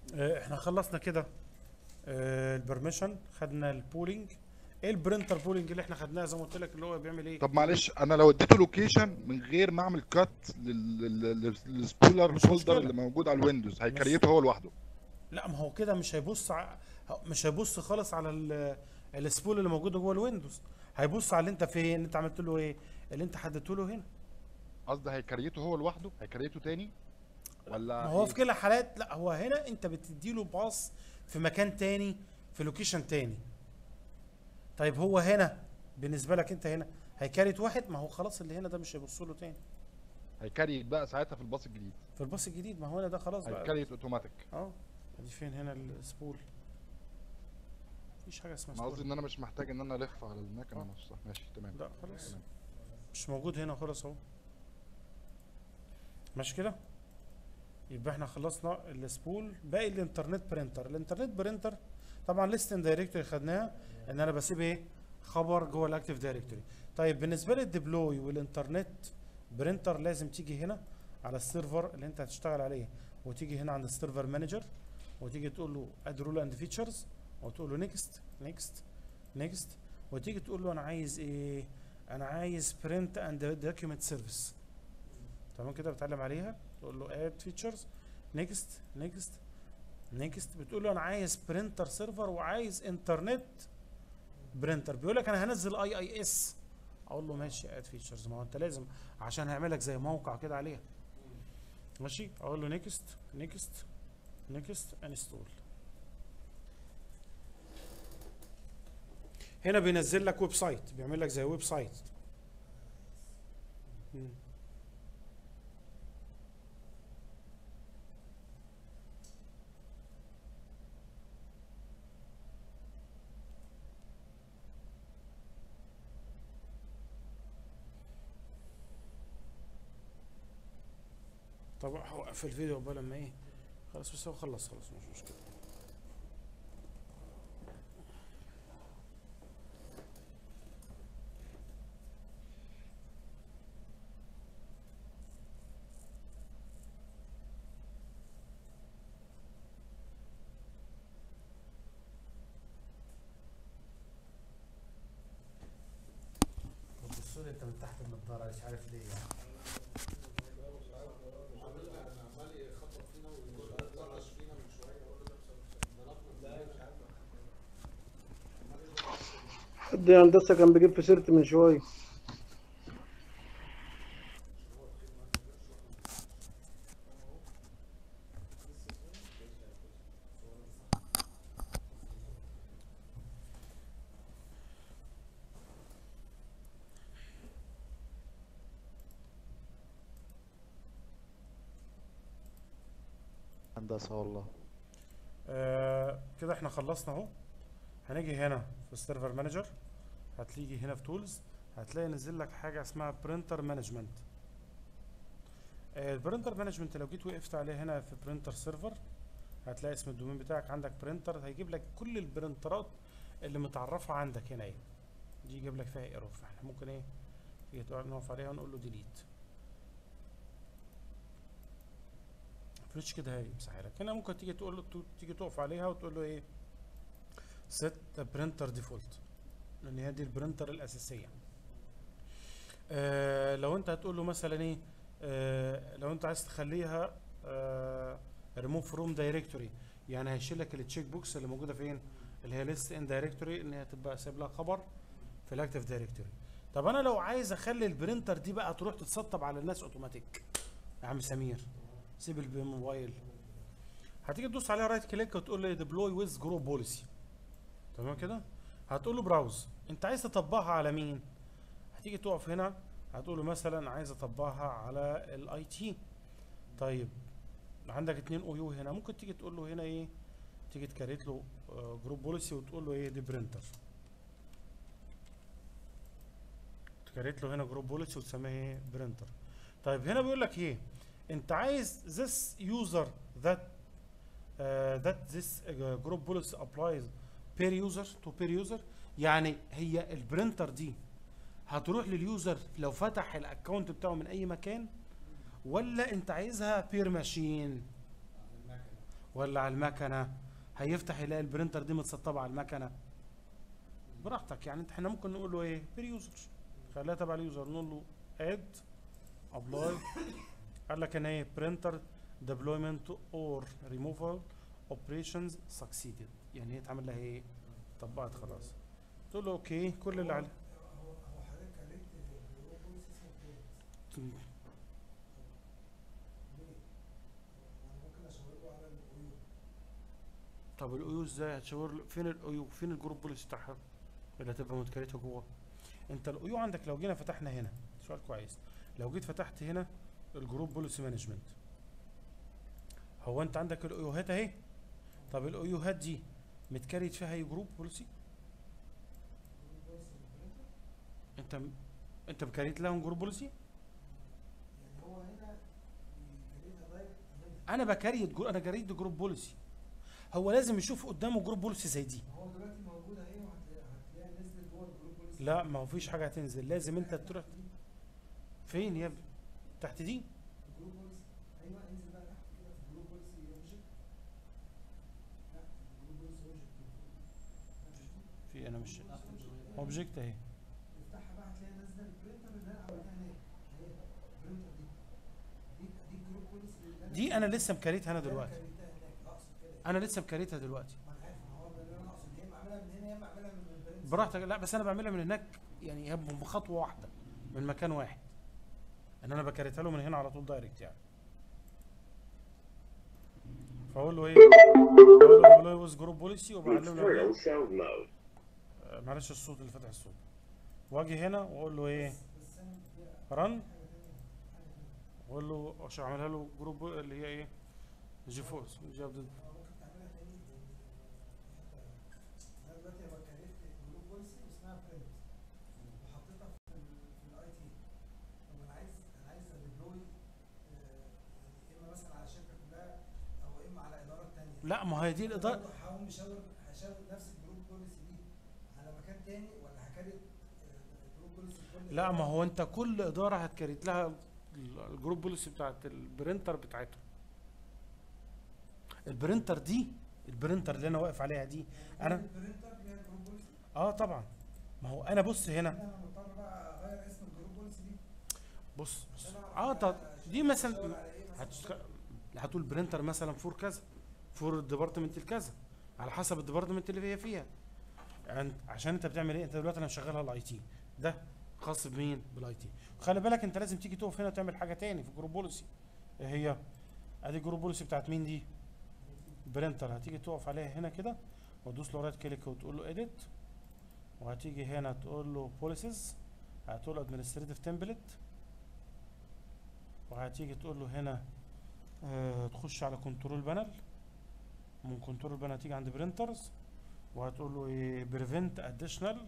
آه، احنا خلصنا كده آه، البرميشن خدنا البولينج ايه البرنتر بولينج اللي احنا خدناه زي ما قلت لك اللي هو بيعمل ايه طب معلش انا لو اديته لوكيشن من غير ما اعمل كات للسبولر مش فولدر مشكلة. اللي موجود على الويندوز هيكريته هو لوحده لا ما هو كده مش هيبص ع... مش هيبص خالص على ال- السبول اللي موجود جوه الويندوز هيبص على اللي انت فين انت عملت له ايه اللي انت حددته له هنا قصدي هيكريته هو لوحده هيكريته تاني ولا ما هو إيه؟ في كلا حالات لا هو هنا انت بتدي له باص في مكان تاني في لوكيشن تاني طيب هو هنا بالنسبه لك انت هنا هيكاريت واحد ما هو خلاص اللي هنا ده مش هيبص له تاني هيكريت بقى ساعتها في الباص الجديد في الباص الجديد ما هو هنا ده خلاص بقى هيكريت اوتوماتيك اه ادي فين هنا السبول مفيش حاجه اسمها انا قصدي سبول ان انا مش محتاج ان انا الف على المكنه آه. نفسها ماشي تمام لا خلاص تمام. مش موجود هنا خلاص اهو ماشي كده يبقى احنا خلصنا السبول باقي الانترنت برينتر الانترنت برينتر طبعا ليستن دايركتوري خدناها ان انا بسيب ايه خبر جوه الاكتيف دايركتوري طيب بالنسبه للديبلوي والانترنت برينتر لازم تيجي هنا على السيرفر اللي انت هتشتغل عليه وتيجي هنا عند السيرفر مانجر وتيجي تقول له اد رول اند فيتشرز وتقول له نيكست نيكست نيكست وتيجي تقول له انا عايز ايه انا عايز برنت اند دوكيومنت سيرفيس تمام كده بتعلم عليها تقول له اد فيتشرز نيكست نيكست نيكست بتقول له انا عايز برينتر سيرفر وعايز انترنت برينتر بيقول لك انا هنزل اي اي اس اقول له ماشي اد فيتشرز ما هو انت لازم عشان هيعمل لك زي موقع كده عليها ماشي اقول له نيكست نيكست نيكست انستول هنا بينزل لك ويب سايت بيعمل لك زي ويب سايت مم. طب هوقف الفيديو قبل لما ايه خلاص بس هو خلص خلاص مش مشكله بصوا لي انت من تحت النضاره مش عارف ليه يعني عمال يخبط فينا ويطرش فينا من شويه اقول له ده ضربنا لا مش عارف حد هندسه كان بيجيب في سيرتي من شويه هندسة والله آه كده احنا خلصنا اهو هنيجي هنا في السيرفر مانجر هتيجي هنا في تولز هتلاقي نزل لك حاجه اسمها برينتر مانجمنت البرينتر مانجمنت لو جيت وقفت عليه هنا في برينتر سيرفر هتلاقي اسم الدومين بتاعك عندك برينتر هيجيب لك كل البرينترات اللي متعرفه عندك هنا ايه دي يجيب لك فيها ايرور فاحنا ممكن ايه تيجي تقعد نقف عليها ونقول له ديليت فريتش كده هيمسحها لك هنا ممكن تيجي تقول له تو- تيجي تقف عليها وتقول له ايه set برينتر ديفولت لان هي دي البرينتر الاساسيه آه لو انت هتقول له مثلا ايه آه لو انت عايز تخليها آه ريموف فروم دايركتوري يعني هيشيل لك التشيك بوكس اللي موجوده فين اللي هي ليست ان دايركتوري ان هي تبقى سايب لها خبر في الاكتيف دايركتوري طب انا لو عايز اخلي البرينتر دي بقى تروح تتسطب على الناس اوتوماتيك يا عم سمير سيب الموبايل هتيجي تدوس عليها رايت كليك وتقول له ديبلوي ويز جروب بوليسي تمام كده هتقول له براوز انت عايز تطبقها على مين هتيجي تقف هنا هتقول له مثلا عايز اطبقها على الاي تي طيب عندك اتنين او يو هنا ممكن تيجي تقول له هنا ايه تيجي تكريت له جروب بوليسي وتقول له ايه دي برينتر تكريت له هنا جروب بوليسي وتسميها ايه برينتر طيب هنا بيقول لك ايه انت عايز this user that uh, that this uh, group policy applies per user to per user يعني هي البرينتر دي هتروح لليوزر لو فتح الاكونت بتاعه من اي مكان ولا انت عايزها بير ماشين ولا على المكنه هيفتح يلاقي البرينتر دي متسطبه على المكنه براحتك يعني انت احنا ممكن نقول له ايه بير يوزر خليها تبع اليوزر نقول له اد ابلاي قال لك ان ايه برينتر ديبلويمنت اور ريموفال اوبريشنز سكسيدد يعني هي اتعمل لها ايه طبقت خلاص تقول له اوكي كل اللي عليه هو هو حضرتك قالت هو بوليس اسمه بريد ليه؟ انا ممكن اشاور له على العيوب طب الايو ازاي هتشاور له- فين الايو فين الجروب بوليس بتاعها اللي هتبقى متكريتها جوه انت الايو عندك لو جينا فتحنا هنا سؤال كويس لو جيت فتحت هنا الجروب بوليسي مانجمنت هو انت عندك الايوهات اهي طب الايوهات دي متكريت فيها اي جروب بوليسي انت م- انت مكريت لهم جروب بوليسي يعني هو هنا بيكريتها دايركت منها انا بكريت جو... انا كريت جروب بوليسي هو لازم يشوف قدامه جروب بوليسي زي دي ما هو دلوقتي موجود اهي وهتلاقيها هتلاقيها نزلت جوه الجروب بوليس لا ما هو فيش حاجه هتنزل لازم انت تروح فين يا ابني تحت دي الجروب بوليس ايوه انزل بقى تحت كده في الجروب بوليس اوبجكت لا الجروب بوليس اوبجكت في انا مش اوبجكت اهي افتحها بقى هتلاقي نازله البرينتر اللي انا عملتها هناك اهي البرينتر دي دي دي الجروب بوليس اللي انا دي انا لسه مكريتها انا اللي دلوقتي كريتها هناك اقصد كده انا لسه مكريتها دلوقتي ما انا عارف ما هو ده اللي انا اقصد يا اما اعملها من هنا يا اما اعملها من البرنت براحتك لا بس انا بعملها من هناك يعني هي بخطوه واحده من مكان واحد ان انا بكريتها له من هنا على طول دايركت يعني فاقول له ايه اقول له والله ويز جروب بوليسي وبعلم له إيه؟ External sound mode. آه، معلش الصوت اللي فتح الصوت واجي هنا واقول له ايه بس انا فيها رن حاجه تانيه حاجه تانيه واقول له عشان اعملها له جروب اللي هي ايه جي فورس جي ابديت هو ممكن تعملها تاني لان انا دلوقتي لما كريت جروب بوليسي اسمها برنت وحطيتها في ال في الاي تي طب انا عايز انا عايز اديبلوي اما مثلا على الشركه كلها او اما على اداره تانيه لا ما هي دي الاداره برضه هقوم مشاور هشاور نفس الجروب بوليسي دي على مكان تاني ولا هكريت جروب بوليسي كل لا ما هو انت كل اداره هتكريت لها ال- الجروب بوليسي بتاعت البرينتر بتاعتها البرينتر دي البرينتر اللي انا واقف عليها دي يعني انا البرنتر ليها جروب بوليسي اه طبعا ما هو انا بص هنا انا مضطر بقى اغير اسم الجروب بوليسي دي بص بص عشان أعرف اه طب أشاور دي مثلا على إيه مثلاً. هتشت... هتقول برينتر مثلا فور كذا فور الديبارتمنت الكذا على حسب الديبارتمنت اللي هي فيها يعني عشان انت بتعمل ايه انت دلوقتي انا مشغلها الاي تي ده خاص بمين بالاي تي خلي بالك انت لازم تيجي تقف هنا وتعمل حاجه تاني في جروب بوليسي ايه هي ادي جروب بوليسي بتاعت مين دي برينتر هتيجي تقف عليها هنا كده وتدوس له رايت كليك وتقول له اديت وهتيجي هنا تقول له بوليسز هتقول له ادمنستريتيف تمبلت وهتيجي تقول له هنا آه تخش على كنترول بانل من كنترول بانل هتيجي عند برينترز وهتقول له ايه بريفنت اديشنال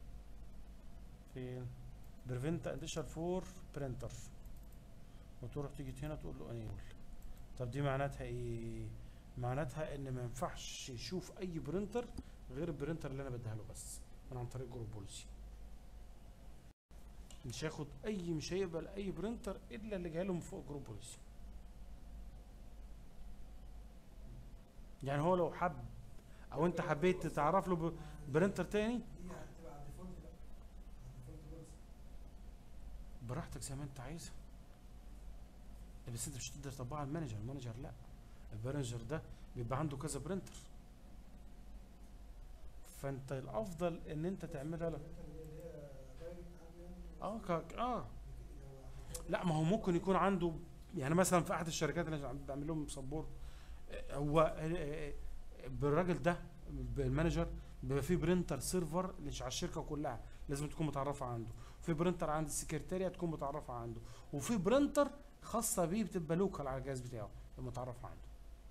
فين بريفنت اديشنال فور برينتر وتروح تيجي هنا تقول له انيبل طب دي معناتها ايه معناتها ان ما ينفعش يشوف اي برينتر غير البرينتر اللي انا بديها له بس من عن طريق جروب بوليسي مش هياخد اي مش هيقبل اي برينتر الا اللي جاي له من فوق جروب بوليسي يعني هو لو حب او انت حبيت تتعرف له ب- برينتر تاني دي هتبقى على الديفولت بقى على الديفولت بوليسي براحتك زي ما انت عايزها بس انت مش هتقدر تطبقها على المانجر المانجر لا المانجر ده بيبقى عنده كذا برينتر فانت الافضل ان انت تعملها له اللي هي دايركت عنده يعني اه ك... اه لا ما هو ممكن يكون عنده يعني مثلا في احد الشركات اللي أنا بعمل لهم سبورت هو آه، آه، بالراجل ده بالمانجر بيبقى في برينتر سيرفر مش على الشركه كلها لازم تكون متعرفه عنده في برينتر عند السكرتاريه تكون متعرفه عنده وفي برينتر خاصه بيه بتبقى لوكال على الجهاز بتاعه تبقى متعرفه عنده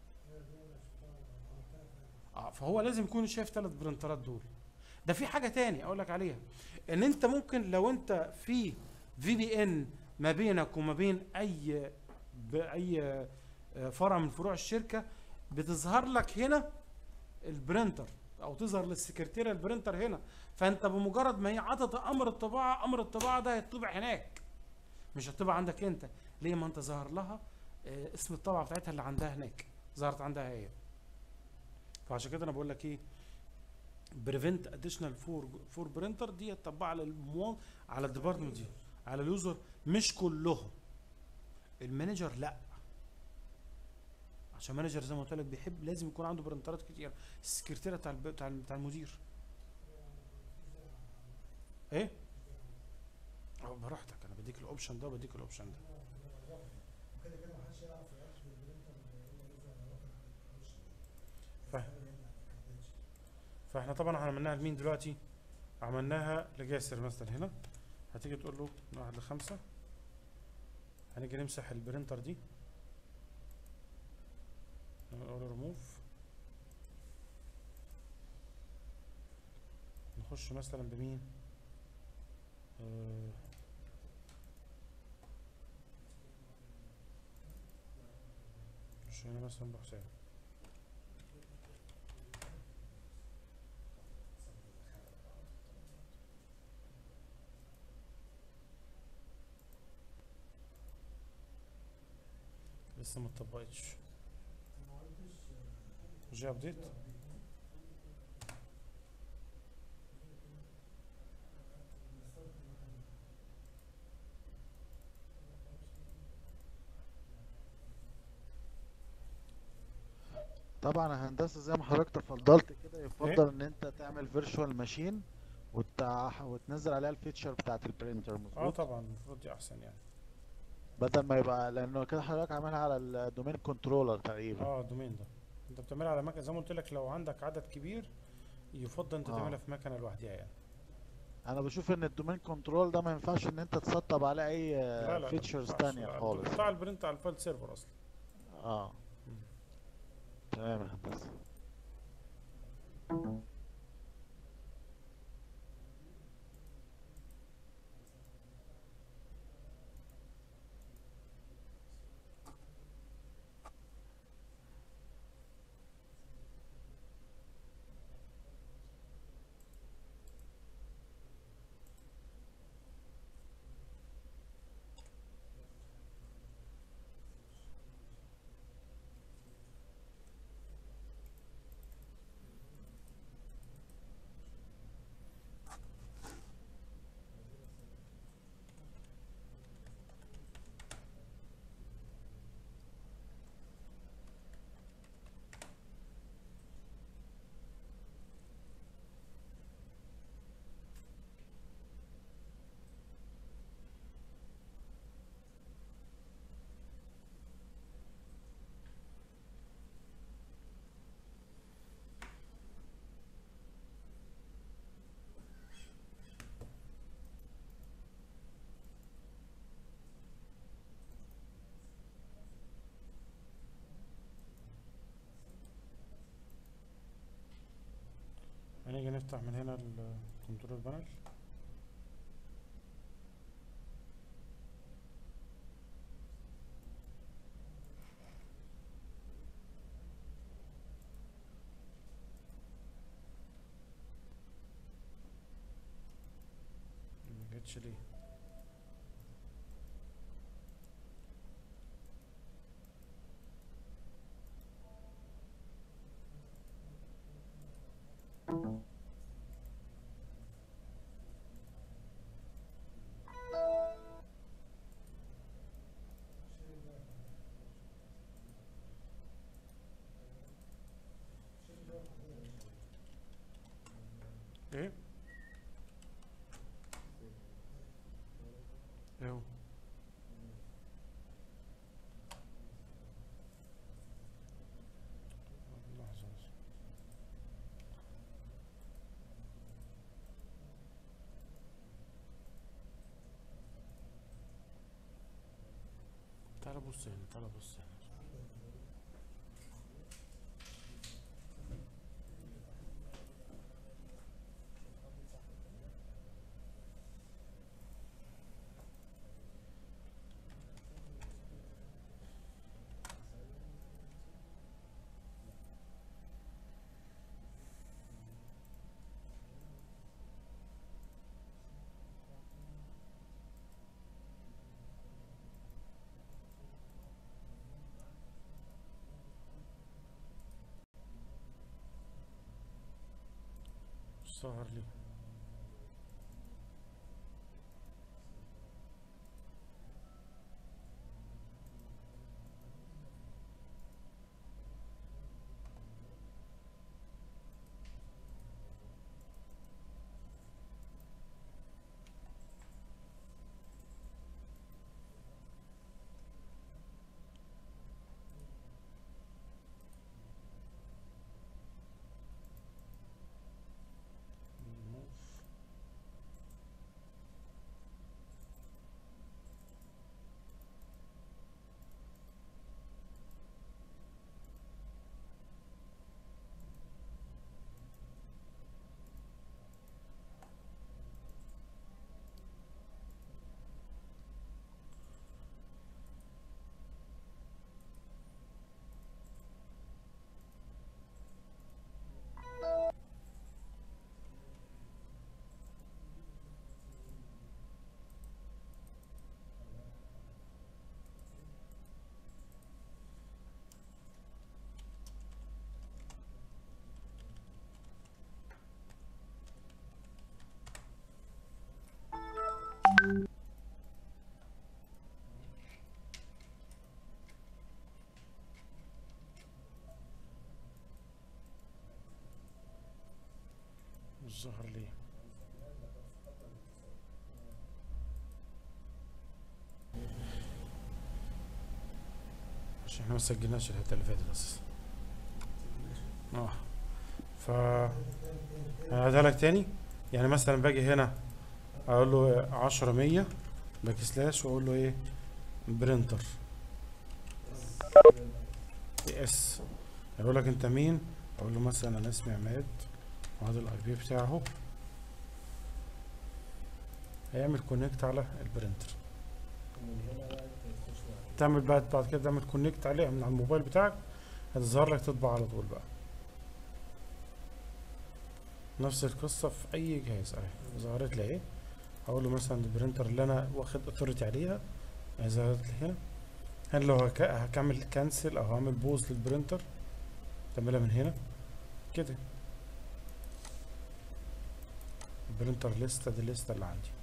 اه فهو لازم يكون شايف ثلاث برينترات دول ده في حاجه تاني اقول لك عليها ان انت ممكن لو انت في في بي ان ما بينك وما بين اي باي آه، فرع من فروع الشركه بتظهر لك هنا البرينتر او تظهر للسكرتيره البرينتر هنا فانت بمجرد ما هي عطت امر الطباعه امر الطباعه ده هيطبع هناك مش هتطبع عندك انت ليه ما انت ظهر لها آه، اسم الطبعه بتاعتها اللي عندها هناك ظهرت عندها هي فعشان كده انا بقول لك ايه بريفنت اديشنال فور فور برينتر دي تطبق على المو على الديبارتمنت دي على اليوزر مش كلهم المانجر لا عشان مانجر زي ما قلت لك بيحب لازم يكون عنده برنترات كتير السكرتيره بتاع الب- بتاع بتاع المدير ايه اه براحتك انا بديك الاوبشن ده وبديك الاوبشن ده وكده كده محدش يعرف ياخد البرينتر الا اذا واخد الوش فاهم. فاحنا طبعا عملناها لمين دلوقتي عملناها لجاسر مثلا هنا هتيجي تقول له من واحد لخمسة هنيجي نمسح البرينتر دي نقول له ريموف نخش مثلا بمين آه، نخش هنا مثلا بحسين لسه ما اتطبقتش جي ابديت طبعا يا هندسه زي ما حضرتك تفضلت كده يفضل ان انت تعمل فيرتشوال ماشين وتع... وتنزل عليها الفيتشر بتاعت البرينتر اه مظبوط طبعا المفروض دي احسن يعني بدل ما يبقى لانه كده حضرتك عاملها على الدومين كنترولر تقريبا اه الدومين ده انت بتعملها على مكنه زي ما قلت لك لو عندك عدد كبير يفضل انت آه. تعملها في مكنه لوحدها يعني انا بشوف ان الدومين كنترول ده ما ينفعش ان انت تسطب عليه اي لا لا لا، فيتشرز ما ينفعش، تانية لا، خالص بتاع البرنت على الفايل سيرفر اصلا اه تمام يا هندسه هنيجي نفتح من هنا الكنترول بانل ما جاتش ليه ايه ايه هو لحظة بس. تعال بص هنا تعال بص هنا ظهر لي مش ظهر لي عشان احنا ما سجلناش الحته اللي فاتت اساسا اه ف هعيدها لك تاني يعني مثلا باجي هنا اقول له عشرة مية باك سلاش واقول له ايه برينتر اس يقول لك انت مين اقول له مثلا انا اسمي عماد وهذا الاي بي بتاعه هيعمل كونكت على البرينتر تعمل بعد بعد كده تعمل كونكت عليه من على الموبايل بتاعك هتظهر لك تطبع على طول بقى نفس القصة في أي جهاز أهي ظهرت لي أهي هقول له مثلا البرينتر اللي أنا واخد أثوريتي عليها أهي ظهرت لي هنا هنا لو هك- هكمل كانسل أو هعمل بوز للبرينتر تعملها من هنا كده البرينتر ليست دي الليستة اللي عندي